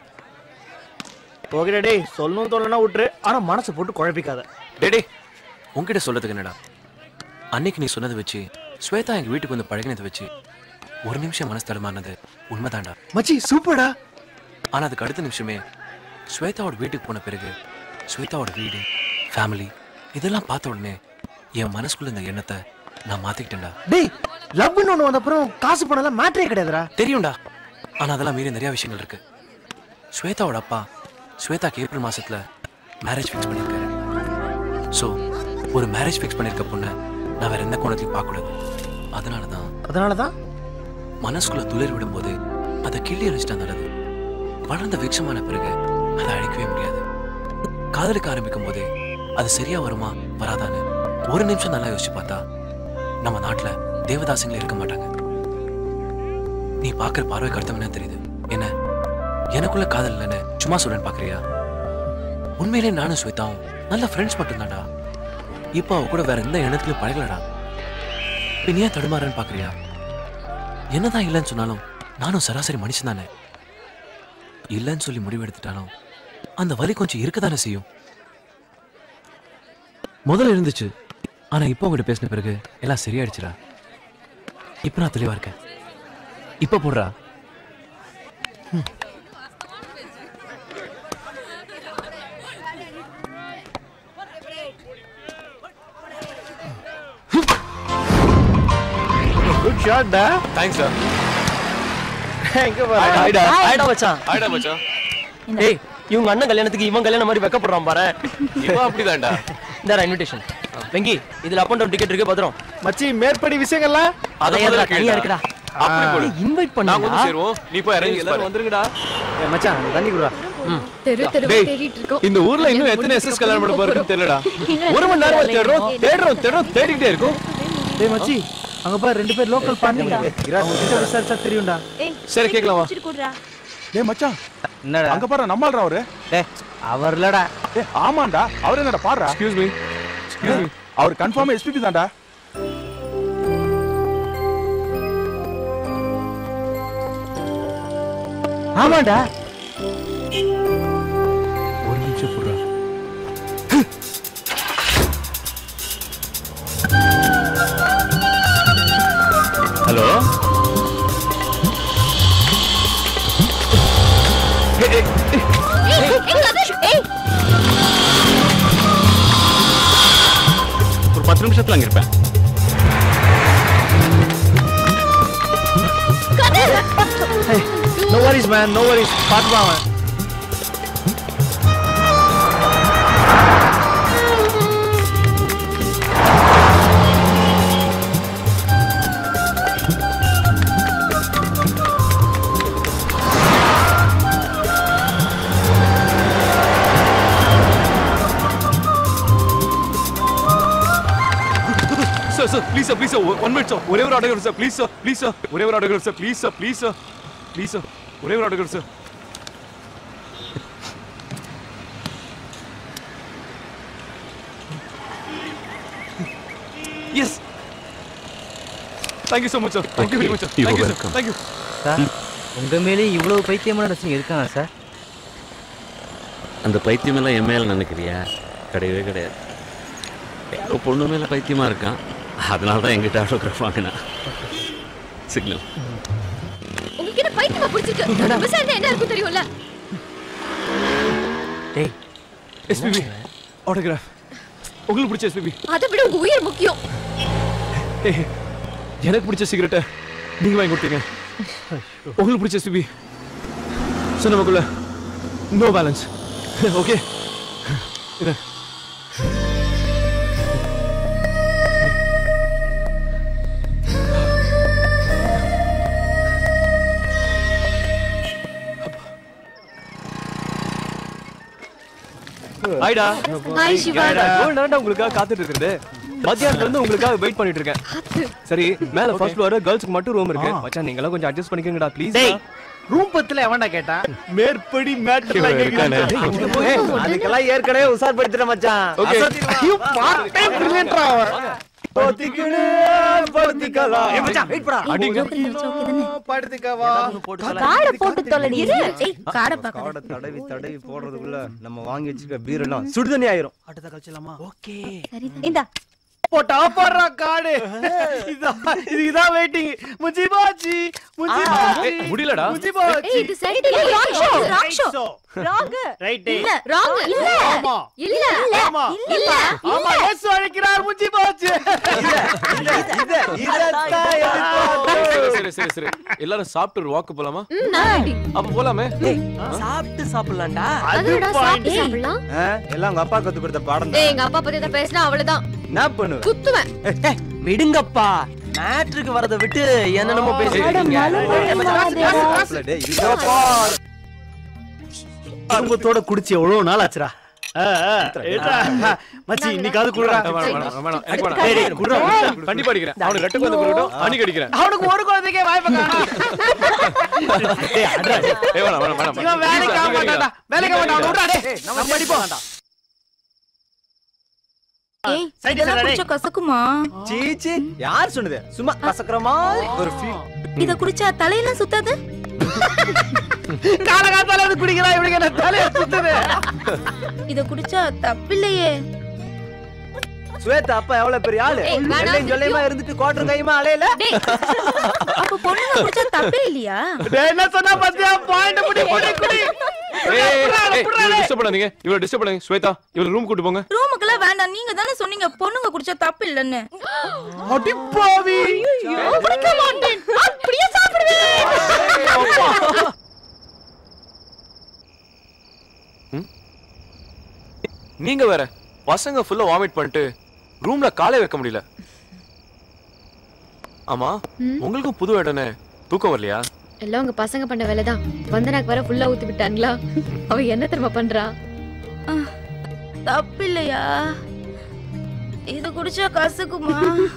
ஓகே டேய் சொல்லணும் தோலனா விட்டுரு ஆனா மனசை போட்டு குழப்பிக்காத டேடே உன்கிட்ட சொல்றதுக்கு என்னடா அன்னைக்கு நீ சொன்னதை வச்சு ஸ்வேதா எங்க வீட்டுக்கு வந்து பழகினதை வச்சு ஒரு நிமிஷம் மனசு தடுமாறினது உண்மைதான்டா மச்சி சூப்பர்டா ஆனா அதுக்கு அடுத்த நிமிஷமே ஸ்வேதாவோட வீட்டுக்கு போன பிறகு ஸ்வேதாவோட வீடு ஃபேமிலி இதெல்லாம் பார்த்த உடனே என் மனசுக்குள்ள இந்த எண்ணத்தை நான் மாத்திக்கிட்டேன்டா டேய் லவ்னு ஒண்ணு வந்த அப்புறம் காசு பணம் எல்லாம் மேட்டரே கிடையாதுடா தெரியும்டா ஆனா அதெல்லாம் மீறி நிறைய விஷயங்கள் இருக்கு ஸ்வேதாவோட அப்பா ஸ்வேதாக்கு ஏப்ரல் மாசத்துல மேரேஜ் ஃபிக்ஸ் பண்ணியிருக்காரு ஸோ ஒரு மேரேஜ் ஃபிக்ஸ் பண்ணியிருக்க பொண்ணை நான் வேற எந்த கோணத்தையும் பார்க்கக்கூடாது அதனால தான் அதனால தான் மனசுக்குள்ள துளிர் விடும்போது அதை கிள்ளி அடிச்சிட்டா நல்லது வளர்ந்த விருட்சமான பிறகு அதை அழிக்கவே முடியாது காதலிக்க ஆரம்பிக்கும் போதே அது சரியா வருமா வராதான்னு ஒரு நிமிஷம் நல்லா யோசிச்சு பார்த்தா நம்ம நாட்டுல தேவதாசங்களே இருக்க மாட்டாங்க நீ பார்க்குற பார்வைக்கு அர்த்தம் என்ன தெரியுது என்ன எனக்குள்ள காதல் இல்லைன்னு சும்மா சொல்றேன்னு பாக்குறியா உண்மையிலே நானும் ஸ்வேதாவும் நல்ல ஃப்ரெண்ட்ஸ் மட்டும்தான்டா இப்போ அவ கூட வேற எந்த எண்ணத்துலயும் பழகலடா பின் ஏன் தடுமாறன்னு பாக்குறியா என்னதான் இல்லைன்னு சொன்னாலும் நானும் சராசரி மனுஷன் தானே இல்லைன்னு சொல்லி முடிவு எடுத்துட்டாலும் அந்த வலி கொஞ்சம் இருக்கதானே செய்யும் முதல்ல இருந்துச்சு ஆனா இப்போ உங்ககிட்ட பேசின பிறகு எல்லாம் சரியாயிடுச்சுடா இப்போ நான் தெளிவா இருக்கேன் இப்போ போடுறா குட் ஷாட் டா தேங்க்ஸ் சார் எங்க பாரு ஆயிடா ஆயிடா மச்சான் ஆயிடா மச்சான் டேய் இவங்க அண்ணன் கல்யாணத்துக்கு இவன் கல்யாணம் மாதிரி வெக்கப்படுறான் பாரு இவன் அப்படிதான்டா இந்தாடா இன்விடேஷன் வெங்கி இதுல அப் அண்ட் டவுன் டிக்கெட் இருக்கு பத்திரம் மச்சி மேற்படி விஷயங்கள்லாம் அதை ஏதா தனியா இருக்குடா அப்படி போடு இன்வைட் நாங்க வந்து பண்ணா சேருவோம் நீ போய் அரேஞ்ச் எல்லாரும் வந்துருங்கடா ஏய், மச்சான் தண்ணி குடுறா தெரு தெருவா டேய், தேடிட்டு இருக்கோம் இந்த ஊர்ல இன்னும் எத்தனை எஸ்எஸ் கல்யாணம் பண்ண போறதுன்னு தெரியலடா ஒரு மணி நேரமா தேடுறோம் தேடுறோம் தேடுறோம் தேடிக்கிட்டே இருக்கும் டேய் மச்சி அங்க பாரு ரெண்டு பேர் லோக்கல் பண்ணீங்க அவங்க கிட்ட விசாரிச்சா தெரியும்டா சரி கேக்கலாம் வா டேய் மச்சான் என்னடா அங்க பாரு நம்மள்றா அவரு டேய் அவர் இல்லடா டேய் ஆமாண்டா அவர் என்னடா பாடுறா எக்ஸ்கியூஸ் மீ எக்ஸ்கியூஸ் மீ அவர் கன்ஃபார்மா எஸ்பிபி தான்டா ஆமாடா ஒரு நிமிஷம் போடுறா ஹலோ ஒரு பத்து நிமிஷத்துல அங்க இருப்பேன் no worries man no worries பாத்துப்பா அவன் sir sir please sir please sir one minute sir ஒரே ஒரு order sir please sir please sir ஒரே ஒரு order sir please sir please sir please sir ஒரே ஒரு order sir yes thank you so much sir thank you very much sir You are thank you sir welcome. Thank you sir உங்க மேலே இவ்வளவு பைத்தியமான ரசிகங்க இருக்காங்க sir அந்த பைத்தியமெல்லாம் என் மேல நினைக்கிறியா கிடையவே கிடையாது யாரோ பொண்ணு மேல பைத்தியமா இருக்கான் அதனால தான் எங்கிட்ட ஆட்டோகிராஃப் வாங்கினா சிக்னல் உங்களுக்கு என்ன பைத்தியமா பிடிச்சிருக்கு விவசாயம் என்ன இருக்கும் தெரியும்ல டேய் எஸ்பிபி ஆட்டோகிராஃப் உங்களுக்கு பிடிச்ச எஸ்பிபி அதை விட உங்க உயிர் முக்கியம் ஏய் எனக்கு பிடிச்ச சிகரெட்டை நீங்க வாங்கி கொடுத்தீங்க உங்களுக்கு பிடிச்ச எஸ்பிபி ஸோ நமக்குள்ள நோ பேலன்ஸ் ஓகே இது ஹாய்டா Hi, சிவா. எவ்வளவு நேரம்டா உங்களுக்காக காத்துட்டு இருக்கிறது மத்தியானத்துல இருந்து உங்களுக்காக வெயிட் பண்ணிட்டு இருக்கேன் சரி மேல ஃபர்ஸ்ட் ஃப்ளோர் கேர்ள்ஸ்க்கு மட்டும் ரூம் இருக்கு மச்சான் நீங்க எல்லாம் கொஞ்சம் அட்ஜஸ்ட் பண்ணிக்கங்கடா ப்ளீஸ் டேய் ரூம் பத்துல எவன்டா கேட்டான் மேற்படி மேட்டர்ல அதுக்கெல்லாம் ஏற்கனவே உசார் படுத்துறேன் மச்சான் Okay. You part time brilliant ரா அவன். போத்திக்கலாம் ஏய் மச்சான், wait பண்ணா. அடிங்க படுத்துக்கவா காடை போட்டு தொலைடி காடை காடை தடவி தடவி போடுறதுக்குள்ள நம்ம வாங்கி வச்சிருக்க பீர் எல்லாம் சுடுதண்ணி ஆயிரும் அடுத்த கழிச்சலாமா ஓகே இந்தா போட்டா போடுறா காடு இதான் இதுதான் வெயிட்டிங் முஜிபாஜி முஜிபாஜி ஏய், முடியலடா. முஜிபாஜி ஏய், இது சரி இல்ல, wrong show, wrong show. Wrong right இல்ல, wrong. இல்ல. ஆமா இல்ல. ஆமா இல்ல. ஆமா எஸ் அழைக்கிறார் முஜிபாஜி சரி சரி சரி சரி எல்லாரும் சாப்பிட்டு ஒரு வாக்கு போலாமா ம், நான் ready. அப்ப போலாமே சாப்பிட்டு சாப்பிடலாம்டா அதுடா, சாப்பிட்டு சாப்பிடலாம். எல்லாம் உங்க அப்பா கத்து கொடுத்த பாடம் ஏய், எங்க அப்பா பத்தி ஏதாவது பேசினா அவ்வளவுதான் என்ன பண்ணுவ குத்துவேன் விடுங்கப்பா மேட்ருக்கு வரத விட்டு என்னென்னமோ பேசிட்டு குடும்பத்தோட குடிச்சு எவ்வளவு நாள் ஆச்சுடா ஆ, ஆ, ஏடா, மச்சி இன்னைக்காவது குடுறா வேணாம், வேணாம், வேணாம், எனக்கு வேணாம். டேய், டேய், குடுறா, ஏய், குடுறா. கண்டிப்பா அடிக்கிறேன் அவனுக்கு ரெட்டு குழந்தை கொடுக்கட்டும் அன்னைக்கு அடிக்கிறேன் அவனுக்கு ஒரு குழந்தைக்கே வாய்ப்பு காணோம். டேய், அட்ரா. ஏய், வேணாம், வேணாம், வேணாம். இவன் வேலைக்கு ஆக மாட்டான்டா. வேலைக்கு ஆக மாட்டான். விட்றா, டேய். நம்ம அடிப்போம். ஏய் சைடு இதெல்லாம் சைடு, குடிச்சா கசக்குமா சீச்சி யார் சொன்னது சும்மா கசக்குற மாதிரி ஒரு ஃபீல் இத குடிச்சா தலையெல்லாம் சுத்தாது காலகாத்தால இருந்து குடிக்கிறா இவனுக்கு என்ன தலையை சுத்துது இத குடிச்சா தப்பில்லையே ஸ்வேதா அப்பா எவ்வளவு பெரிய ஆளு ஏய், வேணாம். எல்லையும் சொல்லையுமா இருந்துட்டு கோட்டர் கையுமா அலையில அப்ப பொண்ணுங்க குடிச்சா தப்பே இல்லையா டேய், என்ன சொன்னா பாத்தியா பாயிண்ட் முடி குடி குடி ஏய், ஏய், ஏய், இவளை disturb பண்ணாதீங்க இவளை disturb பண்ணாதீங்க ஸ்வேதா இவளை ரூம் கூட்டு போங்க ரூமுக்கெல்லாம் வேண்டாம் நீங்க தானே சொன்னீங்க பொண்ணுங்க குடிச்சா தப்பு இல்லன்னு அடி பாவி குடிக்க மாட்டேன் அப்படியே சாப்பிடுவேன் நீங்க வேற பசங்க ஃபுல்லா வாமிட் பண்ணிட்டு ரூம்ல காலை வைக்க முடியல ஆமா உங்களுக்கும் புது இடனே தூக்கம் வரலையா எல்லாம் உங்க பசங்க பண்ண வேலைதான் வந்தனாக்கு வர ஃபுல்லா ஊத்தி விட்டாங்களா அவ என்ன தெரியுமா பண்றா தப்பு இல்லையா இது குடிச்சா கசக்குமா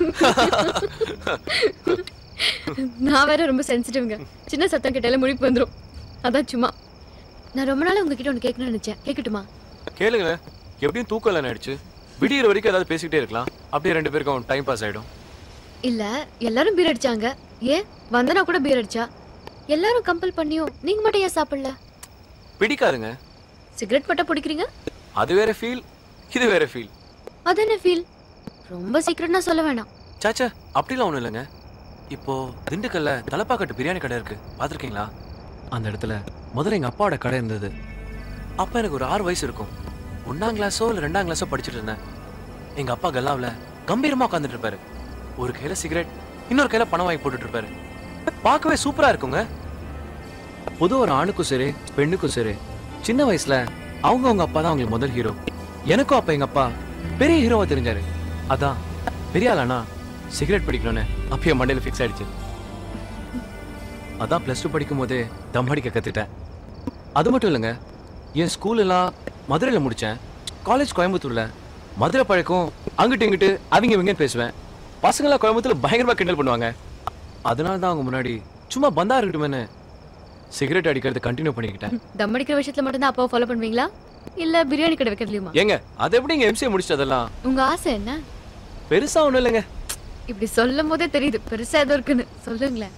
நான் வேற ரொம்ப சென்சிட்டிவ்ங்க சின்ன சத்தம் கேட்டாலே முழிப்பு வந்துரும் அதான் சும்மா நான் ரொம்ப நாளா உங்ககிட்ட ஒன்று கேட்கணும்னு நினைச்சேன் கேட்கட்டுமா கேளுங்களேன் எப்படியும் தூக்கம் இல்லை ஆயிடுச்சு விடியிற வரைக்கும் ஏதாவது பேசிக்கிட்டே இருக்கலாம் அப்படியே ரெண்டு பேருக்கும் டைம் பாஸ் ஆயிடும் இல்ல எல்லாரும் பீர் அடிச்சாங்க ஏன் வந்தனா கூட பீர் அடிச்சா எல்லாரும் கம்பல் பண்ணியும் நீங்க மட்டும் ஏன் சாப்பிடல பிடிக்காதுங்க சிகரெட் மட்டும் பிடிக்கிறீங்க அது வேற ஃபீல் இது வேற ஃபீல் அது என்ன ஃபீல் ரொம்ப சீக்கிரட்னா சொல்ல வேணாம் சாச்சா அப்படிலாம் ஒண்ணும் இல்லைங்க இப்போ திண்டுக்கல்ல தலப்பாக்கட்டு பிரியாணி கடை இருக்கு பாத்திருக்கீங்களா அந்த இடத்துல முதல்ல எங்க அப்பாவோட கடை இருந்தது அப்ப எனக்கு ஒரு ஆறு வயசு இருக்கும் ஒன்னாம் கிளாஸோ இல்ல ரெண்டாம் கிளாஸோ படிச்சுட்டு இருந்தேன் எங்க அப்பா கல்லாவுல கம்பீரமா உட்காந்துட்டு இருப்பாரு ஒரு கையில சிகரெட் இன்னொரு கையில பணம் வாங்கி போட்டுட்டு இருப்பாரு பார்க்கவே சூப்பரா இருக்குங்க பொது ஒரு ஆணுக்கும் சரி பெண்ணுக்கும் சரி சின்ன வயசுல அவங்க அவங்க அப்பா தான் அவங்களுக்கு முதல் ஹீரோ எனக்கும் அப்ப எங்க அப்பா பெரிய ஹீரோவா தெரிஞ்சாரு அதான் பெரிய ஆளானா சிகரெட் பிடிக்கணும்னு அப்பயே மண்டையில ஃபிக்ஸ் ஆயிடுச்சு அதான் பிளஸ் டூ படிக்கும் போதே தம் அடிக்க கத்துட்டேன் அது மட்டும் இல்லைங்க என் ஸ்கூல் எல்லாம் மதுரையில் முடித்தேன் காலேஜ் கோயம்புத்தூர்ல மதுரை பழக்கம் அங்கிட்டு இங்கிட்டு அவங்க இவங்கன்னு பேசுவேன் பசங்களாம் கோயம்புத்தூர்ல பயங்கரமா கிண்டல் பண்ணுவாங்க அதனால தான் அவங்க முன்னாடி சும்மா பந்தா இருக்கட்டுமேன்னு சிகரெட் அடிக்கிறது கண்டினியூ பண்ணிக்கிட்டேன் தம் அடிக்கிற விஷயத்துல மட்டும் தான் அப்பாவை ஃபாலோ பண்ணுவீங்களா இல்ல பிரியாணி கடை வைக்கிறதுலயுமா ஏங்க அது எப்படி இங்க எம்சிஏ முடிச்சது அதெல்லாம் உங்க ஆசை என்ன பெருசா ஒண்ணும் இல்லைங்க இப்படி சொல்லும் போதே தெரியுது பெருசா ஏதோ இருக்குன்னு சொல்லுங்களேன்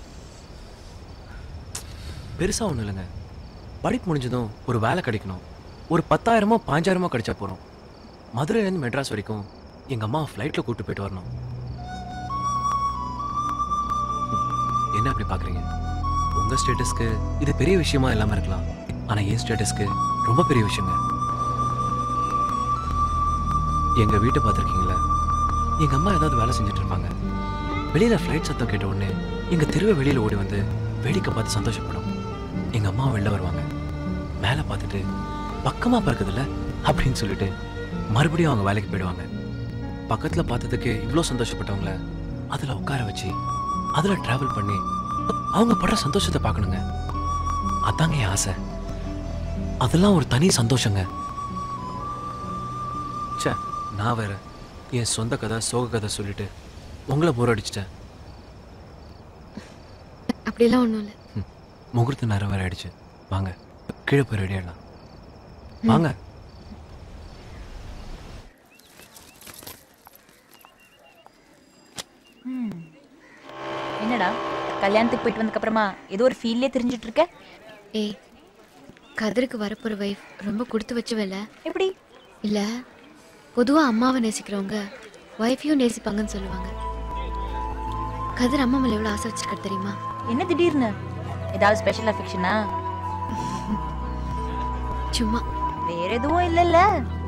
பெருசா ஒண்ணும் இல்லைங்க படிப்பு முடிஞ்சதும் ஒரு வேலை கிடைக்கணும் ஒரு பத்தாயிரமோ பாஞ்சாயிரமோ கிடைச்சா போறோம் மதுரையிலேருந்து மெட்ராஸ் வரைக்கும் எங்க அம்மா ஃப்ளைட்ல கூட்டு போயிட்டு வரணும் ம், என்ன அப்படி பாக்குறீங்க உங்க ஸ்டேட்டஸ்க்கு இது பெரிய விஷயமா இல்லாம இருக்கலாம் ஆனா என் ஸ்டேட்டஸ்க்கு ரொம்ப பெரிய விஷயங்க எங்க வீட்டை பார்த்துருக்கீங்களா எங்க அம்மா ஏதாவது வேலை செஞ்சுட்டு இருப்பாங்க வெளியில ஃப்ளைட் சத்தம் கேட்ட உடனே எங்க தெருவை வெளியில ஓடி வந்து வேடிக்கை பார்த்து சந்தோஷப்படும் எங்க அம்மா வெளில வருவாங்க மேலே பார்த்துட்டு பக்கமா பறக்குதுல்ல அப்படின்னு சொல்லிட்டு மறுபடியும் அவங்க வேலைக்கு போயிடுவாங்க பக்கத்துல பார்த்ததுக்கு இவ்வளோ சந்தோஷப்பட்டவங்கள அதுல உட்கார வச்சு அதுல டிராவல் பண்ணி அவங்க படுற சந்தோஷத்தை பார்க்கணுங்க அதாங்க என் ஆசை அதெல்லாம் ஒரு தனி சந்தோஷங்க ச்சே நான் வேற என் சொந்த கதை சோக கதை சொல்லிட்டு உங்களை போர் அடிச்சிட்டேன் அப்படிலாம் ஒண்ணும் இல்ல முகூர்த்த நேரம் வேற ஆயிடுச்சு வாங்க கீழே போய் ரெடி ஆயிடலாம் வாங்க என்னடா கல்யாணத்துக்கு போயிட்டு வந்ததுக்கு அப்புறமா ஏதோ ஒரு ஃபீல்லே தெரிஞ்சிட்டு இருக்க ஏய் கதிருக்கு வரப்போற வைஃப் ரொம்ப கொடுத்து வச்சவல்ல எப்படி இல்ல பொதுவா அம்மாவை நேசிக்கிறவங்க ஒய்ஃபையும் நேசிப்பாங்கன்னு சொல்லுவாங்க கதிர் அம்மா மேல எவ்வளவு ஆசை வச்சிருக்காரு தெரியுமா என்ன திடீர்னு ஏதாவது ஸ்பெஷல் அஃபெக்ஷனா சும்மா வேற எதுவும் இல்லல்ல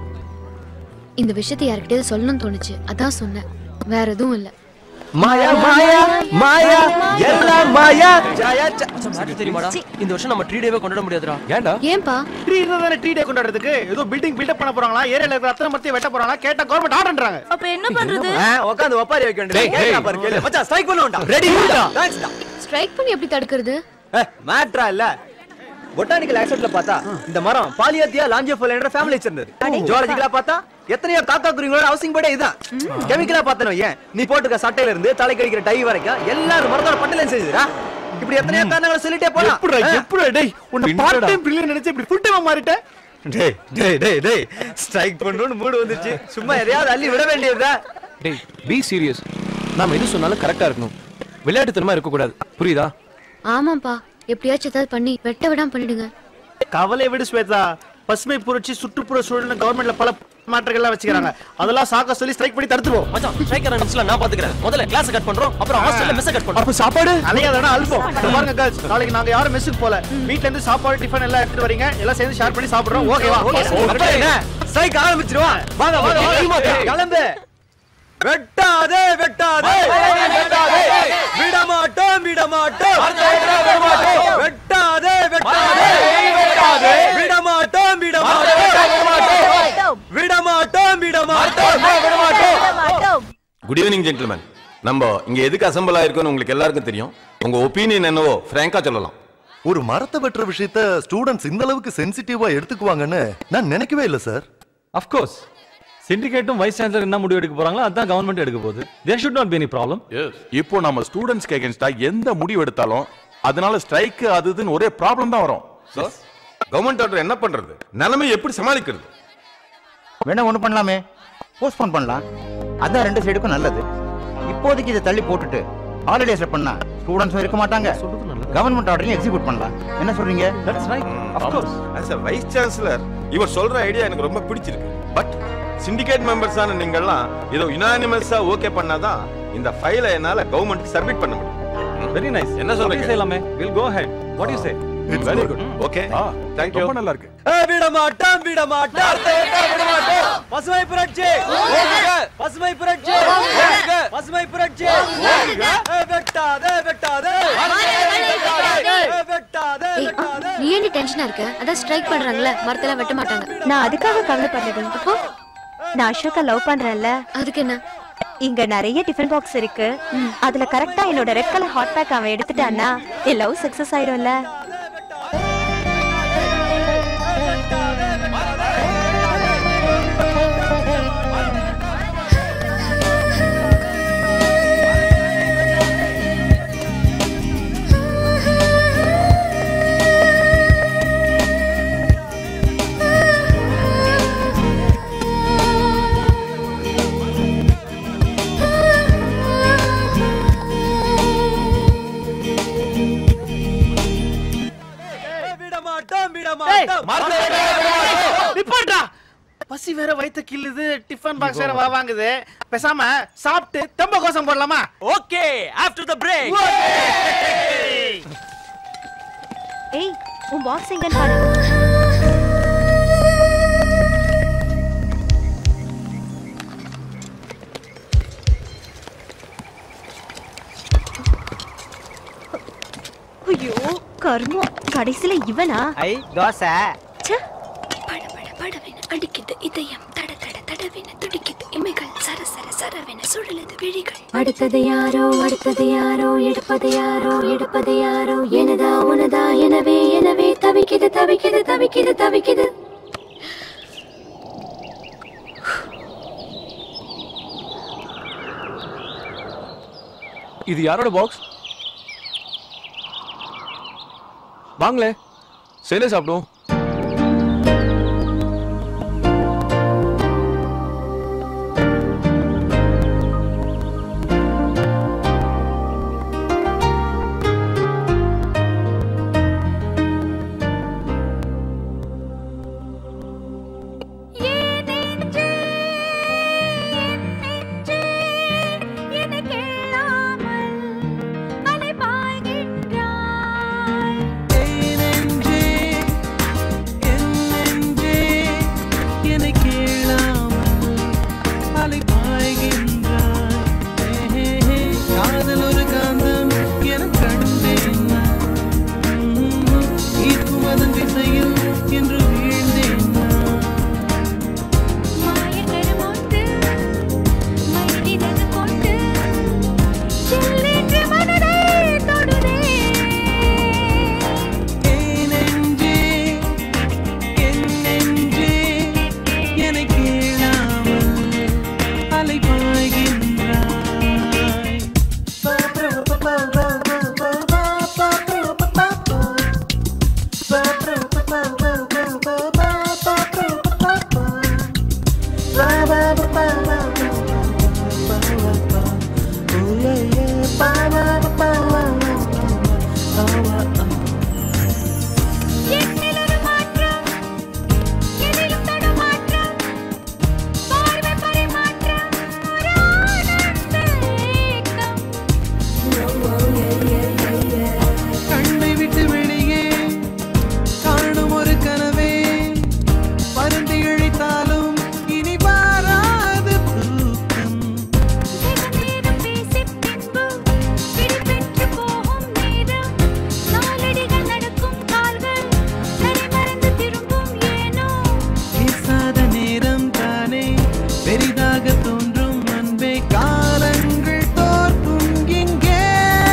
இந்த விஷயத்தை யார்கிட்டயாவது சொல்லணும்னு தோணுச்சு அதான் சொன்னேன் வேற எதுவும் இல்ல மாயா மாயா மாயா எல்லாம் மாயா ஜாயா தெரியுமாடா இந்த வருஷம் நம்ம ட்ரீ டேவே கொண்டாட முடியாதுடா ஏன்டா ஏன்பா ட்ரீ இருந்தா தானே ட்ரீ டே கொண்டாடுறதுக்கு ஏதோ பில்டிங் பில்டப் பண்ண போறாங்களா ஏரியால இருக்கிற அத்தனை மரத்தையும் வெட்ட போறாங்களா கேட்டா கவர்மெண்ட் ஆர்டர்ன்றாங்க அப்ப என்ன பண்றது உட்காந்து ஒப்பாரி வைக்க வேண்டியது கேட்கலாம் பாரு கேளு மச்சான் ஸ்ட்ரைக் பண்ணுவோம்டா ரெடி தேங்க்ஸ் டா ஸ்ட்ரைக் பண்ணி எப்படி தடுக்கிறது மேட்ரா இல்ல பொட்டானிக்கல் ஆக்செப்ட்ல பார்த்தா இந்த மரம் பாலியாத்தியா லாஞ்சியோஃபோல் என்ற ஃபேமிலி சேர்ந்தது ஜுவாலஜிக்கலா பார்த்தா எத்தனையோ காக்கா குருவிங்களோட ஹவுசிங் போர்டே இதான் கெமிக்கலா பார்த்தனோ ஏன் நீ போட்டுக்க சட்டையில இருந்து தலை கடிக்கிற டை வரைக்கும் எல்லாரும் மரத்தோட பட்டல செஞ்சுதா இப்படி எத்தனையோ காரணங்களை சொல்லிட்டே போலாம் எப்படிடா எப்படிடா டேய் உன்னை பார்ட் டைம் பிரில்லியன் நினைச்சு இப்படி ஃபுல் டைமா மாறிட்டேன் டேய் டேய் டேய் டேய் ஸ்ட்ரைக் பண்ணணும்னு மூடு வந்துச்சு சும்மா எதையாவது அள்ளி விட வேண்டியதுதான் டேய் பி சீரியஸ் நாம எது சொன்னாலும் கரெக்டா இருக்கணும் விளையாட்டுத்தனமா இருக்கக்கூடாது புரியுதா ஆமாப்பா எப்படியாச்சும் ஏதாவது பண்ணி வெட்ட விடாம பண்ணிடுங்க கவலை விடு ஸ்வேதா பசுமை புரட்சி சுற்றுப்புற சூழல் கவர்மெண்ட்ல பல மாற்றங்கள்லாம் வச்சுக்கிறாங்க அதெல்லாம் சாக்க சொல்லி ஸ்ட்ரைக் பண்ணி தடுத்துருவோம் மச்சான் ஸ்ட்ரைக்கர் நிமிஷம் நான் பாத்துக்கிறேன் முதல்ல கிளாஸ் கட் பண்றோம் அப்புறம் ஹாஸ்டல்ல மெஸ் கட் பண்றோம் அப்ப சாப்பாடு அலையாதடா அல்பம் இங்க பாருங்க கேர்ள்ஸ் நாளைக்கு நாங்க யாரும் மெஸ்ஸுக்கு போல வீட்ல இருந்து சாப்பாடு டிஃபன் எல்லாம் எடுத்துட்டு வரீங்க எல்லாம் சேர்ந்து ஷேர் பண்ணி சாப்பிடுறோம் ஓகேவா அப்புறம் என்ன ஸ்ட்ரைக் ஆரம்பிச்சிருவா வாங்க வாங்க வாங்க கிளம்பு வெட்டாதே வெட்டாதே வெட்டாதே விட மாட்டோம் விட மாட்டோம் வெட்டாதே வெட்டாதே விட மாட்டோம் விட மாட்டோம் விட மாட்டோம் விட மாட்டோம் குட் ஈவினிங் ஜென்டில்மேன் நம்ம இங்க எதுக்கு அசம்பிள் ஆயிருக்கோம்னு உங்களுக்கு எல்லாருக்கும் தெரியும் உங்க ஒப்பீனியன் என்னவோ ஃப்ராங்கா சொல்லலாம் ஒரு மரத்தை வெட்டுற விஷயத்த ஸ்டூடெண்ட்ஸ் இந்த அளவுக்கு சென்சிட்டிவா எடுத்துக்குவாங்கன்னு நான் நினைக்கவே இல்லை சார் அஃப்கோர்ஸ் சிண்டிகேட்டும் வைஸ் சான்சலர் என்ன முடிவு எடுக்க போறாங்களோ அதான் கவர்மெண்ட் எடுக்க போகுது there should not be any problem இப்போ நம்ம ஸ்டூடெண்ட்ஸ்க்கு அகேன்ஸ்டா எந்த முடிவு எடுத்தாலும் அதனால ஸ்ட்ரைக் அது இதுன்னு ஒரே ப்ராப்ளம் தான் வரும் கவர்மெண்ட் ஆர்டர் என்ன பண்றது நிலைமை எப்படி சமாளிக்கிறது வேணா ஒண்ணு பண்ணலாமே போஸ்ட்போன் பண்ணலாம் அதான் ரெண்டு சைடுக்கும் நல்லது இப்போதைக்கு இதை தள்ளி போட்டுட்டு ஹாலிடேஸ்ல பண்ணா ஸ்டூடெண்ட்ஸும் இருக்க மாட்டாங்க கவர்மெண்ட் ஆர்டரையும் எக்ஸிக்யூட் பண்ணலாம் என்ன சொல்றீங்க as a வைஸ் சான்சலர் இவர் சொல்ற ஐடியா எனக்கு ரொம்ப பிடிச்சிருக்கு பட் சிண்டிகேட் மெம்பர்ஸான நீங்கள்லாம் ஏதோ யுனானிமஸா ஓகே பண்ணாதான் இந்த ஃபைலை என்னால கவர்மெண்ட்க்கு சப்மிட் பண்ண முடியும் வெரி நைஸ் என்ன சொல்றீங்க? செய்யலாமே will go ahead what you say very good okay thank you ரொம்ப நல்லா இருக்கு விட மாட்டோம் விட மாட்டோம் விட மாட்டோம் பசுமை புரட்சி பசுமை புரட்சி பசுமை புரட்சி வெட்டாதே வெட்டாதே வெட்டாதே ஏய், நீ ஏன் டென்ஷனா இருக்க அதான் ஸ்ட்ரைக் பண்றாங்கல்ல மரத்தெல்லாம் வெட்ட மாட்டாங்க நான் அதுக்காக கவலைப்படுறது அப்போ நான் அசோகா லவ் பண்றேன்ல அதுக்கு என்ன இங்க நிறைய டிஃபன் பாக்ஸ் இருக்கு அதுல கரெக்டா என்னோட ரெட் கலர் ஹாட் பேக் அவன் எடுத்துட்டான்னா என் லவ் சக்சஸ் ஆயிடும்ல ஆ பசி வேற வயித்த கிள்ளுது டிஃபன் பாக்ஸ் வேற வா வாங்குது பேசாம சாப்பிட்டு தெம்ப கோசம் போடலாமா ஓகே ஆஃப்டர் த பிரேக் ஏய் உன் பாக்ஸ் எங்கன்னு பாரு ஐயோ கர்மம் கடைசில இவனா ஐ தோசை படபடவென அடிக்குது இதயம் தட தட தடவென துடிக்குது இமைகள் சர சர சரவென சுழலுது விழிகள் அடுத்தது யாரோ அடுத்தது யாரோ எடுப்பது யாரோ எடுப்பது யாரோ எனதா உனதா எனவே எனவே தவிக்குது தவிக்குது தவிக்குது தவிக்குது இது யாரோட பாக்ஸ் வாங்களே சேர்ந்தே சாப்பிடுவோம் காதல் ஒரு காந்தம் என கண்டேன் ஈர்க்கும் அதன் திசையில் என்று வீழ்ந்தேன் என்னை கேளாமல் அலை பாய்கின்றாய் கண்ணை விட்டு வெளியே காணும் ஒரு கனவே பறந்து இழைத்தாலும் இனி வாராது தூக்கம் பேசாத நேரம் தானே பெரிதாக தோன்றும் அன்பே காலங்கள் தோற்கும் இங்கே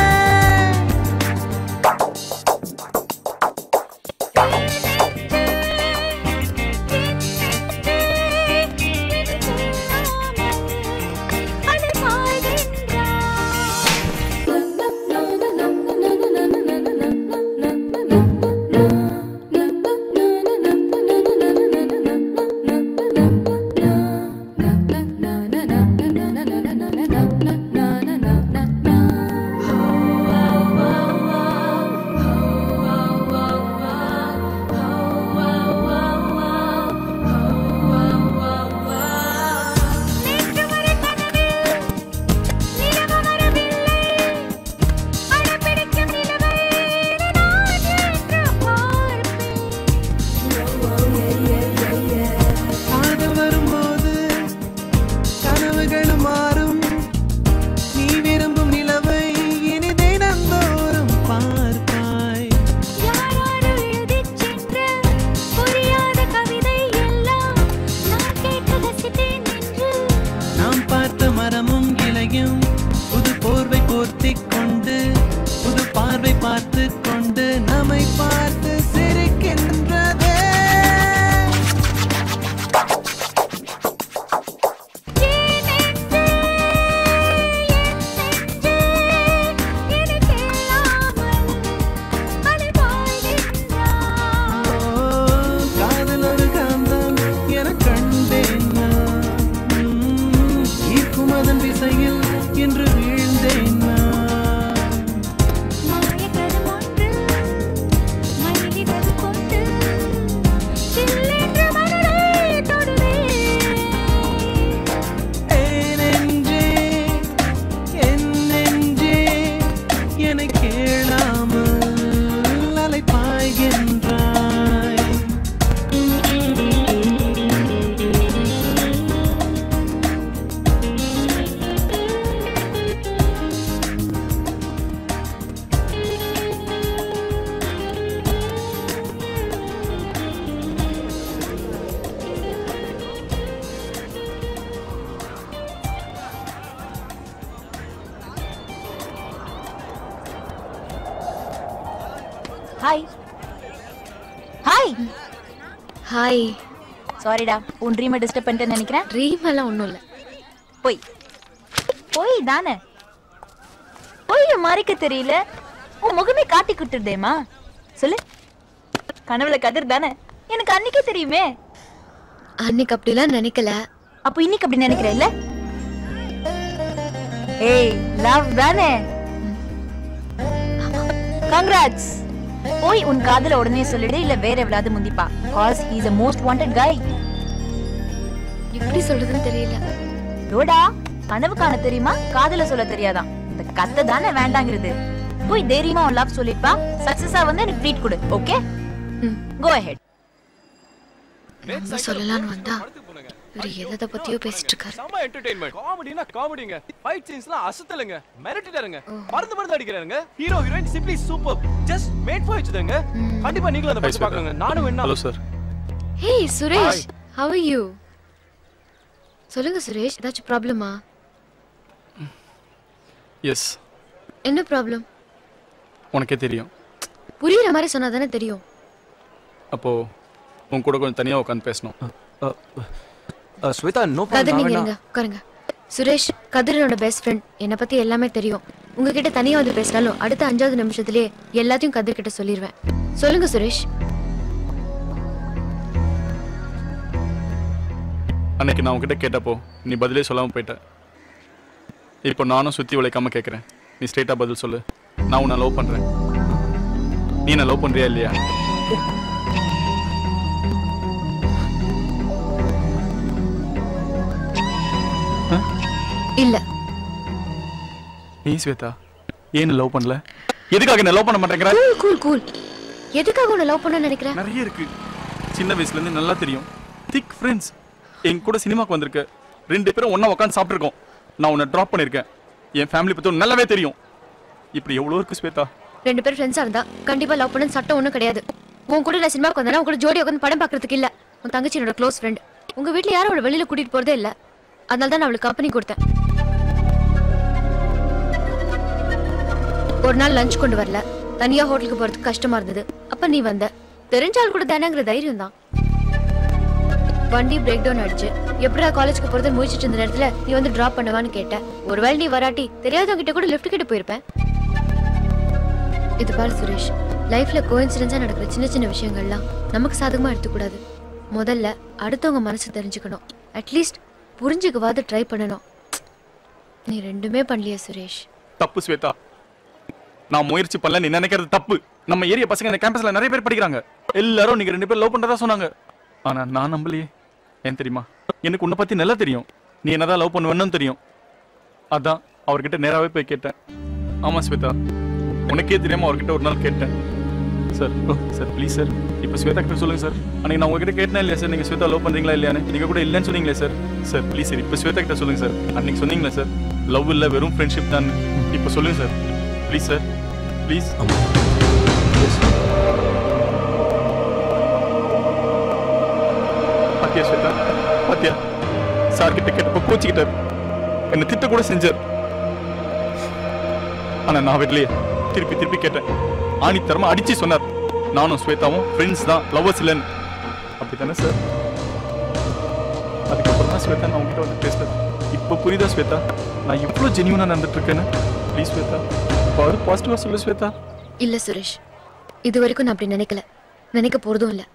காதல் வரும்போது கனவுகள் மாறும் நீ விரும்பும் நிலவை இனி தினந்தோறும் பார்ப்பாய் நாம் பார்த்த மரமும் இலையும் புது போர்வை போர்த்திக் கொண்டு புது பார்வை பார்த்து கொண்டு நம்மை பார்த்து சிரிக்கின்றதே காதல் ஒரு காந்தம் என கண்டேன் நான். உம், ஈர்க்கும் அதன் திசையில் என்று வீழ்ந்தேன் நான். சில்லென்று மனதை தொடுவே ஹாய் ஹாய் ஹாய் சாரிடா உன் ட்ரீமை டிஸ்டர்ப் பண்ணிட்டேன்னு நினைக்கிறேன் ட்ரீம் எல்லாம் ஒன்றும் இல்லை போய் போய் தானே போய் மறைக்க தெரியல உன் முகமே காட்டி கொடுத்துருதேமா சொல்லு கனவுல கதிர் தானே எனக்கு அன்னைக்கே தெரியுமே அன்னைக்கு அப்படிலாம் நினைக்கல அப்போ இன்னைக்கு அப்படி நினைக்கிற இல்ல ஏய் லவ் தானே கங்க்ராட்ஸ் போய் உன் காதல உடனே சொல்லிடு இல்ல வேற எவ்வளவு முந்திப்பா cause he is a most wanted guy எப்படி சொல்றதுன்னு தெரியல டோடா கனவு காண தெரியுமா காதல சொல்ல தெரியாதான் இந்த கத்தை தானே வேண்டாங்கிறது போய் தைரியமா உன் லவ் சொல்லிப்பா சக்சஸா வந்து எனக்கு ட்ரீட் கொடு ஓகே கோ ahead நம்ம சொல்லலாம்னு வந்தா இவர் எதை பத்தியோ பேசிட்டு இருக்காரு செம என்டர்டெயின்மெண்ட் காமெடினா காமெடிங்க ஃபைட் சீன்ஸ்லாம் அசத்தலங்க மிரட்டிட்டாருங்க மருந்து மருந்து அடிக்கிறாருங்க hero heroine simply super just made for வச்சுதாங்க கண்டிப்பா நீங்களும் அதை பத்தி பாக்குங்க நானும் வேணா hello sir hey Suresh how are you சொல்லுங்க சுரேஷ் ஏதாச்சும் ப்ராப்ளமா எஸ் என்ன ப்ராப்ளம் உனக்கே தெரியும் புரியுற மாதிரி சொன்னா தானே தெரியும் அப்போ உன் கூட கொஞ்சம் தனியா உட்காந்து பேசணும் ஸ்வேதா நோ கதிர் நீங்க இருங்க உட்காருங்க சுரேஷ் கதிர் என்னோட பெஸ்ட் ஃப்ரெண்ட் என்னை பத்தி எல்லாமே தெரியும் உங்ககிட்ட தனியா வந்து பேசினாலும் அடுத்த அஞ்சாவது நிமிஷத்துலயே எல்லாத்தையும் கதிர் கிட்ட சொல்லிடுவேன் சொல்லுங்க சுரேஷ் அன்னைக்கு நான் உன்கிட்ட கேட்டப்போ நீ பதிலே சொல்லாம போயிட்ட இப்போ நானும் சுத்தி உழைக்காம கேட்கறேன் நீ ஸ்ட்ரெயிட்டா பதில் சொல்லு நான் உன்னை லவ் பண்றேன் நீ என்ன லவ் பண்றியா இல்லையா இல்ல நீ ஸ்வேதா ஏன் லவ் பண்ணல எதுக்காக என்ன லவ் பண்ண மாட்டேங்கிற கூல் கூல் கூல் எதுக்காக உன்னை லவ் பண்ண நினைக்கிறேன் நிறைய இருக்கு சின்ன வயசுல இருந்து நல்லா தெரியும் திக் ஃப்ரெண்ட்ஸ் என் கூட சினிமாக்கு வந்திருக்க ரெண்டு பேரும் ஒண்ணா உட்காந்து சாப்பிட்டுருக்கோம் நான் உன்னை ட்ராப் பண்ணிருக்கேன் என் ஃபேமிலி பத்தி உனக்கு நல்லாவே தெரியும் இப்படி எவ்வளோ இருக்கு ஸ்வேதா ரெண்டு பேரும் ஃப்ரெண்ட்ஸா இருந்தா கண்டிப்பா லவ் பண்ணு சட்டம் ஒண்ணும் கிடையாது உன் கூட நான் சினிமாக்கு வந்தேன்னா உன் கூட ஜோடி உட்காந்து படம் பார்க்கறதுக்கு இல்ல உன் தங்கச்சி என்னோட க்ளோஸ் ஃப்ரெண்ட் உங்க வீட்ல யாரும் அவளை வெளியில கூட்டிட்டு போறதே இல்ல அதனால தான் நான் அவளுக்கு கம்பெனி கொடுத்தேன் ஒரு நாள் லஞ்ச் கொண்டு வரல தனியா ஹோட்டலுக்கு போறதுக்கு கஷ்டமா இருந்தது அப்ப நீ வந்த தெரிஞ்சால் கூட தானேங்கிற தைரியம் தான் வண்டி பிரேக் டவுன் ஆயிடுச்சு எப்படிடா காலேஜ்க்கு போறது முடிச்சிட்டு இருந்த நேரத்துல நீ வந்து டிராப் பண்ணவான்னு கேட்ட ஒருவேளை நீ வராட்டி தெரியாதவங்க கிட்ட கூட லிஃப்ட் கிட்ட போயிருப்பேன் இது பாரு சுரேஷ் லைஃப்ல கோயின்சிடன்ஸா நடக்கிற சின்ன சின்ன விஷயங்கள்லாம் நமக்கு சாதகமா எடுத்துக்கூடாது முதல்ல அடுத்தவங்க மனசு தெரிஞ்சுக்கணும் அட்லீஸ்ட் புரிஞ்சுக்கவாது ட்ரை பண்ணணும் நீ ரெண்டுமே பண்ணலையே சுரேஷ் தப்பு ஸ்வேதா நான் முயற்சி பண்ணல நீ நினைக்கிறது தப்பு நம்ம ஏரியா பசங்க இந்த கேம்பஸ்ல நிறைய பேர் படிக்கிறாங்க எல்லாரும் நீங்க ரெண்டு பேர் லவ் பண்றதா சொன்னாங்க ஆனா நான் நம்பலையே ஏன் தெரியுமா எனக்கு உன்னை பத்தி நல்லா தெரியும் நீ என்னதான் லவ் பண்ணுவேன்னு தெரியும் அதான் அவர்கிட்ட நேராவே போய் கேட்டேன் ஆமா ஸ்வேதா உனக்கே தெரியாம அவர்கிட்ட ஒரு நாள் கேட்டேன் சார் சார் ப்ளீஸ் சார் இப்போ ஸ்வேதா கிட்ட சொல்லுங்க சார் அன்னைக்கு நான் உங்ககிட்ட கேட்டேன் இல்லையா சார் நீங்க ஸ்வேதா லவ் பண்றீங்களா இல்லையான்னு நீங்க கூட இல்லைன்னு சொன்னீங்களே சார் சார் ப்ளீஸ் சார் இப்போ ஸ்வேதா கிட்ட சொல்லுங்க சார் அன்னைக்கு சொன்னீங்களே சார் லவ் இல்ல வெறும் ஃப்ரெண்ட்ஷிப் தான் இப்போ சொல்லுங்க சார் ப்ளீஸ் சார் ப்ளீஸ் பாத்தியா ஸ்வேதா பாத்தியா சார் கிட்ட கேட்டப்போ கோச்சிக்கிட்டார் என்ன திட்ட கூட செஞ்சார் ஆனா நான் விடலையே திருப்பி திருப்பி கேட்டேன் ஆணித்தரமா அடிச்சு சொன்னார் நானும் ஸ்வேதாவும் ஃப்ரெண்ட்ஸ் தான் லவ்வர்ஸ் இல்லைன்னு அப்படித்தானே சார் அதுக்கப்புறம் தான் ஸ்வேதா நான் உங்ககிட்ட வந்து பேசுறேன் இப்போ புரியுதா ஸ்வேதா நான் இவ்வளோ ஜென்யூனா நடந்துட்டு இருக்கேன்னு ப்ளீஸ் ஸ்வேதா பாரு பாசிட்டிவா சொல்லு ஸ்வேதா இல்ல சுரேஷ் இது வரைக்கும் நான் அப்படி நினைக்கல நினைக்க போறதும் இல்ல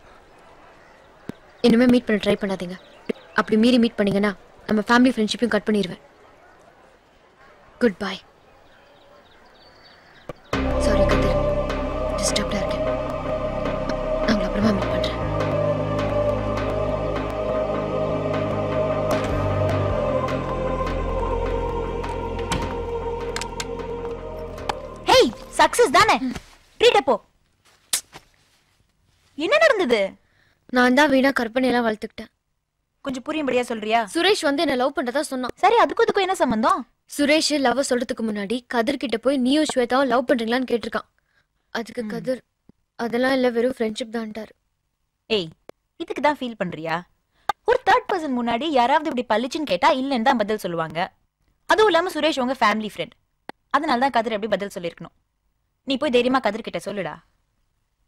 இனிமே மீட் பண்ண ட்ரை பண்ணாதீங்க அப்படி மீறி மீட் பண்ணீங்கன்னா நம்ம ஃபேமிலி ஃப்ரெண்ட்ஷிப்பையும் கட் பண்ணிடுவேன் குட் பை சாரி கதிர் டிஸ்டர்ப்டா இருக்கேன் நான் உங்களை அப்புறமா மீட் பண்றேன் ஹேய் சக்சஸ் தானே ட்ரீட் அப்போ என்ன நடந்தது நான் தான் வீணா கற்பனை எல்லாம் வளர்த்துக்கிட்டேன் கொஞ்சம் புரியும்படியா சொல்றியா சுரேஷ் வந்து என்ன லவ் பண்றதா சொன்னான் சரி அதுக்கும் இதுக்கும் என்ன சம்பந்தம் சுரேஷ் லவ் சொல்றதுக்கு முன்னாடி கதிர் கிட்ட போய் நீயும் ஸ்வேதாவும் லவ் பண்றீங்களான்னு கேட்டிருக்கான் அதுக்கு கதிர் அதெல்லாம் இல்ல வெறும் ஃப்ரெண்ட்ஷிப் தான்ட்டார் ஏய் இதுக்கு தான் ஃபீல் பண்றியா ஒரு தேர்ட் பர்சன் முன்னாடி யாராவது இப்படி பளிச்சுன்னு கேட்டா இல்லைன்னு தான் பதில் சொல்லுவாங்க அதுவும் இல்லாம சுரேஷ் உங்க ஃபேமிலி ஃப்ரெண்ட் அதனால தான் கதிர் எப்படி பதில் சொல்லியிருக்கணும் நீ போய் தைரியமா கதிர் கிட்ட சொல்லுடா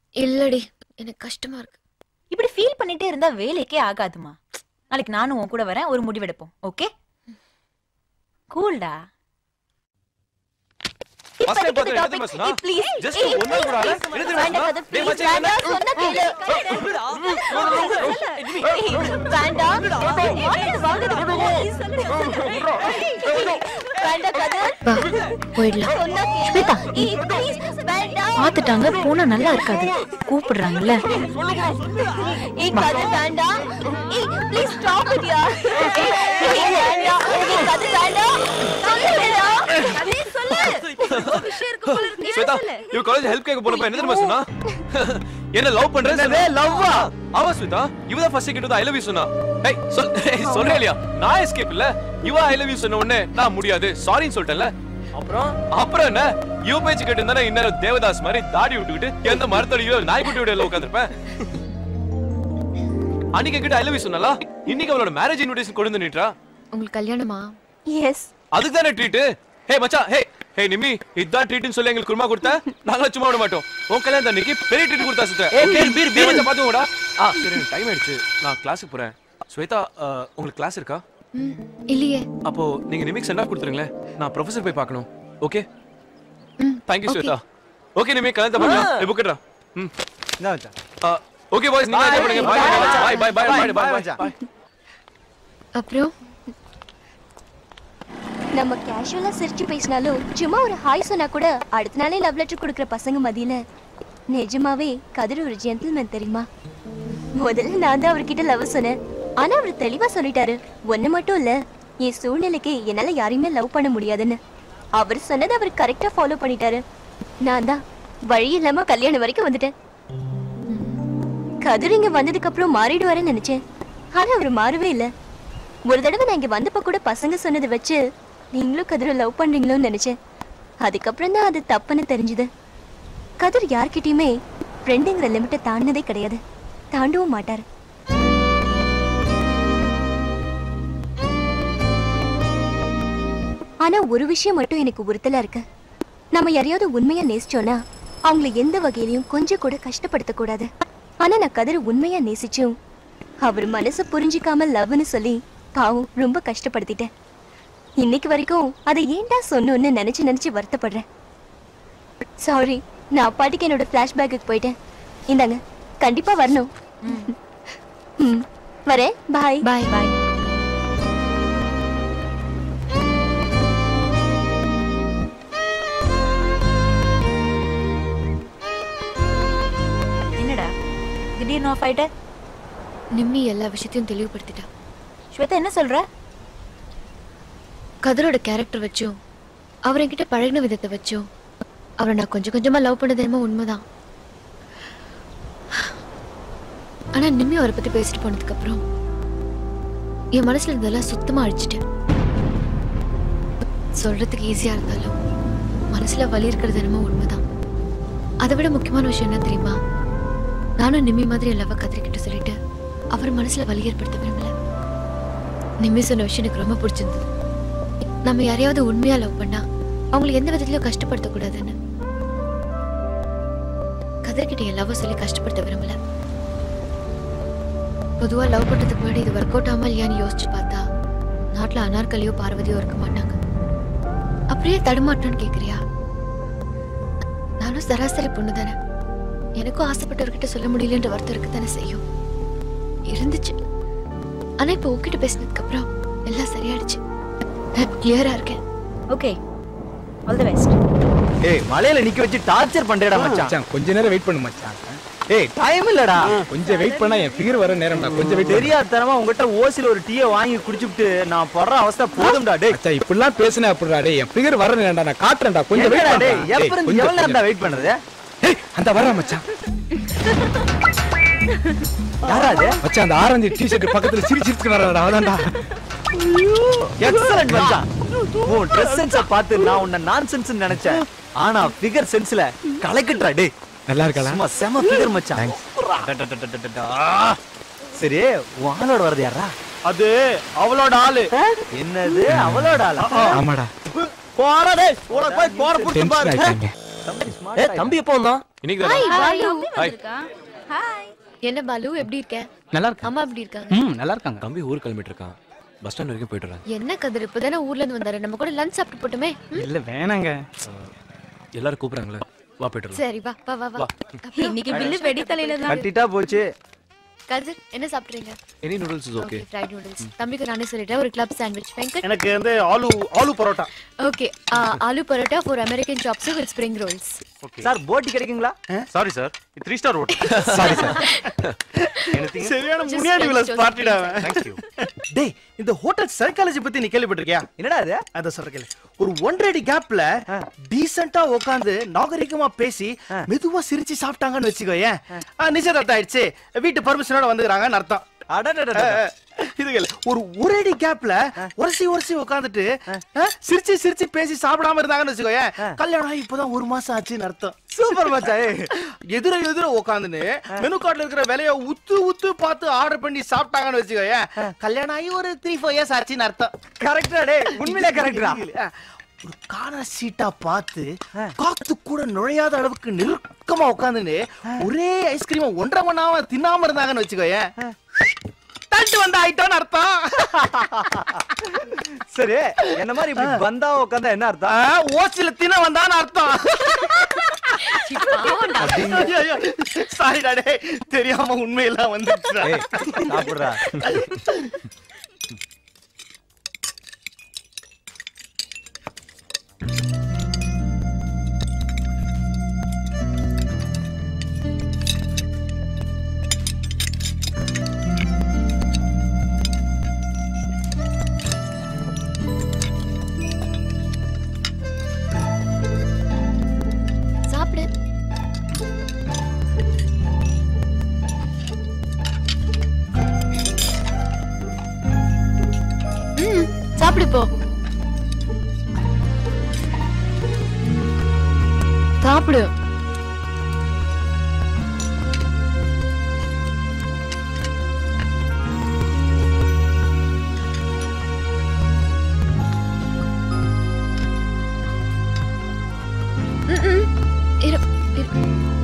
இல்லடி எனக்கு கஷ்டமா இருக்கு இப்படி ஃபீல் பண்ணிட்டே இருந்தா வேலைக்கே ஆகாதுமா நாளைக்கு நானும் உன் கூட வரேன் ஒரு முடிவெடுப்போம் ஓகே கூல்டா First time பார்த்து எழுதுமா சொன்னா? Just one நாள் கூட ஆகல. எழுதுமா சொன்னா? டேய் மச்சான், என்ன? வா போயிடலாம் ஸ்வேதா பாத்துட்டாங்க போனா நல்லா இருக்காது கூப்பிடுறாங்கல்ல ஏய் கதிர் வேண்டாம் ஏய் ப்ளீஸ் ஸ்டாப் இட் யா ஏய் வேண்டாம் ஏய் கதிர் வேண்டாம் சொல்லுடா கதிர் சொல்லு விஷயம் இருக்கு போல இருக்கு ஸ்வேதா இவ காலேஜ் ஹெல்ப் கேட்க போறப்ப என்ன தெரியுமா சொன்னா என்ன லவ் பண்ற என்னது? love-ஆ? அவ ஸ்வேதா இவ தான் ஃபர்ஸ்ட் கிட்ட ஐ லவ் யூ சொன்னா ஏய் சொல் ஏய், சொல்றே இல்லையா நான் எஸ்கேப் இல்ல இவ ஐ லவ் யூ சொன்ன உடனே நான் முடியாது சாரின்னு சொல்லிட்டேன்ல அப்புறம் அப்புறம் என்ன இவ பேச்சு கேட்டு இருந்தா இன்னும் தேவதாஸ் மாதிரி தாடி விட்டுக்கிட்டு எந்த மரத்தடியோ நாய்க்குட்டி விடையில உட்காந்துருப்பேன் அன்னைக்கு கிட்ட ஐ லவ் யூ சொன்னாலா இன்னைக்கு அவளோட மேரேஜ் இன்விடேஷன் கொண்டு வந்து நீட்டா உங்களுக்கு கல்யாணமா எஸ் அதுக்கு தானே ட்ரீட் ஹே மச்சான் ஹே ஹே நிம்மி இதான் ட்ரீட்னு சொல்லி எங்களுக்கு குருமா கொடுத்த நாங்களா சும்மா விட மாட்டோம் உன் கல்யாணம் அன்னைக்கு பெரிய ட்ரீட் கொடுத்தா சுத்த ஏய், பீர், பீர், பீர். மச்சான் பாத்துக்கோடா ஆ சரி டைம் ஆயிடுச்சு நான் கிளாஸுக்கு போறேன் ஸ்வேதா அஹ், உங்களுக்கு கிளாஸ் இருக்கா ம், இல்லையே அப்போ நீங்க நிமிக் சென்ட் ஆஃப் கொடுத்துருங்களேன் நான் ப்ரொஃபசர் போய் பார்க்கணும் ஓகே தேங்க்யூ ஸ்வேதா ஓகே நிமிக் கல்யாணத்தை பண்ணலாம் புக்கடா ம் என்ன மச்சான் ஓகே பாய்ஸ் நீங்க enjoy பண்ணுங்க bye bye bye bye bye bye மச்சான். பை அப்புறம் நம்ம கேஷுவலா சிரிச்சு பேசினாலும் சும்மா ஒரு ஹாய் சொன்னா கூட அடுத்த நாளே லவ் லெட்டர் கொடுக்குற பசங்க மதியில நிஜமாவே கதிர் ஒரு ஜென்டில்மேன் தெரியுமா முதல்ல நான் தான் அவர்கிட்ட லவ் சொன்னேன் ஆனா அவர் தெளிவா சொல்லிட்டாரு ஒண்ணு மட்டும் இல்ல என் சூழ்நிலைக்கு என்னால யாரையுமே லவ் பண்ண முடியாதுன்னு அவர் சொன்னதை அவர் கரெக்டா ஃபாலோ பண்ணிட்டாரு நான் தான் வழி இல்லாம கல்யாணம் வரைக்கும் வந்துட்டேன் கதிர் இங்க வந்ததுக்கு அப்புறம் மாறிடுவாருன்னு நினைச்சேன் ஆனா அவர் மாறவே இல்ல ஒரு தடவை நான் இங்க வந்தப்ப கூட பசங்க சொன்னதை வச்சு நீங்களும் கதிரை லவ் பண்றீங்களோன்னு நினைச்சேன் அதுக்கப்புறம் தான் அது தப்புன்னு தெரிஞ்சுது கதிர் யார்கிட்டயுமே ஃப்ரெண்டுங்கிற லிமிட்டை தாண்டினதே கிடையாது தாண்டவும் மாட்டார் ஆனா ஒரு விஷயம் மட்டும் எனக்கு உறுத்தலா இருக்கு நம்ம யாரையாவது உண்மையா நேசிச்சோன்னா அவங்கள எந்த வகையிலயும் கொஞ்சம் கூட கஷ்டப்படுத்த கூடாது ஆனா நான் கதிரை உண்மையா நேசிச்சும் அவர் மனசு புரிஞ்சுக்காம லவ்னு சொல்லி பாவம் ரொம்ப கஷ்டப்படுத்திட்டேன் இன்னைக்கு வரைக்கும் அதை ஏன்டா சொன்னோன்னு நினைச்சு நினைச்சு வருத்தப்படுறேன் சாரி நான் பாட்டுக்கு என்னோட ஃப்ளாஷ்பேக்கு போயிட்டேன் இந்தாங்க கண்டிப்பா வரணும் ம் வரேன் பாய் பாய் பாய் என்னடா திடீர்னு ஆஃப் ஆயிட்ட நிம்மி எல்லா விஷயத்தையும் தெளிவுபடுத்திட்டா ஸ்வேதா என்ன சொல்ற கதிரோட கேரக்டர் வச்சும் அவர் என்கிட்ட பழகின விதத்தை வச்சும் அவரை நான் கொஞ்சம் கொஞ்சமா லவ் பண்ணது என்னமோ உண்மைதான் ஆனா நிம்மி அவரை பத்தி பேசிட்டு போனதுக்கு அப்புறம் என் மனசுல இருந்ததெல்லாம் சுத்தமா அழிச்சிட்டேன் சொல்றதுக்கு ஈஸியா இருந்தாலும் மனசுல வலி இருக்கிறது என்னமோ உண்மைதான் அதை விட முக்கியமான விஷயம் என்ன தெரியுமா நானும் நிம்மி மாதிரி என் லவ் கத்திரிக்கிட்ட சொல்லிட்டு அவர் மனசுல வலி ஏற்படுத்த விரும்பல நிம்மி சொன்ன விஷயம் எனக்கு ரொம்ப பிடிச்சிருந்தது நம்ம யாரையாவது உண்மையா லவ் பண்ணா அவங்களை எந்த விதத்திலயும் கஷ்டப்படுத்த கூடாதுன்னு கதிர்கிட்ட என் லவ் சொல்லி கஷ்டப்படுத்த விரும்பல பொதுவா லவ் பண்றதுக்கு முன்னாடி இது ஒர்க் அவுட் ஆகாம இல்லையான்னு யோசிச்சு பார்த்தா நாட்டுல அனார்கலியோ பார்வதியோ இருக்க மாட்டாங்க அப்படியே தடுமாற்றம்னு கேக்குறியா நானும் சராசரி பொண்ணு தானே எனக்கும் ஆசைப்பட்டவர்கிட்ட சொல்ல முடியலன்ற வருத்தம் இருக்கு தானே செய்யும் இருந்துச்சு ஆனா இப்ப உங்ககிட்ட பேசினதுக்கு அப்புறம் எல்லாம் சரியாயிடுச்சு கிளியரா இருக்கேன் ஓகே ஆல் தி பெஸ்ட் ஏய் மலையில நிக்க வச்சு டார்ச்சர் பண்றேடா மச்சான் மச்சான் கொஞ்ச நேரம் வெயிட் பண்ணு மச்சான் ஏய் டைம் இல்லடா கொஞ்சம் வெயிட் பண்ணா என் ஃபிகர் வர நேரம்டா கொஞ்சம் வெயிட் தெரியாதனமா உங்ககிட்ட ஓசில ஒரு டீயை வாங்கி குடிச்சுட்டு நான் படுற அவஸ்தை போதும்டா டேய் மச்சான் இப்படிலாம் பேசினே அப்படிடா டேய் என் ஃபிகர் வர நேரம்டா நான் காட்டுறேன்டா கொஞ்சம் வெயிட் என்னடா பண்ணு டேய் எப்ப இருந்து எவ்வளவு நேரம்டா வெயிட் பண்றது அந்த வர்றா மச்சான் யாரா அது மச்சான் அந்த ஆரஞ்சு டி-ஷர்ட் பக்கத்துல சிரி சிரிச்சு வர்றாடா அவதான்டா எக்ஸலன்ட் மச்சான் உன் ட்ரெஸ் சென்ஸ பார்த்து நான் உன்னை நான்சென்ஸ் நினைச்சேன் ஆனா ஃபிகர் சென்ஸ்ல கலக்கிட்டா டேய் நல்லா இருக்கலா சும்மா செம ஃபிகர் மச்சான் டடடடடடடா. சரி உன் ஆளோட வரது யாரா அது அவளோட ஆளு என்னது அவளோட ஆளா ஆமாடா போடா டேய் உனக்கு போய் போட புடிச்சு டென்ஷன் பாரு ஆயிட்டாங்க ஏ தம்பி எப்போ வந்தான் இன்னைக்கு ஹாய் தானே பாலு ஹாய் ஹாய் என்ன பாலு எப்படி இருக்க நல்லா இருக்கு அம்மா எப்படி இருக்காங்க ம் நல்லா இருக்காங்க தம்பி ஊர் கிளம்பிட்டு இருக்கான் பஸ் ஸ்டாண்ட் வரைக்கும் போயிட்டு வரேன் என்ன கதிர் இப்பதானே ஊர்ல இருந்து வந்தாரு நம்ம கூட லஞ்ச் சாப்பிட்டு போட்டுமே ம்? இல்ல வேணாங்க எல்லாரும் கூப்பிடுறாங்களே வா போயிட்டு வரலாம். சரி வா வா வா வா வா. இன்னைக்கு பில்லு வெடி தலையில தான் கட்டிட்டா போச்சு கதிர் என்ன சாப்பிடுறீங்க any noodles is okay okay fried noodles தம்பிக்கு நானே சொல்லிட்டேன் ஒரு கிளப் சாண்ட்விச் வெங்கட் எனக்கு வந்து aloo aloo paratha okay aloo paratha for American chops with spring rolls sir போட்டி கிடைக்குங்களா sorry sir three star hotel sorry sir சரியான Just Muniyandi like Vilas Joseph பார்ட்டிடா Prince. Thank you. டேய் இந்த ஹோட்டல் சைக்காலஜி பத்தி நீ கேள்விப்பட்டிருக்கியா என்னடா அது அத சொல்ற கேளு ஒரு ஒன்றரை கேப்ல டீசென்ட்டா உட்கார்ந்து நாகரிகமா பேசி மெதுவா சிரிச்சு சாப்பிட்டாங்கன்னு வச்சுக்கோ ஏன் நிச்சயதார்த்தம் ஆயிடுச்சு வீட்டு பர்மிஷனோட வந்துக்கிறாங்கன்னு அர்த்தம் அடடடடட. இது கேளு ஒரு ஒரேடி கேப்ல உரசி உரசி உட்காந்துட்டு சிரிச்சு சிரிச்சு பேசி சாப்பிடாம இருந்தாங்கன்னு வச்சுக்கோ ஏன் கல்யாணம் ஆகி இப்பதான் ஒரு மாசம் ஆச்சுன்னு அர்த்தம் சூப்பர் மச்சான் எதிர எதிர உட்காந்துன்னு மெனு கார்டுல இருக்கிற விலைய உத்து உத்து பார்த்து ஆர்டர் பண்ணி சாப்பிட்டாங்கன்னு வச்சுக்கோ ஏன் கல்யாணம் ஆகி ஒரு த்ரீ ஃபோர் இயர்ஸ் ஆச்சுன்னு அர்த்தம் கரெக்டா டே உண்மையிலே கரெக்டா ஒரு கார்னர் சீட்டா பார்த்து காத்து கூட நுழையாத அளவுக்கு நெருக்கமா உட்காந்துன்னு ஒரே ஐஸ்கிரீம் ஒன்றரை மணி நேரம் தின்னாம இருந்தாங்கன்னு வச்சுக்கோ ஏன் தட்டு வந்த ஆயிட்டோன்னு அர்த்தம் சரி என்ன மாதிரி இப்படி வந்தா உட்காந்தா என்ன அர்த்தம் ஓசில தின வந்தான்னு அர்த்தம் சாரிடா டே தெரியாம உண்மையெல்லாம் வந்துச்சுடா ஏய், சாப்பிடுறா சாப்பிடு ம் சாப்பிடு போ சாப்பிடு ம், ம். இரு இரு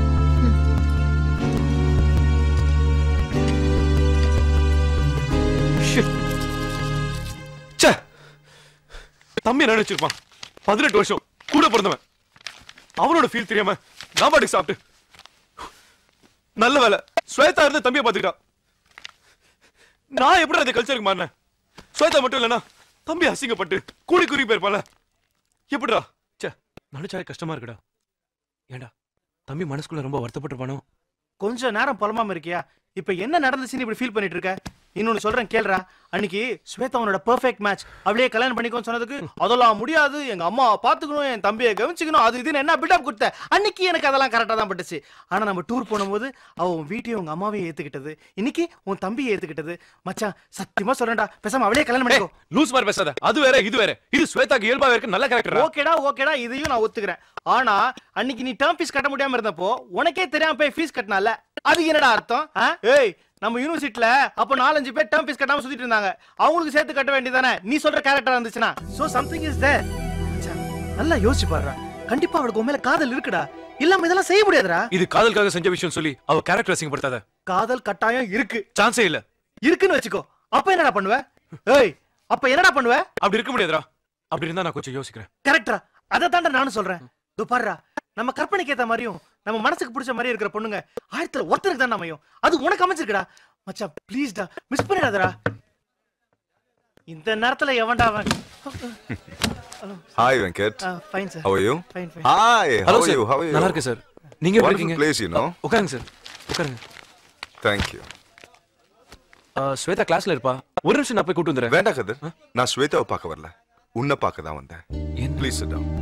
ச்சே தம்பி என்ன நினைச்சிருப்பான் பதினெட்டு வருஷம் கூட பிறந்தவன் அவனோட ஃபீல் தெரியாம நான் பாட்டுக்கு சாப்பிட்டு நல்ல வேலை ஸ்வேதா இருந்து தம்பியை பாத்துக்கிட்டான் நான் எப்படி அந்த கல்ச்சருக்கு மாறினேன் ஸ்வேதா மட்டும் இல்லைன்னா தம்பி அசிங்கப்பட்டு கூடி குறுகி போயிருப்பான்ல எப்படிடா ச்சே நினைச்சாலே கஷ்டமா இருக்குடா ஏன்டா தம்பி மனசுக்குள்ள ரொம்ப வருத்தப்பட்டிருப்பானோ கொஞ்ச நேரம் புலமாம இருக்கியா இப்ப என்ன நடந்துச்சுன்னு இப்படி ஃபீல் பண்ணிட்டு இருக்க இன்னொன்னு சொல்றேன் கேளுடா அன்னைக்கு ஸ்வேதா உன்னோட பெர்ஃபெக்ட் மேட்ச் அவளே கல்யாணம் பண்ணிக்கோன்னு சொன்னதுக்கு அதெல்லாம் முடியாது எங்க அம்மா பாத்துக்கணும் என் தம்பியை கவனிச்சுக்கணும் அது இதுன்னு என்ன பில்டப் கொடுத்த அன்னைக்கு எனக்கு அதெல்லாம் கரெக்டா தான் பட்டுச்சு ஆனா நம்ம டூர் போகும்போது அவ உன் வீட்டையும் உங்க அம்மாவையும் ஏத்துக்கிட்டது இன்னைக்கு உன் தம்பியை ஏத்துக்கிட்டது மச்சான் சத்தியமா சொல்றேன்டா பேசாம அவளே கல்யாணம் பண்ணிக்கோ லூஸ் மாதிரி பேசாத அது வேற இது வேற இது ஸ்வேதாக்கு இயல்பாவே இருக்கு நல்ல கேரக்டர் ஓகேடா ஓகேடா இதையும் நான் ஒத்துக்கிறேன் ஆனா அன்னைக்கு நீ டேர்ம் ஃபீஸ் கட்ட முடியாம இருந்தப்போ உனக்கே தெரியாம போய் ஃபீஸ் கட்டினால அது என்னடா அர்த்தம் ஆ? ஏய் நம்ம யூனிவர்சிட்டில அப்போ நாலஞ்சு பேர் டேர்ம் ஃபீஸ் கட்டாம சுத்திட்டு இருந்தாங்க அவங்களுக்கு சேர்த்து கட்ட வேண்டியதானே நீ சொல்ற கேரக்டர் இருந்துச்சுன்னா சோ சம்திங் இஸ் தேர் நல்லா யோசிச்சு பாருடா கண்டிப்பா அவளுக்கு உன் மேல காதல் இருக்குடா இல்லாம இதெல்லாம் செய்ய முடியாதுடா இது காதலுக்காக செஞ்ச விஷயம் சொல்லி அவ கேரக்டர் அசிங்கப்படுத்தாத காதல் கட்டாயம் இருக்கு சான்ஸே இல்ல இருக்குன்னு வச்சுக்கோ அப்ப என்னடா பண்ணுவ ஏய் அப்ப என்னடா பண்ணுவ அப்படி இருக்க முடியாதுடா அப்படி இருந்தா நான் கொஞ்சம் யோசிக்கிறேன் கரெக்டா அதை தாண்டா நானும் சொல்றேன் இதோ பாருடா நம்ம கற்பனைக்கு ஏத்த மாதிரியும் நம்ம மனசுக்கு பிடிச்ச மாதிரி இருக்கிற பொண்ணுங்க ஆயிரத்துல ஒருத்தருக்கு தான் அமையும் அது உனக்கு அமைச்சிருக்குடா மச்சான் ப்ளீஸ்டா மிஸ் பண்ணிடாதடா இந்த நேரத்துல எவன்டா அவன் Hi, Venkat. Uh, fine, sir. How are you? Fine, fine. Hi, how Hello, are sir. you? How are you? நல்லா இருக்கேன் சார் நீங்க எப்படி Wonderful இருக்கீங்க place, you know. உட்காருங்க சார் உட்காருங்க Thank you. அஹ், ஸ்வேதா கிளாஸ்ல இருப்பா ஒரு நிமிஷம் நான் போய் கூட்டு வந்துடுறேன் வேண்டாம் கதிர் நான் ஸ்வேதாவை பார்க்க வரல உன்னை பார்க்க தான் வந்தேன் ப்ளீஸ் sit down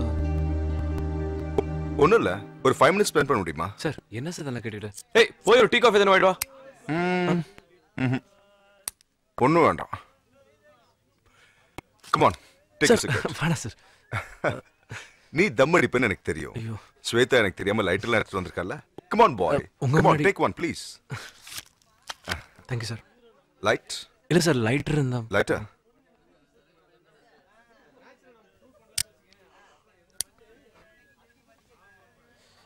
ஒன்றும் இல்லை ஒரு ஃபைவ் மினிட்ஸ் ஸ்பெண்ட் பண்ண முடியுமா சார் என்ன சார் இதெல்லாம் கேட்டுக்கிட்டு ஏய் போய் ஒரு டீ காஃபி தானே வாங்கிட்டு வா ஒன்றும் வேண்டாம் கமான் டேக் Sir, வேணாம் சார் நீ தம் அடிப்பேன்னு எனக்கு தெரியும் ஸ்வேதா எனக்கு தெரியாம லைட் எல்லாம் எடுத்துட்டு வந்திருக்கல கமான் பாய் உங்க கமான் முன்னாடி- take one please thank you sir light இல்ல சார் லைட்டர் இருந்தா லைட்டா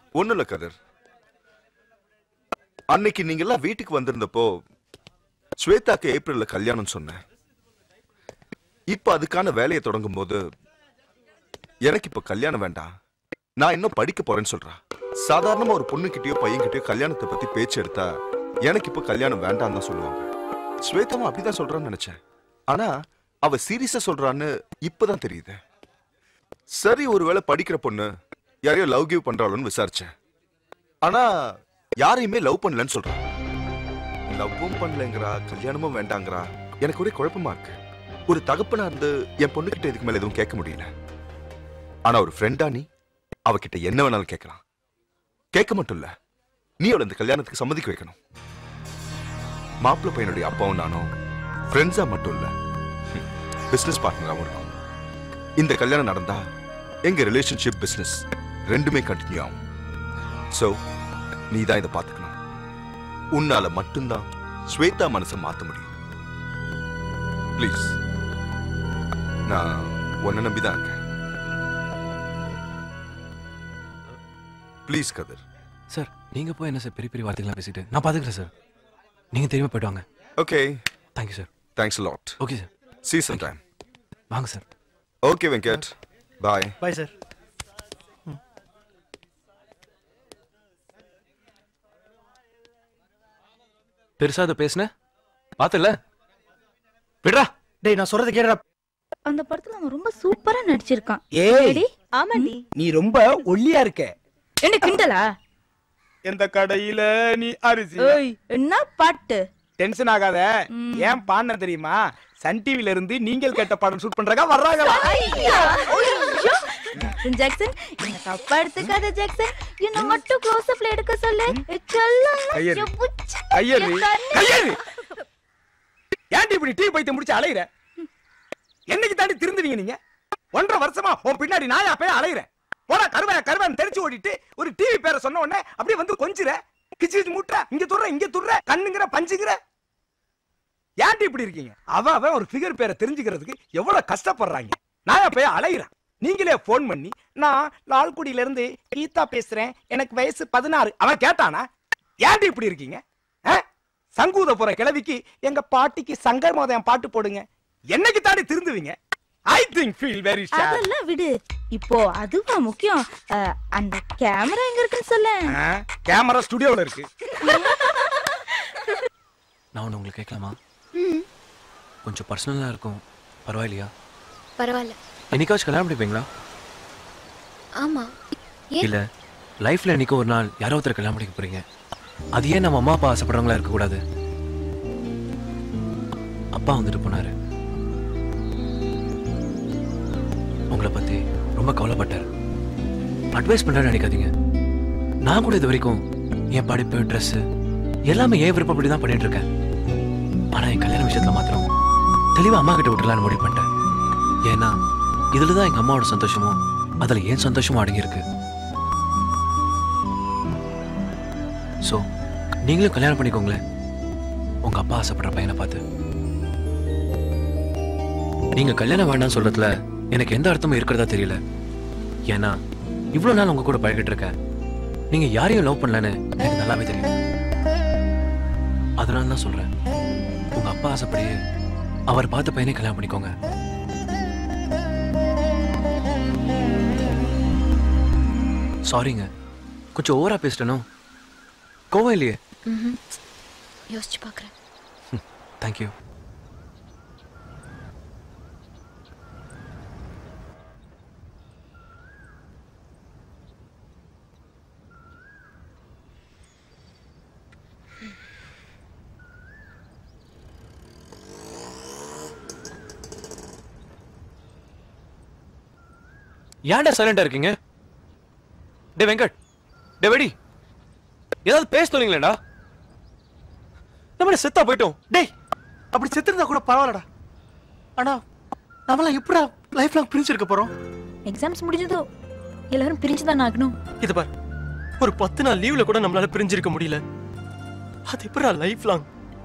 ஒண்ணும் இல்ல கதிர் அன்னைக்கு நீங்க எல்லாம் வீட்டுக்கு வந்திருந்தப்போ ஸ்வேதாக்கு ஏப்ரல்ல கல்யாணம் சொன்னேன் இப்ப அதுக்கான வேலையை தொடங்கும் போது எனக்கு இப்ப கல்யாணம் வேண்டாம் நான் இன்னும் படிக்க போறேன்னு சொல்றா சாதாரணமா ஒரு பொண்ணுகிட்டயோ பையன்கிட்டயோ கல்யாணத்தை பத்தி பேச்சு எடுத்தா எனக்கு இப்ப கல்யாணம் வேண்டாம் தான் சொல்லுவாங்க ஸ்வேதாவும் அப்படிதான் சொல்றான்னு நினைச்சேன் ஆனா அவ சீரியஸா சொல்றான்னு இப்பதான் தெரியுது சரி ஒருவேளை படிக்கிற பொண்ணு யாரையோ லவ் கிவ் பண்றாளோன்னு விசாரிச்சேன் ஆனா யாரையுமே லவ் பண்ணலன்னு சொல்றான் லவ்வும் பண்ணலங்கிறா கல்யாணமும் வேண்டாங்கிறா எனக்கு ஒரே குழப்பமா இருக்கு ஒரு தகப்பனா இருந்து என் பொண்ணுகிட்ட இதுக்கு மேல எதுவும் கேட்க முடியல ஆனா ஒரு ஃப்ரெண்டா நீ அவகிட்ட என்ன வேணாலும் கேட்கலாம் கேட்க மட்டும் இல்ல நீ அவளை இந்த கல்யாணத்துக்கு சம்மதிக்க வைக்கணும் மாப்பிள்ளை பையனுடைய அப்பாவும் நானும் ஃப்ரெண்ட்ஸா மட்டும் இல்ல பிசினஸ் பார்ட்னராகவும் இருக்கும் இந்த கல்யாணம் நடந்தா எங்க ரிலேஷன்ஷிப் பிசினஸ் ரெண்டுமே கண்டினியூ ஆகும் சோ நீ தான் இதை பார்த்துக்கணும் உன்னால மட்டும்தான் ஸ்வேதா மனசை மாத்த முடியும் ப்ளீஸ் நான் உன்னை நம்பி தான் இருக்கேன் ப்ளீஸ் கதிர் சார் நீங்க போய் என்ன சார் பெரிய பெரிய வார்த்தைகள்லாம் பேசிட்டு நான் பாத்துக்கிறேன் சார் நீங்க தெரியுமா போயிட்டு வாங்க okay thank you sir thanks lot okay sir see some time வாங்க sir okay Venkat bye bye sir பெருசா அதை பேசுன பாத்துல விடுறா டேய் நான் சொல்றது கேடுறா அந்த படத்துல அவன் ரொம்ப சூப்பரா நடிச்சிருக்கான் ஏய் ஆமாண்டி நீ ரொம்ப ஒல்லியா இருக்க என்ன கிண்டலா எந்த கடையில நீ அரிசி ஏய் என்ன பாட்டு டென்ஷன் ஆகாத ஏன் பாடின தெரியுமா சன் டிவில இருந்து நீங்கள் கேட்ட பாடம் ஷூட் பண்றக்கா வர்றாங்களா ஜாக்சன் ஜாக்சன் என்ன தப்பா எடுத்துக்காத ஜாக்சன் என்ன மட்டும் க்ளோஸ் அப்ல எடுக்க சொல்லு செல்லம் கையெடு. என் புச்ச, கையேறு என் கண்ணு. கையேறு ஏன்டி இப்படி டீ பைத்தியம் முடிச்சு அலையிற என்னைக்கு தாண்டி திருந்துவீங்க நீங்க ஒன்றரை வருஷமா உன் பின்னாடி நாயா போய் அலையிறேன் போடா கருவன் கருவன் தெரிச்சு ஓடிட்டு ஒரு டிவி பேரை சொன்ன உடனே அப்படியே வந்து கொஞ்சிற கிச்சு கிச்சு முட்டுற இங்க துற இங்க துற கண்ணுங்கிற பஞ்சுங்கிற ஏன்டி இப்படி இருக்கீங்க அவ அவன் ஒரு ஃபிகர் பேரை தெரிஞ்சுக்கிறதுக்கு எவ்வளவு கஷ்டப்படுறாங்க நாயா போய் அலையிறான் நீங்களே ஃபோன் பண்ணி நான் லால்குடியில இருந்து கீதா பேசுறேன் எனக்கு வயசு பதினாறு அவன் கேட்டானா ஏன்டி இப்படி இருக்கீங்க ஆ? சங்கூத போற கிழவிக்கு எங்க பாட்டிக்கு சங்கர் மோதயம் பாட்டு போடுங்க என்னைக்கு தாண்டி திருந்துவீங்க I think feel very share அதெல்லாம் விடு இப்போ அதுவா முக்கியம் அஹ், அந்த கேமரா எங்க இருக்குன்னு சொல்ல கேமரா ஸ்டுடியோல இருக்கு நான் ஒன்று உங்களுக்கு கேட்கலாமா கொஞ்சம் பர்சனலாக இருக்கும் பரவாயில்லையா பரவாயில்ல என்னைக்காச்சும் கல்யாணம் பண்ணிப்பீங்களா ஆமா ஏன் இல்ல லைஃப்ல என்னைக்கோ ஒரு நாள் யாரோ ஒருத்தர் கல்யாணம் பண்ணிக்க போறீங்க அது ஏன் நம்ம அம்மா அப்பா ஆசைப்படுறவங்களா இருக்கக்கூடாது அப்பா வந்துட்டு போனாரு உங்களை பத்தி ரொம்ப கவலைப்பட்டார் அட்வைஸ் பண்றேன்னு நினைக்காதீங்க நான் கூட இது வரைக்கும் என் படிப்பு ட்ரெஸ் எல்லாமே ஏன் விருப்பப்படி தான் பண்ணிட்டு இருக்கேன் ஆனா என் கல்யாண விஷயத்துல மாத்திரம் தெளிவா அம்மா கிட்ட விட்டுலான்னு முடிவு பண்ணிட்டேன் ஏன்னா இதுல தான் எங்க அம்மாவோட சந்தோஷமும் அதுல ஏன் சந்தோஷமும் அடங்கி இருக்கு சோ நீங்களும் கல்யாணம் பண்ணிக்கோங்களேன் உங்க அப்பா ஆசைப்படுற பையனை பார்த்து நீங்க கல்யாணம் வேண்டாம்னு சொல்றதுல எனக்கு எந்த அர்த்தமும் இருக்கிறதா தெரியல ஏன்னா இவ்வளவு நாள் உங்க கூட பழகிட்டு இருக்கேன் நீங்க யாரையும் லவ் பண்ணலன்னு எனக்கு நல்லாவே தெரியும் அதனால தான் சொல்றேன் உங்க அப்பா ஆசைப்படியே அவர் பார்த்த பையனே கல்யாணம் பண்ணிக்கோங்க சாரிங்க கொஞ்சம் ஓவரா பேசிட்டனோ கோவம் இல்லையே ம்ஹும். யோசிச்சு பார்க்குறேன் தேங்க்யூ ஏன்டா சைலண்டா இருக்கீங்க டே வெங்கட் டே வெடி ஏதாவது பேச தொலைங்களேடா நம்ம செத்தா போயிட்டோம் டேய் அப்படி செத்துருந்தா கூட பரவாயில்லடா ஆனா நம்மளாம் எப்படா லைஃப் லாங் பிரிஞ்சிருக்க போறோம் எக்ஸாம்ஸ் முடிஞ்சதோ எல்லாரும் பிரிஞ்சு தான் ஆகணும் இது பார் ஒரு பத்து நாள் லீவ்ல கூட நம்மளால பிரிஞ்சிருக்க முடியல அது எப்படா லைஃப் லாங்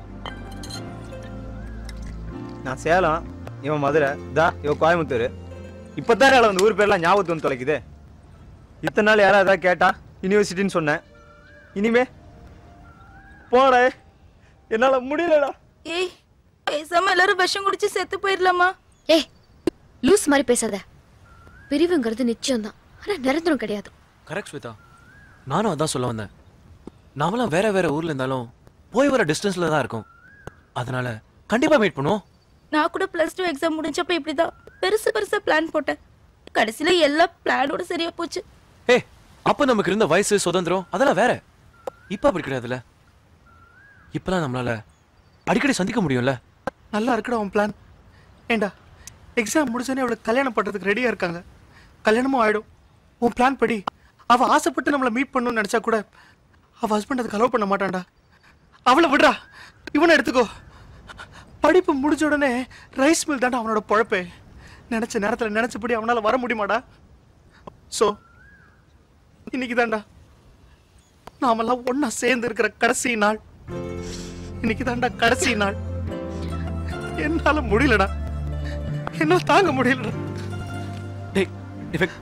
நான் சேலம் இவன் மதுரை தா இவன் கோயம்புத்தூர் இப்பதான் வந்து ஊர் பேர்லாம் ஞாபகத்து வந்து தொலைக்குது இத்தனை நாள் யாராவது ஏதாவது கேட்டா யூனிவர்சிட்டின்னு சொன்னேன் இனிமே போடா என்னால முடியலடா ஏய் பேசாம எல்லாரும் விஷம் குடிச்சு செத்து போயிடலாமா ஏய் லூஸ் மாதிரி பேசாத பிரிவுங்கிறது நிச்சயம்தான் ஆனா நிரந்தரம் கிடையாது கரெக்ட் ஸ்வேதா நானும் அதான் சொல்ல வந்தேன் நாமெல்லாம் வேற வேற ஊர்ல இருந்தாலும் போய் வர டிஸ்டன்ஸ்ல தான் இருக்கோம் அதனால கண்டிப்பா மீட் பண்ணுவோம் நான் கூட பிளஸ் டூ எக்ஸாம் முடிஞ்சப்ப இப்படிதான் பெருசு பெருசா பிளான் போட்டேன் கடைசியில எல்லா பிளானோட சரியா போச்சு ஏ அப்ப நமக்கு இருந்த வயசு சுதந்திரம் அதெல்லாம் வேற இப்ப அப்படி கிடையாதுல்ல இப்பெல்லாம் நம்மளால அடிக்கடி சந்திக்க முடியும்ல நல்லா இருக்குடா உன் பிளான் ஏண்டா எக்ஸாம் முடிச்சோன்னே அவளுக்கு கல்யாணம் பண்றதுக்கு ரெடியா இருக்காங்க கல்யாணமும் ஆயிடும் உன் பிளான் படி அவ ஆசைப்பட்டு நம்மளை மீட் பண்ணணும்னு நினைச்சா கூட அவ ஹஸ்பண்ட் அதுக்கு அலோவ் பண்ண மாட்டான்டா அவளை விடுறா இவனை எடுத்துக்கோ படிப்பு முடிஞ்ச உடனே ரைஸ் மில் தாண்டா அவனோட பொழப்பே நினைச்ச நேரத்துல நினைச்சபடி அவனால வர முடியுமாடா சோ இன்னைக்கு தாண்டா நாமெல்லாம் ஒண்ணா சேர்ந்து இருக்கிற கடைசி நாள் இன்னைக்கு தாண்டா கடைசி நாள் என்னால முடியலடா என்னால தாங்க முடியலடா டேய் டிஃபெக்ட்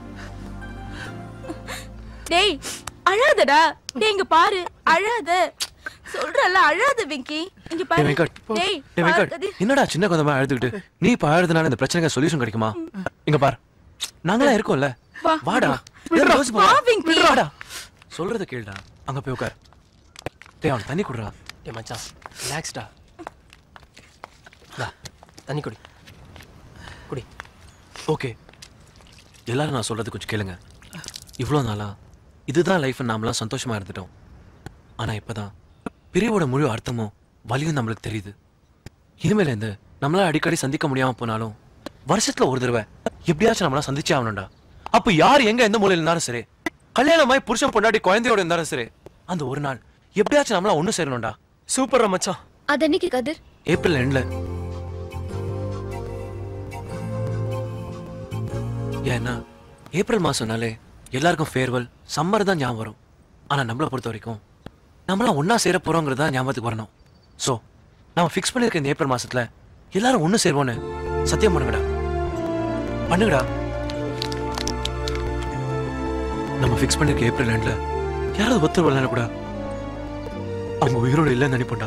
டேய் அழாதடா டேய் இங்க பாரு அழாத சொல்றல அழாத வெங்கி இங்க டேய் பாரு வெங்கட் டேய் டேய் வெங்கட் பாரு, என்னடா சின்ன குழந்தை அழுதுகிட்டு நீ இப்ப அழுதுனால இந்த பிரச்சனைக்கு சொல்யூஷன் கிடைக்குமா இங்க பாரு நாங்களா இருக்கோம்ல வா. வாடா விடுடா. ஏன் யோசிச்சு பாரு. வா, வெங்கி. வாடா சொல்றத கேளுடா அங்க போய் உட்கார் டேய் அவன் தண்ணி குடுறா டேய் மச்சான் ரிலாக்ஸ்டா டா தண்ணி குடி குடி ஓகே எல்லாரும் நான் சொல்றது கொஞ்சம் கேளுங்க இவ்வளோ நாளா இதுதான் லைஃப் நாமெல்லாம் சந்தோஷமா இருந்துட்டோம் ஆனா இப்பதான் பிரிவோட முழு அர்த்தமும் வலியும் நம்மளுக்கு தெரியுது இனிமேல இருந்து நம்மளால அடிக்கடி சந்திக்க முடியாம போனாலும் வருஷத்துல ஒரு தடவை எப்படியாச்சும் நம்மளால சந்திச்சே ஆகணும்டா அப்ப யார் எங்க எந்த மூலையில இருந்தாலும் சரி கல்யாணமாய் புருஷன் பொண்டாட்டி குழந்தையோட இருந்தாலும் சரி அந்த ஒரு நாள் எப்படியாச்சும் நம்மளா ஒண்ணு சேரணும்டா சூப்பர் மச்சான் அது என்னைக்கு கதிர் ஏப்ரல் எண்ட்ல ஏன்னா ஏப்ரல் மாசம்னாலே எல்லாருக்கும் ஃபேர்வெல் சம்மர் தான் ஞாபகம் வரும் ஆனா நம்மளை பொறுத்த வரைக்கும் நம்மளாம் ஒண்ணா சேர போறோங்கிறது தான் ஞாபகத்துக்கு வரணும் ஸோ நம்ம ஃபிக்ஸ் பண்ணியிருக்க இந்த ஏப்ரல் மாசத்துல எல்லாரும் ஒண்ணு சேருவோன்னு சத்தியம் பண்ணுங்கடா பண்ணுங்கடா நம்ம ஃபிக்ஸ் பண்ணிருக்க ஏப்ரல் எண்ட்ல யாராவது ஒருத்தர் வரலன்னா கூட அவங்க உயிரோட இல்லைன்னு நினைப்போம்டா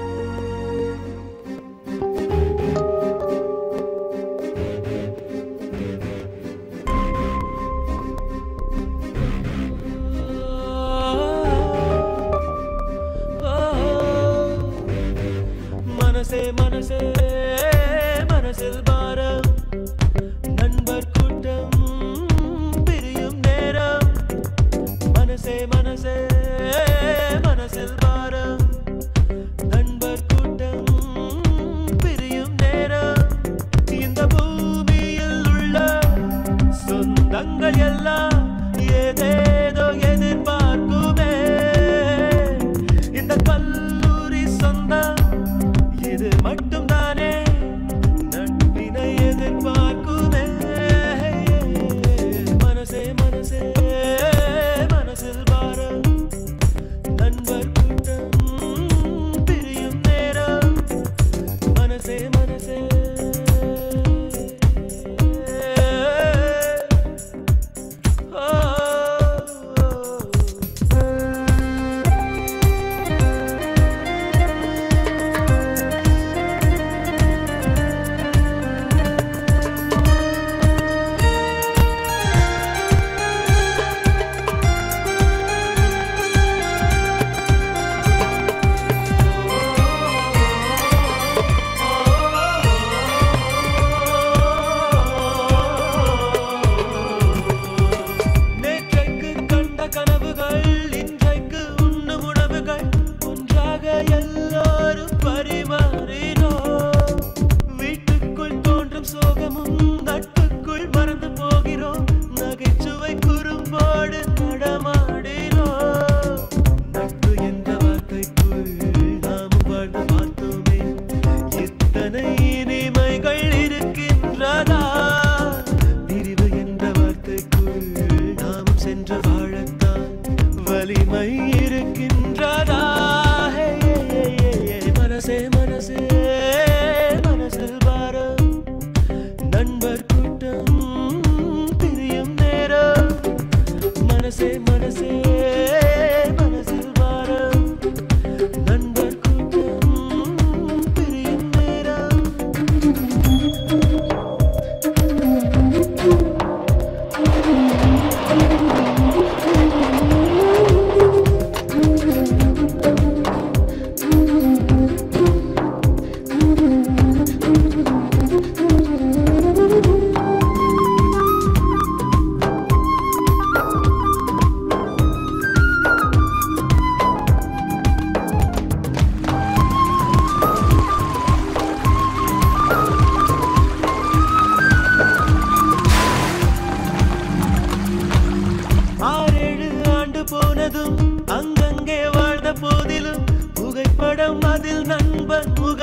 மனசே மனசே மனசில் பாரம் நண்பர் கூட்டம் பிரியும் நேரம் மனசே மனசே மனசில் பாரம் நண்பர் கூட்டம் பிரியும் நேரம் இந்த பூமியில் உள்ள சொந்தங்கள் எல்லாம் ஏதேதோ எதிர்பார்க்குமே இந்த கல்லூரி சொந்தம் இது மட்டும்தான்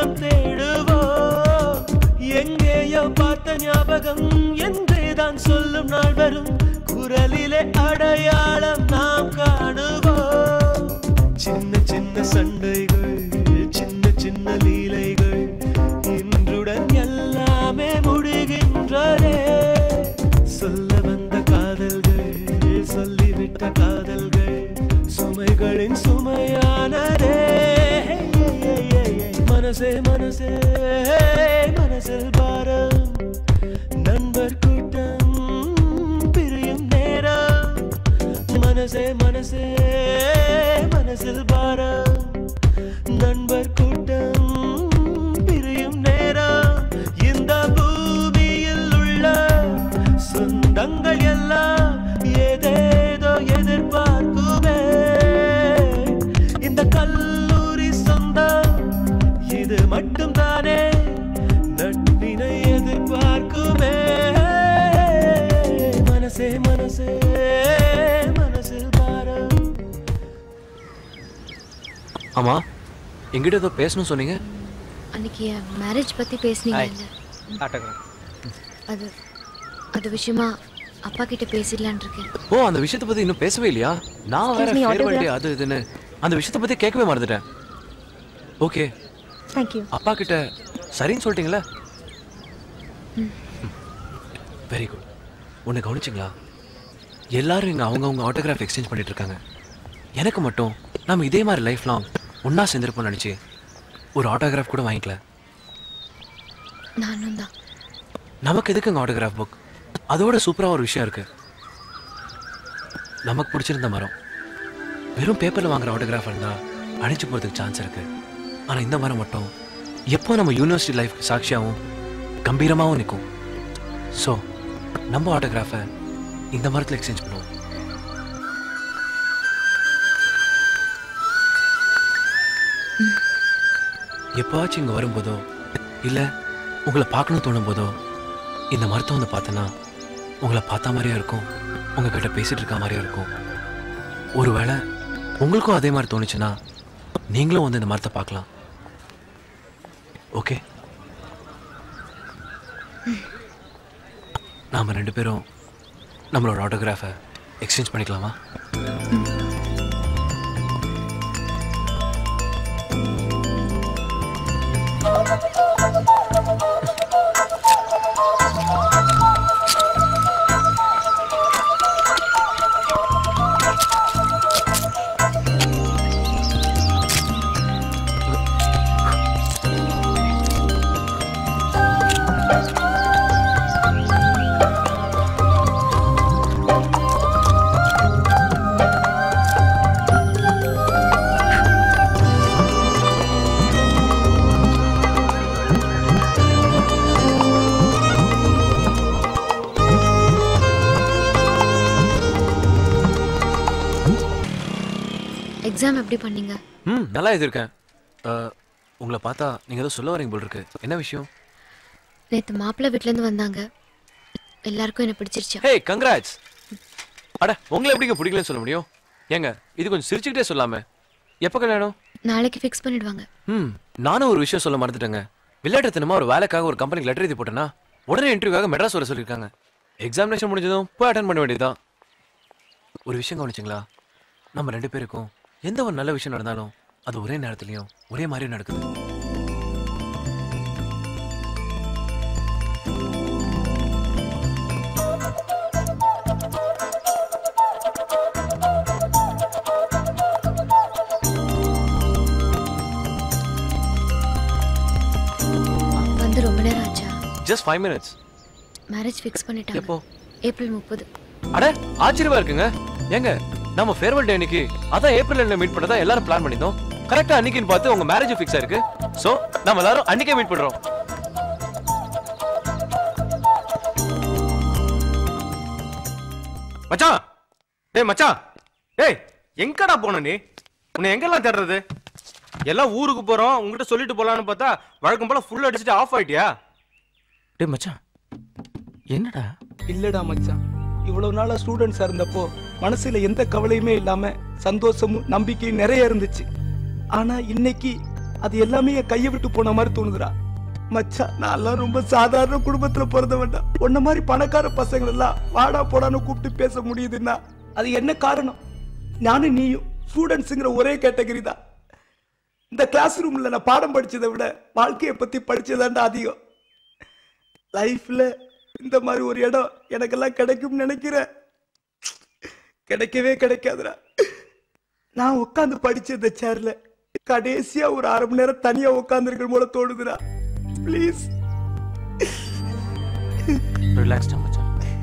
தினம் தேடுவோம் எங்கேயோ பார்த்த ஞாபகம் என்றேதான் சொல்லும் நாள் வரும் குரலிலே அடையாளம் நாம் காணுவோம் சின்ன சின்ன சண்டைகள் சின்ன சின்ன லீலைகள் இன்றுடன் எல்லாமே முடிகின்றதே சொல்ல வந்த காதல்கள் சொல்லிவிட்ட காதல்கள் சுமைகளின் சுமையானதே மனசே மனசே மனசில் பாரம் நண்பர் கூட்டம் பிரியும் நேரம் மனசே மனசே மனசில் பாரம் நண்பர் கூட்டம் பிரியும் நேரம் இந்த பூமியில் உள்ள சொந்தங்கள் எல்லாம் ஏதேதோ எதிர்பார்க்குமே இந்த கல்லூரி சொந்தம் இது மட்டும் தானே நட்பினை எதிர்பார்க்குமே மனசே மனசே மனசில் பாரம் ஆமா எங்கிட்ட ஏதோ பேசணும் சொன்னீங்க அன்னைக்கு என் மேரேஜ் பத்தி பேசுனீங்க இல்ல ஆட்டோகிராஃப் அது அது விஷயமா அப்பா கிட்ட பேசிடலான் இருக்கேன் ஓ அந்த விஷயத்தை பத்தி இன்னும் பேசவே இல்லையா நான் வேற Excuse me, farewell autograph. day அது இதுன்னு அந்த விஷயத்தை பத்தி கேட்கவே மறந்துட்டேன் ஓகே தேங்க்யூ அப்பா கிட்ட சரின்னு சொல்லிட்டீங்களா வெரி குட் ஒன்று கவனிச்சிங்களா எல்லாரும் இங்கே அவங்கவுங்க ஆட்டோகிராஃப் எக்ஸ்சேஞ்ச் பண்ணிட்டு இருக்காங்க எனக்கு மட்டும் நம்ம இதே மாதிரி லைஃப் லாங் ஒன்றா சேர்ந்துருப்போம்னு நினச்சி ஒரு ஆட்டோகிராஃப் கூட வாங்கிக்கல நானும் தான் நமக்கு எதுக்குங்க ஆட்டோகிராஃப் புக் அதோட சூப்பராக ஒரு விஷயம் இருக்கு நமக்கு பிடிச்சிருந்த மரம் வெறும் பேப்பரில் வாங்குற ஆட்டோகிராஃப் இருந்தால் அழிச்சு போகிறதுக்கு சான்ஸ் இருக்கு ஆனால் இந்த மரம் மட்டும் எப்போ நம்ம யூனிவர்சிட்டி லைஃப்க்கு சாட்சியாகவும் கம்பீரமாகவும் நிற்கும் ஸோ நம்ம ஆட்டோகிராஃபை இந்த மரத்தில் எக்ஸ்சேஞ்ச் பண்ணுவோம் எப்போவாச்சும் இங்கே வரும்போதோ இல்லை உங்களை பார்க்கணும் தோணும் போதோ இந்த மரத்தை வந்து பார்த்தேன்னா உங்களை பார்த்த மாதிரியே இருக்கும் உங்ககிட்ட பேசிட்டு இருக்க மாதிரியே இருக்கும் ஒருவேளை உங்களுக்கும் அதே மாதிரி தோணுச்சுன்னா நீங்களும் வந்து இந்த மரத்தை பார்க்கலாம் ஓகே நாம ரெண்டு பேரும் நம்மளோட ஆட்டோகிராஃபை எக்ஸ்சேஞ்ச் பண்ணிக்கலாமா எக்ஸாம் எப்படி பண்ணீங்க ம் நல்லா எழுதியிருக்கேன் அஹ், உங்களை பார்த்தா நீங்கள் ஏதோ சொல்ல வரீங்க போல் இருக்கு என்ன விஷயம் நேத்து மாப்பிள்ளை வீட்ல இருந்து வந்தாங்க எல்லாருக்கும் என்ன பிடிச்சிருச்சு ஹே கங்க்ராட்ஸ் அட உங்களை எப்படிங்க பிடிக்கலன்னு சொல்ல முடியும் ஏங்க இது கொஞ்சம் சிரிச்சுக்கிட்டே சொல்லாம எப்போ கல்யாணம் நாளைக்கு ஃபிக்ஸ் பண்ணிடுவாங்க ம் நானும் ஒரு விஷயம் சொல்ல மறந்துட்டேங்க விளையாட்டுத்தனமா ஒரு வேலைக்காக ஒரு கம்பெனிக்கு லெட்டர் எழுதி போட்டேன்னா உடனே இன்டர்வியூக்காக மெட்ராஸ் வர சொல்லியிருக்காங்க எக்ஸாமினேஷன் முடிஞ்சதும் போய் அட்டன் பண்ண வேண்டியதுதான் ஒரு விஷயம் கவனிச்சிங்களா நம்ம ரெண்டு பேருக்கும் எந்த ஒரு நல்ல விஷயம் நடந்தாலும் அது ஒரே நேரத்துலயும் ஒரே மாதிரி நடக்குது வந்து ரொம்ப நேரம் ஆச்சா just five minutes marriage fix பண்ணிட்டாங்க எப்போ ஏப்ரல் முப்பது அட ஆச்சரியமா இருக்குங்க ஏங்க நம்ம ஃபேர்வெல் டே அன்னைக்கு அதான் ஏப்ரல் மீட் பண்ணதா எல்லாரும் பிளான் பண்ணிருந்தோம் கரெக்டா அன்னைக்குன்னு பார்த்து உங்க மேரேஜ் ஃபிக்ஸ் ஆயிருக்கு சோ நம்ம எல்லாரும் அன்னைக்கே மீட் பண்றோம் மச்சான் டேய் மச்சான் டேய் எங்கடா போன நீ உன்னை எங்கெல்லாம் தேடுறது எல்லாம் ஊருக்கு போறோம் உங்ககிட்ட சொல்லிட்டு போலான்னு பார்த்தா வழக்கம் போல ஃபுல் அடிச்சுட்டு ஆஃப் ஆயிட்டியா டேய் மச்சான் என்னடா இல்லடா மச்சான் இவ்வளவு நாளா ஸ்டூடெண்ட்ஸா இருந்தப்போ மனசுல எந்த கவலையுமே இல்லாம சந்தோஷமும் நம்பிக்கையும் நிறைய இருந்துச்சு ஆனா இன்னைக்கு அது எல்லாமே என் கையை விட்டு போன மாதிரி தோணுதுடா மச்சான் நான் ரொம்ப சாதாரண குடும்பத்துல பிறந்தவன்டா உன்ன மாதிரி பணக்கார பசங்க எல்லாம் வாடா போடான்னு கூப்பிட்டு பேச முடியுதுன்னா அது என்ன காரணம் நானும் நீயும் ஸ்டூடெண்ட்ஸுங்கிற ஒரே கேட்டகரி தான் இந்த கிளாஸ் ரூம்ல நான் பாடம் படிச்சதை விட வாழ்க்கையை பத்தி படிச்சதாண்டா அதிகம் லைஃப்ல இந்த மாதிரி ஒரு இடம் எனக்கெல்லாம் கிடைக்கும்னு நினைக்கிறேன் கிடைக்கவே கிடைக்காதுடா நான் உட்காந்து படிச்ச இந்த சேர்ல கடைசியா ஒரு அரை மணி நேரம் தனியா உட்காந்துருக்கிற போல தோணுதுடா ப்ளீஸ் ரிலாக்ஸ்டா மச்சான்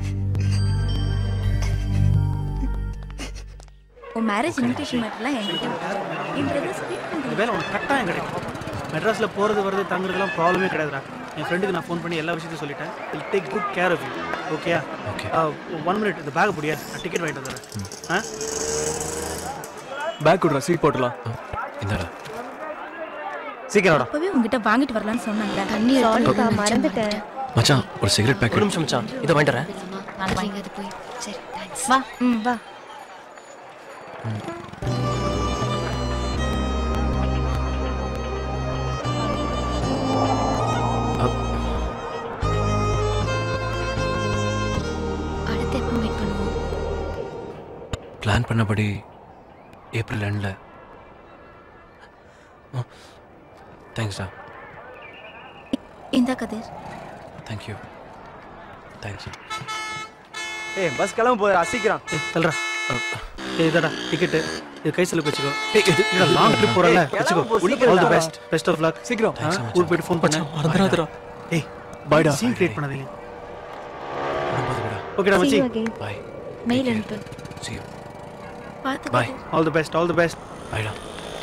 உன் மேரேஜ் இன்விடேஷன் மேட்டர்லாம் என்கிட்ட விடு. என் பிரதர்ஸ் இந்த வேலை உனக்கு கட்டாயம் கிடைக்கும் மெட்ராஸ்ல போறது வரது தங்குறதுலாம் ப்ராப்ளமே கிடையாதுடா என் ஃப்ரெண்டுக்கு நான் ஃபோன் பண்ணி எல்லா விஷயத்தையும் சொல்லிட்டேன் will take good care of you ஓகேயா ஒன் மினிட் இந்த பேக் புடியா டிக்கெட் வாங்கிட்டு வந்துடுறேன் ஆ பேக் விடுறா சீட் போட்டுலாம் இந்தாடா சீக்கிரம் அப்பவே உங்ககிட்ட வாங்கிட்டு வரலாம்னு சொன்னாங்க தண்ணி Sorry-பா, எடுத்து மறந்துட்டேன் மச்சான் ஒரு சிகரெட் பேக்கெட் ஒரு நிமிஷம் மச்சான் இதை வாங்கிட்டு வரேன் நீங்க அது போய் சரி தேங்க்ஸ் வா ம் வா அடுத்து எப்போ மீட் பண்ணுவோம் பிளான் பண்ணபடி ஏப்ரல் எண்டில் தேங்க்ஸ்டா இந்தா கதிர் தேங்க்யூ தேங்க்ஸ் ஏய் பஸ் கிளம்ப போதுடா சீக்கிரம் ஏய் தல்றா ஏய் இதடா டிக்கெட் இது கை செலவு வச்சுக்கோ ஏய், இது- இல்ல லாங் ட்ரிப் போறல ஏய், வச்சுக்கோ கிளம்ப போ, ஆல் தி சீக்கிரம் பெஸ்ட் பெஸ்ட் ஆஃப் லக் சீக்கிரம் ஊர் போயிட்டு ஃபோன் பண்ணு மறந்துடாதடா. ஏய் Bye டா. சீன் கிரியேட் பண்ணாதீங்க நம்பாதடா. ஓகேடா See மச்சி you again. பாய் மெயில் அனுப்பு see you பார்த்து bye all the best all the best பாய்டா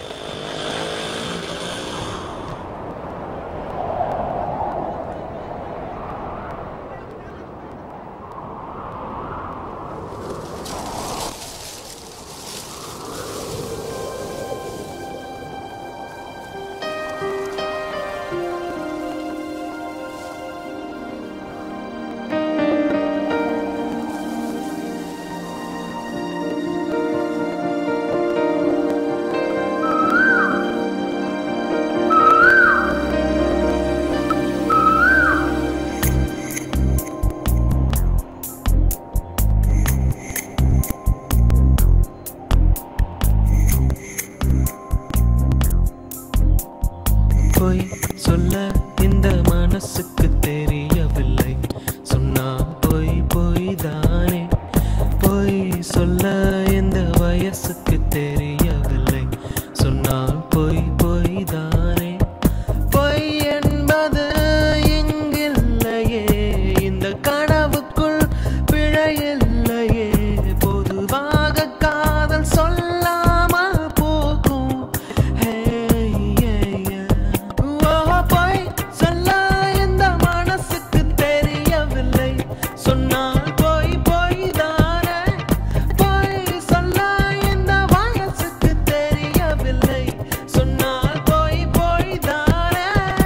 பொய் சொல்ல இந்த மனசுக்கு தெரியவில்லை சொன்னா பொய் பொய் தானே பொய் சொல்ல இந்த வயசுக்கு தெரியவில்லை சொன்னால் பொய் பொய் தானே பொய் என்பது இங்கில்லையே இந்த கனவுக்குள் பிழையில்லையே பொதுவாக காதல் சொல்லாமல் போகும் ஹே, ஏ, ஏ. ஓ, பொய் சொல்ல இந்த மனசுக்கு தெரியவில்லை சொன்னால் பொய் பொய் தானே பொய் சொல்ல இந்த வயசுக்கு தெரியவில்லை சொன்னால் பொய் பொய் தானே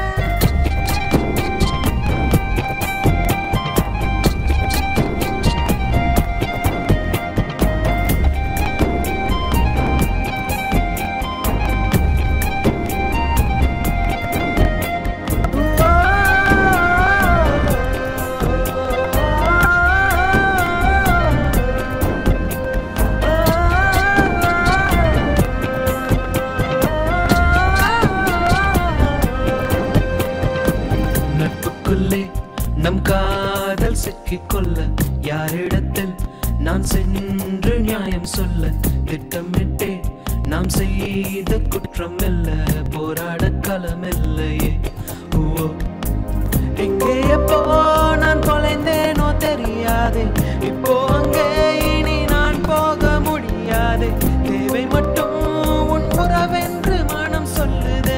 நட்புக்குள்ளே நம் காதல் சிக்கிக்கொள்ள யாரிடத்தில் நான் சென்று நியாயம் சொல்ல திட்டமிட்டே நாம் செய்த குற்றம் இல்ல போராட களமில்லையே ஓ எங்கே எப்போ நான் தொலைந்தேனோ தெரியாது இப்போ அங்கே இனி நான் போக முடியாது தேவை மட்டும் உன் உறவென்று மனம் சொல்லுதே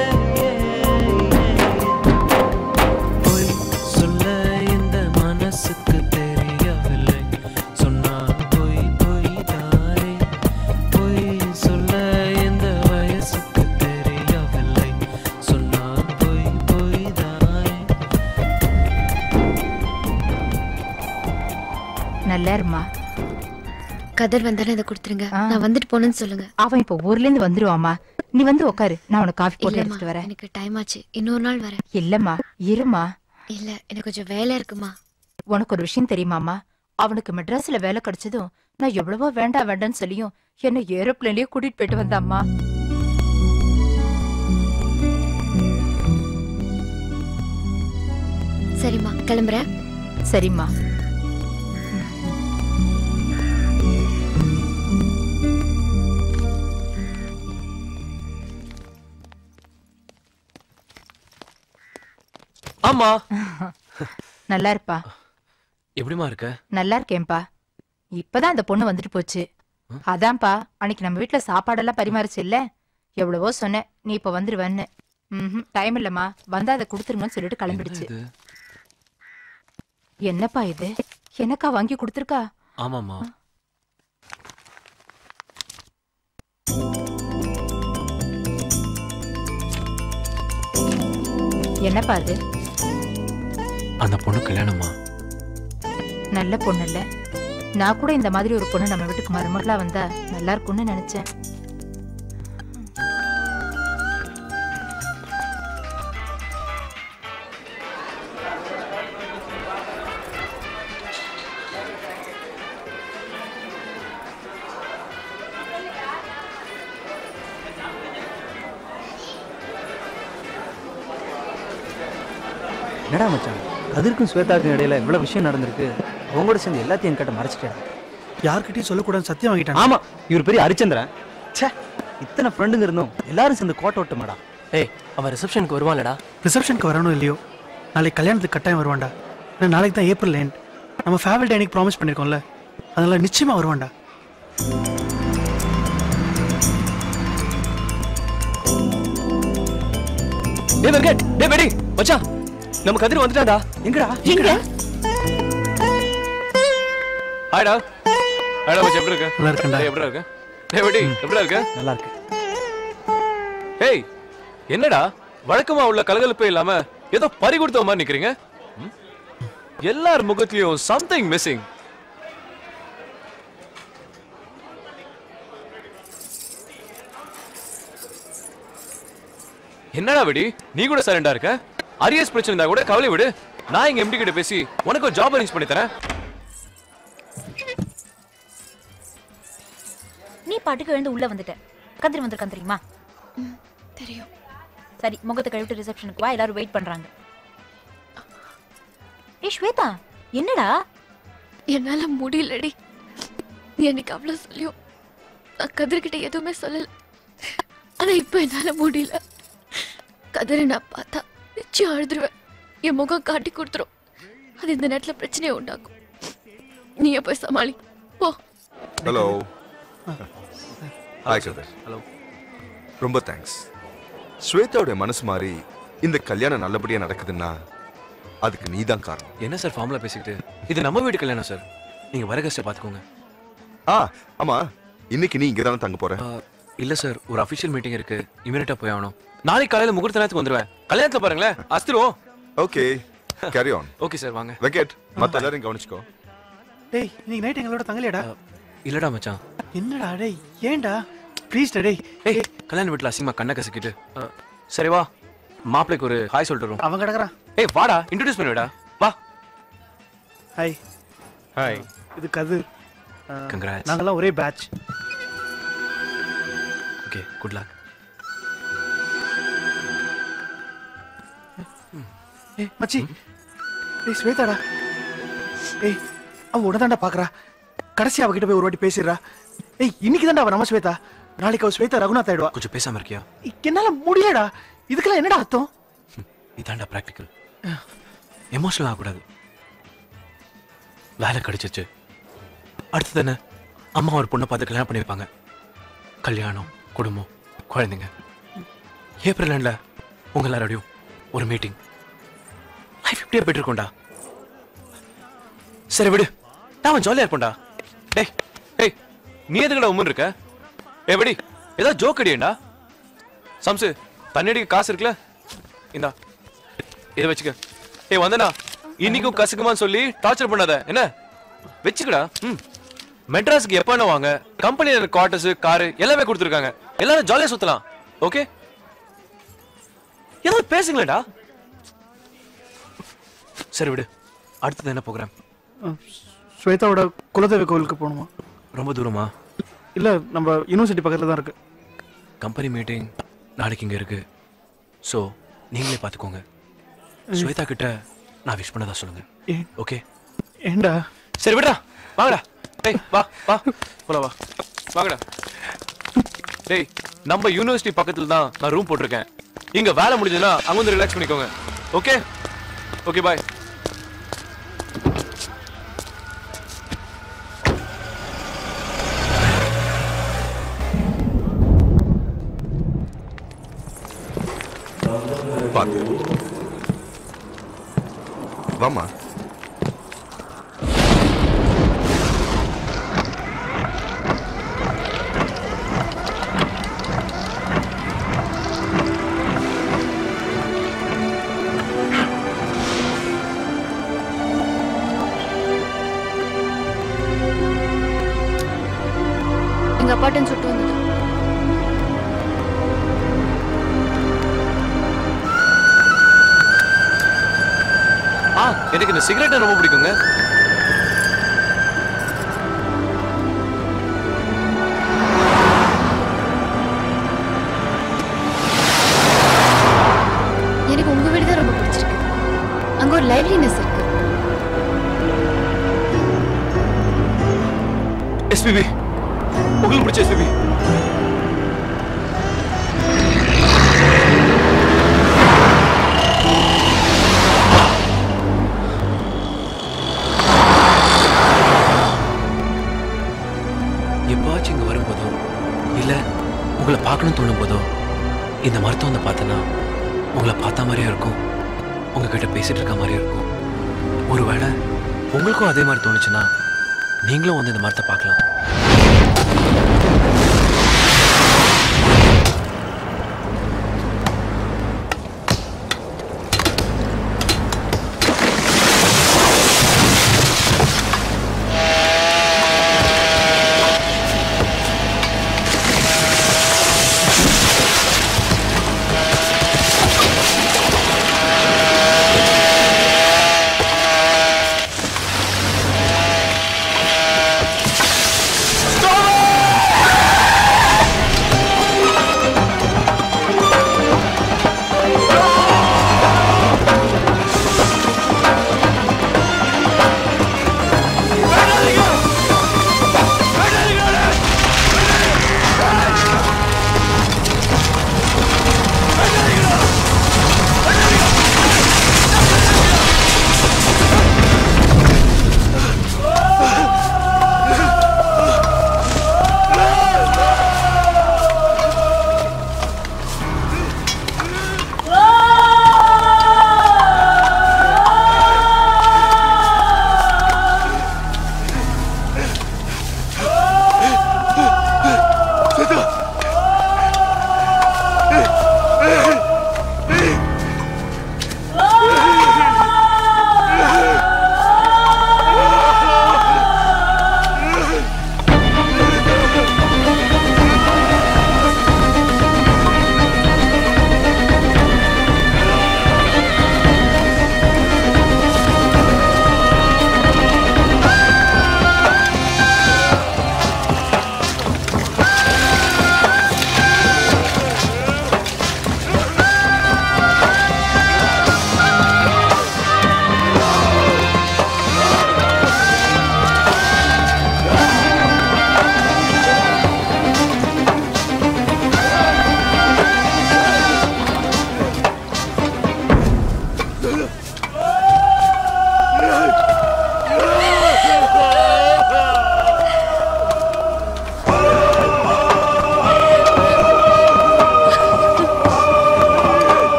பொய் சொல்ல இந்த மனசுக்கு தெரியவில்லை சொன்னால் பொய் பொய் தானே பொய் சொல்ல இந்த வயசுக்கு தெரியவில்லை சொன்னால் பொய் பொய் தானே நல்லா இருமா கதர் வந்தாலும் அதை கொடுத்துருங்க நான் வந்துட்டு போனேன்னு சொல்லுங்க அவன் இப்ப ஊர்ல இருந்து வந்துருவாமா நீ வந்து உட்காரு நான் உனக்கு காஃபி போட்டு இல்லம்மா எடுத்துட்டு வரேன் எனக்கு டைம் ஆச்சு இன்னொரு நாள் வரேன் இல்லம்மா இருமா இல்ல எனக்கு கொஞ்சம் வேலை இருக்குமா உனக்கு ஒரு விஷயம் தெரியுமாமா அவனுக்கு மெட்ராஸ்ல வேலை கிடைச்சதும் நான் எவ்வளவோ வேண்டாம் வேண்டாம்னு சொல்லியும் என்ன ஏரோப்ளேன்லயே கூட்டிட்டு போயிட்டு வந்தாம்மா சரிம்மா கிளம்புறேன் சரிம்மா ஆமா நல்லா இருப்பா எப்படிமா இருக்க நல்லா இருக்கேன்பா இப்பதான் அந்த பொண்ணு வந்துட்டு போச்சு அதான்ப்பா அன்னைக்கு நம்ம வீட்ல சாப்பாடெல்லாம் பரிமாறிச்சு இல்ல எவ்வளவோ சொன்னேன் நீ இப்ப வந்துருவேன்னு ம் டைம் இல்லம்மா வந்தா அதை கொடுத்துருங்கன்னு சொல்லிட்டு கிளம்பிடுச்சு என்னப்பா இது எனக்கா வாங்கி கொடுத்துருக்கா ஆமாமா என்னப்பா இது அந்த பொண்ணு கல்யாணமா நல்ல பொண்ணு இல்ல நான் கூட இந்த மாதிரி ஒரு பொண்ணு நம்ம வீட்டுக்கு மருமகளா வந்தா நல்லா இருக்கும்னு நினைச்சேன் என்னடா மச்சான் கதிர்க்கும் ஸ்வேதாக்கும் இடையில இவ்வளவு விஷயம் நடந்திருக்கு உங்களோட சேர்ந்து எல்லாத்தையும் என்கிட்ட மறைச்சிட்டேன் யார்கிட்டயும் சொல்லக்கூடாது சத்தியம் வாங்கிட்டான் ஆமா இவர் பெரிய ஹரிச்சந்திரன் ச்சே இத்தனை ஃப்ரெண்டுங்க இருந்தும் எல்லாரும் சேர்ந்து கோட்டை விட்டுமாடா ஏய் அவன் ரிசப்ஷனுக்கு வருவான்லடா ரிசப்ஷனுக்கு வரணும் இல்லையோ நாளைக்கு கல்யாணத்துக்கு கட்டாயம் வருவான்டா ஏன்னா நாளைக்கு தான் ஏப்ரல் எண்ட் நம்ம ஃபேவல் டே அன்னைக்கு ப்ராமிஸ் பண்ணிருக்கோம்ல அதனால நிச்சயமா வருவான்டா டேய் வெங்கட் டேய் வெடி மச்சான் நம்ம கதிர் வந்துட்டான்டா எங்கடா எங்க ஹாய்டா ஹாய்டா மச்சான் எப்படி இருக்க நல்லா இருக்கேன்டா. டேய், எப்படிடா இருக்க டேய் வெடி எப்படிடா இருக்க நல்லா இருக்கு ஏய் என்னடா வழக்கமா உள்ள கலகலப்பே இல்லாம ஏதோ பறி கொடுத்த மாதிரி நிக்கிறீங்க ம்? எல்லார் முகத்திலயும் சம்திங் மிஸ்ஸிங் என்னடா வெடி நீ கூட சைலண்டா இருக்க அரியஸ் பிரச்சனை இருந்தா கூட கவலை விடு நான் இங்க எம்டி கிட்ட பேசி உனக்கு ஒரு ஜாப் அரேஞ்ச் பண்ணி தரேன் நீ பாட்டுக்கு எழுந்து உள்ள வந்துட்ட கதிர் வந்திருக்கான் தெரியுமா தெரியும் சரி முகத்தை கழுவிட்டு ரிசப்ஷனுக்கு வா எல்லாரும் வெயிட் பண்றாங்க ஏய் ஸ்வேதா என்னடா என்னால முடியலடி நீ எனக்கு அவ்வளவு சொல்லியும் நான் கதிர்கிட்ட எதுவுமே சொல்லல ஆனா இப்ப என்னால முடியல கதிரை நான் பார்த்தா நிச்சயம் அழுதுருவேன் என் முகம் காட்டி கொடுத்துரும் அது இந்த நேரத்துல பிரச்சனையை உண்டாக்கும் நீயே போய் சமாளி போ ஹலோ ஹாய் கதர் ஹலோ ரொம்ப தேங்க்ஸ் ஸ்வேதாவுடைய மனசு மாறி இந்த கல்யாணம் நல்லபடியா நடக்குதுன்னா அதுக்கு நீதான் காரணம் என்ன சார் ஃபார்முலா பேசிக்கிட்டு இது நம்ம வீட்டு கல்யாணம் சார் நீங்க வர கஷ்டம் பாத்துக்கோங்க ஆ ஆமா இன்னைக்கு நீ இங்க தானே தங்க போற இல்ல சார் ஒரு அபிஷியல் மீட்டிங் இருக்கு இமீடியட்டா போய் ஆகணும் நாளைக்கு காலையில முகூர்த்த நேரத்துக்கு வந்துருவேன் கல்யாணத்துல பாருங்களேன் அஸ்திரம் okay carry on okay sir வாங்க வெங்கட் மத்த எல்லாரையும் கவனிச்சுக்கோ டேய் இன்னைக்கு நைட் எங்களோட தங்கலையாடா இல்லடா மச்சான் என்னடா டேய் ஏன்டா ப்ளீஸ் டேய் ஏய் கல்யாண வீட்டுல அசிங்கமா கண்ணை கசக்கிட்டு அஹ், சரி வா மாப்பிளைக்கு ஒரு ஹாய் சொல்லிட்டு வரோம் அவன் கிடக்குறான் ஏய் வாடா இன்ட்ரோடியூஸ் பண்ணிவிடா வா ஹாய் ஹாய் இது கதிர் Congrats. நாங்கெல்லாம் ஒரே பேட்ச் ஓகே குட் லக் ஏய் மச்சி ஏய் ஸ்வேதாடா ஏய் அவ உடனே பாக்குறா கடைசி அவகிட்ட போய் ஒரு வாட்டி பேசிடுறா ஏய் இன்னைக்கு தான்டா அவ நம்ம ஸ்வேதா நாளைக்கு அவ ஸ்வேதா ரகுநாத் ஆயிடுவா கொஞ்சம் பேசாம இருக்கியா என்னால முடியலடா இதுக்கெல்லாம் என்னடா அர்த்தம் இதாண்டா ப்ராக்டிக்கல் எமோஷனல் ஆகக்கூடாது வேலை கிடைச்சிச்சு அடுத்தது என்ன அம்மா ஒரு பொண்ணை பார்த்து கல்யாணம் பண்ணி வைப்பாங்க கல்யாணம் குடும்பம் குழந்தைங்க ஏப்ரல் ரெண்டுல உங்க எல்லாரோடையும் ஒரு மீட்டிங் லைஃப் இப்படியே போயிட்டு இருக்கும்டா சரி விடு நான் ஜாலியா இருப்பேன்டா டேய் டேய் நீ எதுக்குடா உம்மன் இருக்க ஏ விடி ஏதோ ஜோக் அடியேண்டா சம்சு தண்ணி அடிக்க காசு இருக்குல்ல இந்தா இதை வச்சுக்க ஏய் வந்தனா இன்னைக்கும் கசுக்குமான்னு சொல்லி டார்ச்சர் பண்ணாத என்ன வச்சுக்கடா ம் மெட்ராஸுக்கு எப்ப வாங்க கம்பெனில குவார்டர்ஸ் காரு எல்லாமே கொடுத்துருக்காங்க எல்லாரும் ஜாலியா சுத்தலாம் ஓகே ஏதாவது பேசுங்களேடா சரி விடு அடுத்தது என்ன ப்ரோக்ராம் ஸ்வேதாவோட குலதெய்வ கோவிலுக்கு போகணுமா ரொம்ப தூரமா இல்ல நம்ம யூனிவர்சிட்டி பக்கத்துல தான் இருக்கு கம்பெனி மீட்டிங் நாளைக்கு இங்க இருக்கு ஸோ நீங்களே பார்த்துக்கோங்க ஸ்வேதா கிட்ட நான் விஷ் பண்ணதா சொல்லுங்க ஏன்? ஓகே ஏண்டா சரி விடுடா வாங்கடா டேய் வா வா போல வா வாங்கடா டேய் நம்ம யூனிவர்சிட்டி பக்கத்துல தான் நான் ரூம் போட்டிருக்கேன் இங்க வேலை முடிஞ்சதுன்னா அங்க வந்து ரிலாக்ஸ் பண்ணிக்கோங்க ஓகே ஓகே பாய் பாத்து வாமா எங்க அப்பாட்டன் சுட்டு வந்துட்டு ஆ எனக்கு இந்த சிகரெட் ரொம்ப பிடிக்குங்க எனக்கு உங்க வீடு தான் ரொம்ப பிடிச்சிருக்கு அங்க ஒரு லைவ்லினஸ் இருக்கு எஸ்பிபி உங்களுக்கு பிடிச்ச எஸ்பிபி எப்போவாச்சும் இங்க வரும்போதோ இல்ல உங்களை பார்க்கணும் தோணும் போதோ இந்த மருத்துவம் வந்து பார்த்தேன்னா உங்களை பார்த்த மாதிரியே இருக்கும் உங்ககிட்ட பேசிட்டு இருக்க மாதிரியே இருக்கும் ஒருவேளை உங்களுக்கும் அதே மாதிரி தோணுச்சுன்னா நீங்களும் வந்து இந்த மரத்தை பார்க்கலாம்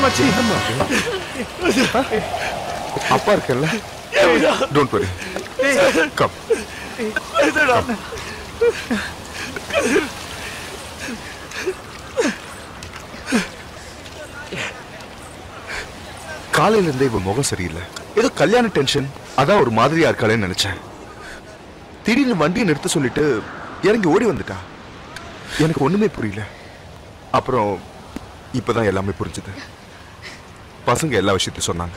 மச்சி அப்பா இருக்கல்ல டோன்ட் வரி கம் காலையில இருந்தே இவ முகம் சரியில்லை ஏதோ கல்யாண டென்ஷன் அதான் ஒரு மாதிரியா இருக்காளேன்னு நினைச்சேன் திடீர்னு வண்டியை நிறுத்த சொல்லிட்டு இறங்கி ஓடி வந்துட்டா எனக்கு ஒண்ணுமே புரியல அப்புறம் இப்பதான் எல்லாமே புரிஞ்சுது பசங்க எல்லா விஷயத்தையும் சொன்னாங்க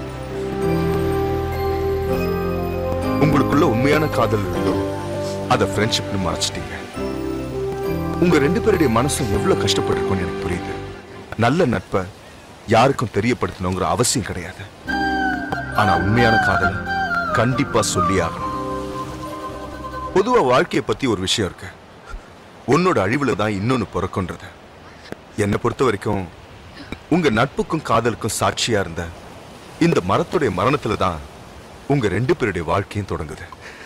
உங்களுக்குள்ள உண்மையான காதல் இருந்தோ அத ஃப்ரெண்ட்ஷிப்னு மறைச்சிட்டீங்க உங்க ரெண்டு பேருடைய மனசும் எவ்வளவு கஷ்டப்பட்டிருக்கும்னு எனக்கு புரியுது நல்ல நட்பை யாருக்கும் தெரியப்படுத்தணுங்கிற அவசியம் கிடையாது ஆனா உண்மையான காதலை கண்டிப்பா சொல்லி ஆகணும் பொதுவா வாழ்க்கையை பத்தி ஒரு விஷயம் இருக்கு உன்னோட அழிவுல தான் இன்னொன்னு பிறக்குன்றது என்னை பொறுத்த வரைக்கும் உங்க நட்புக்கும் காதலுக்கும் சாட்சியா இருந்த இந்த மரத்துடைய மரணத்துல தான் உங்க ரெண்டு பேருடைய வாழ்க்கையும் தொடங்குது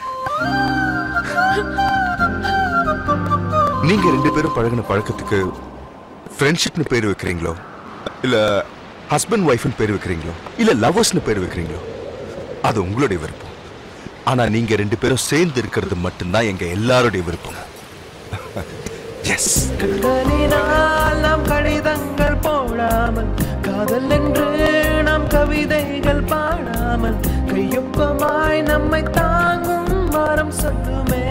நீங்க ரெண்டு பேரும் பழகின பழக்கத்துக்கு ஃப்ரெண்ட்ஷிப்னு பேர் வைக்கிறீங்களோ இல்ல ஹஸ்பண்ட் ஒய்ஃப்னு பேர் வைக்கிறீங்களோ இல்ல லவர்ஸ்னு பேர் வைக்கிறீங்களோ அது உங்களுடைய விருப்பம் ஆனா நீங்க ரெண்டு பேரும் சேர்ந்து இருக்கிறது மட்டும்தான் எங்க எல்லாருடைய விருப்பம் எஸ் கண்களினால் நாம் கடிதங்கள் போடாமல் காதல் என்று நாம் கவிதைகள் பாடாமல் கையொப்பமாய் நம்மை தாங்கும் மரம் சொல்லுமே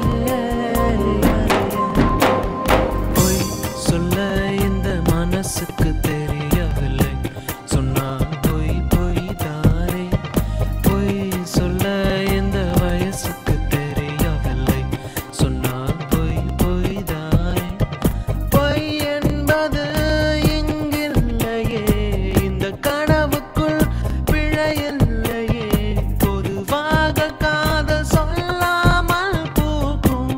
பொய் சொல்ல இந்த மனசுக்கு தெரியவில்லை சொன்னால் பொய் பொய் தானே பொய் சொல்ல இந்த வயசுக்கு தெரியவில்லை சொன்னால் பொய் பொய் தானே பொய் என்பது இங்கில்லையே இந்த கனவுக்குள் பிழையில்லையே பொதுவாக காதல் சொல்லாமல் பூக்கும்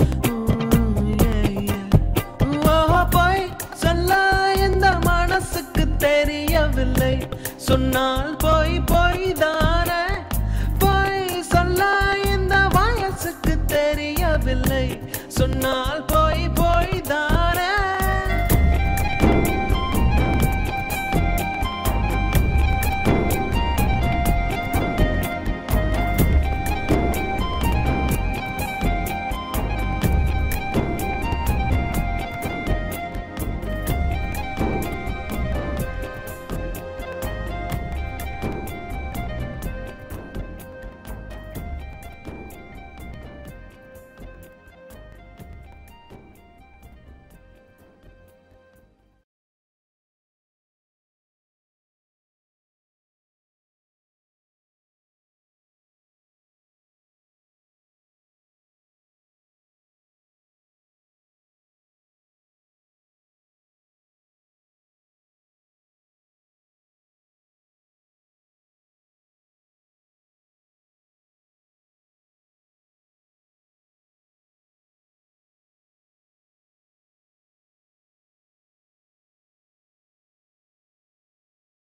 ஓ பொய் சொல்ல இந்த மனசுக்கு தெரியவில்லை சொன்னால் பொய் பொய் தான்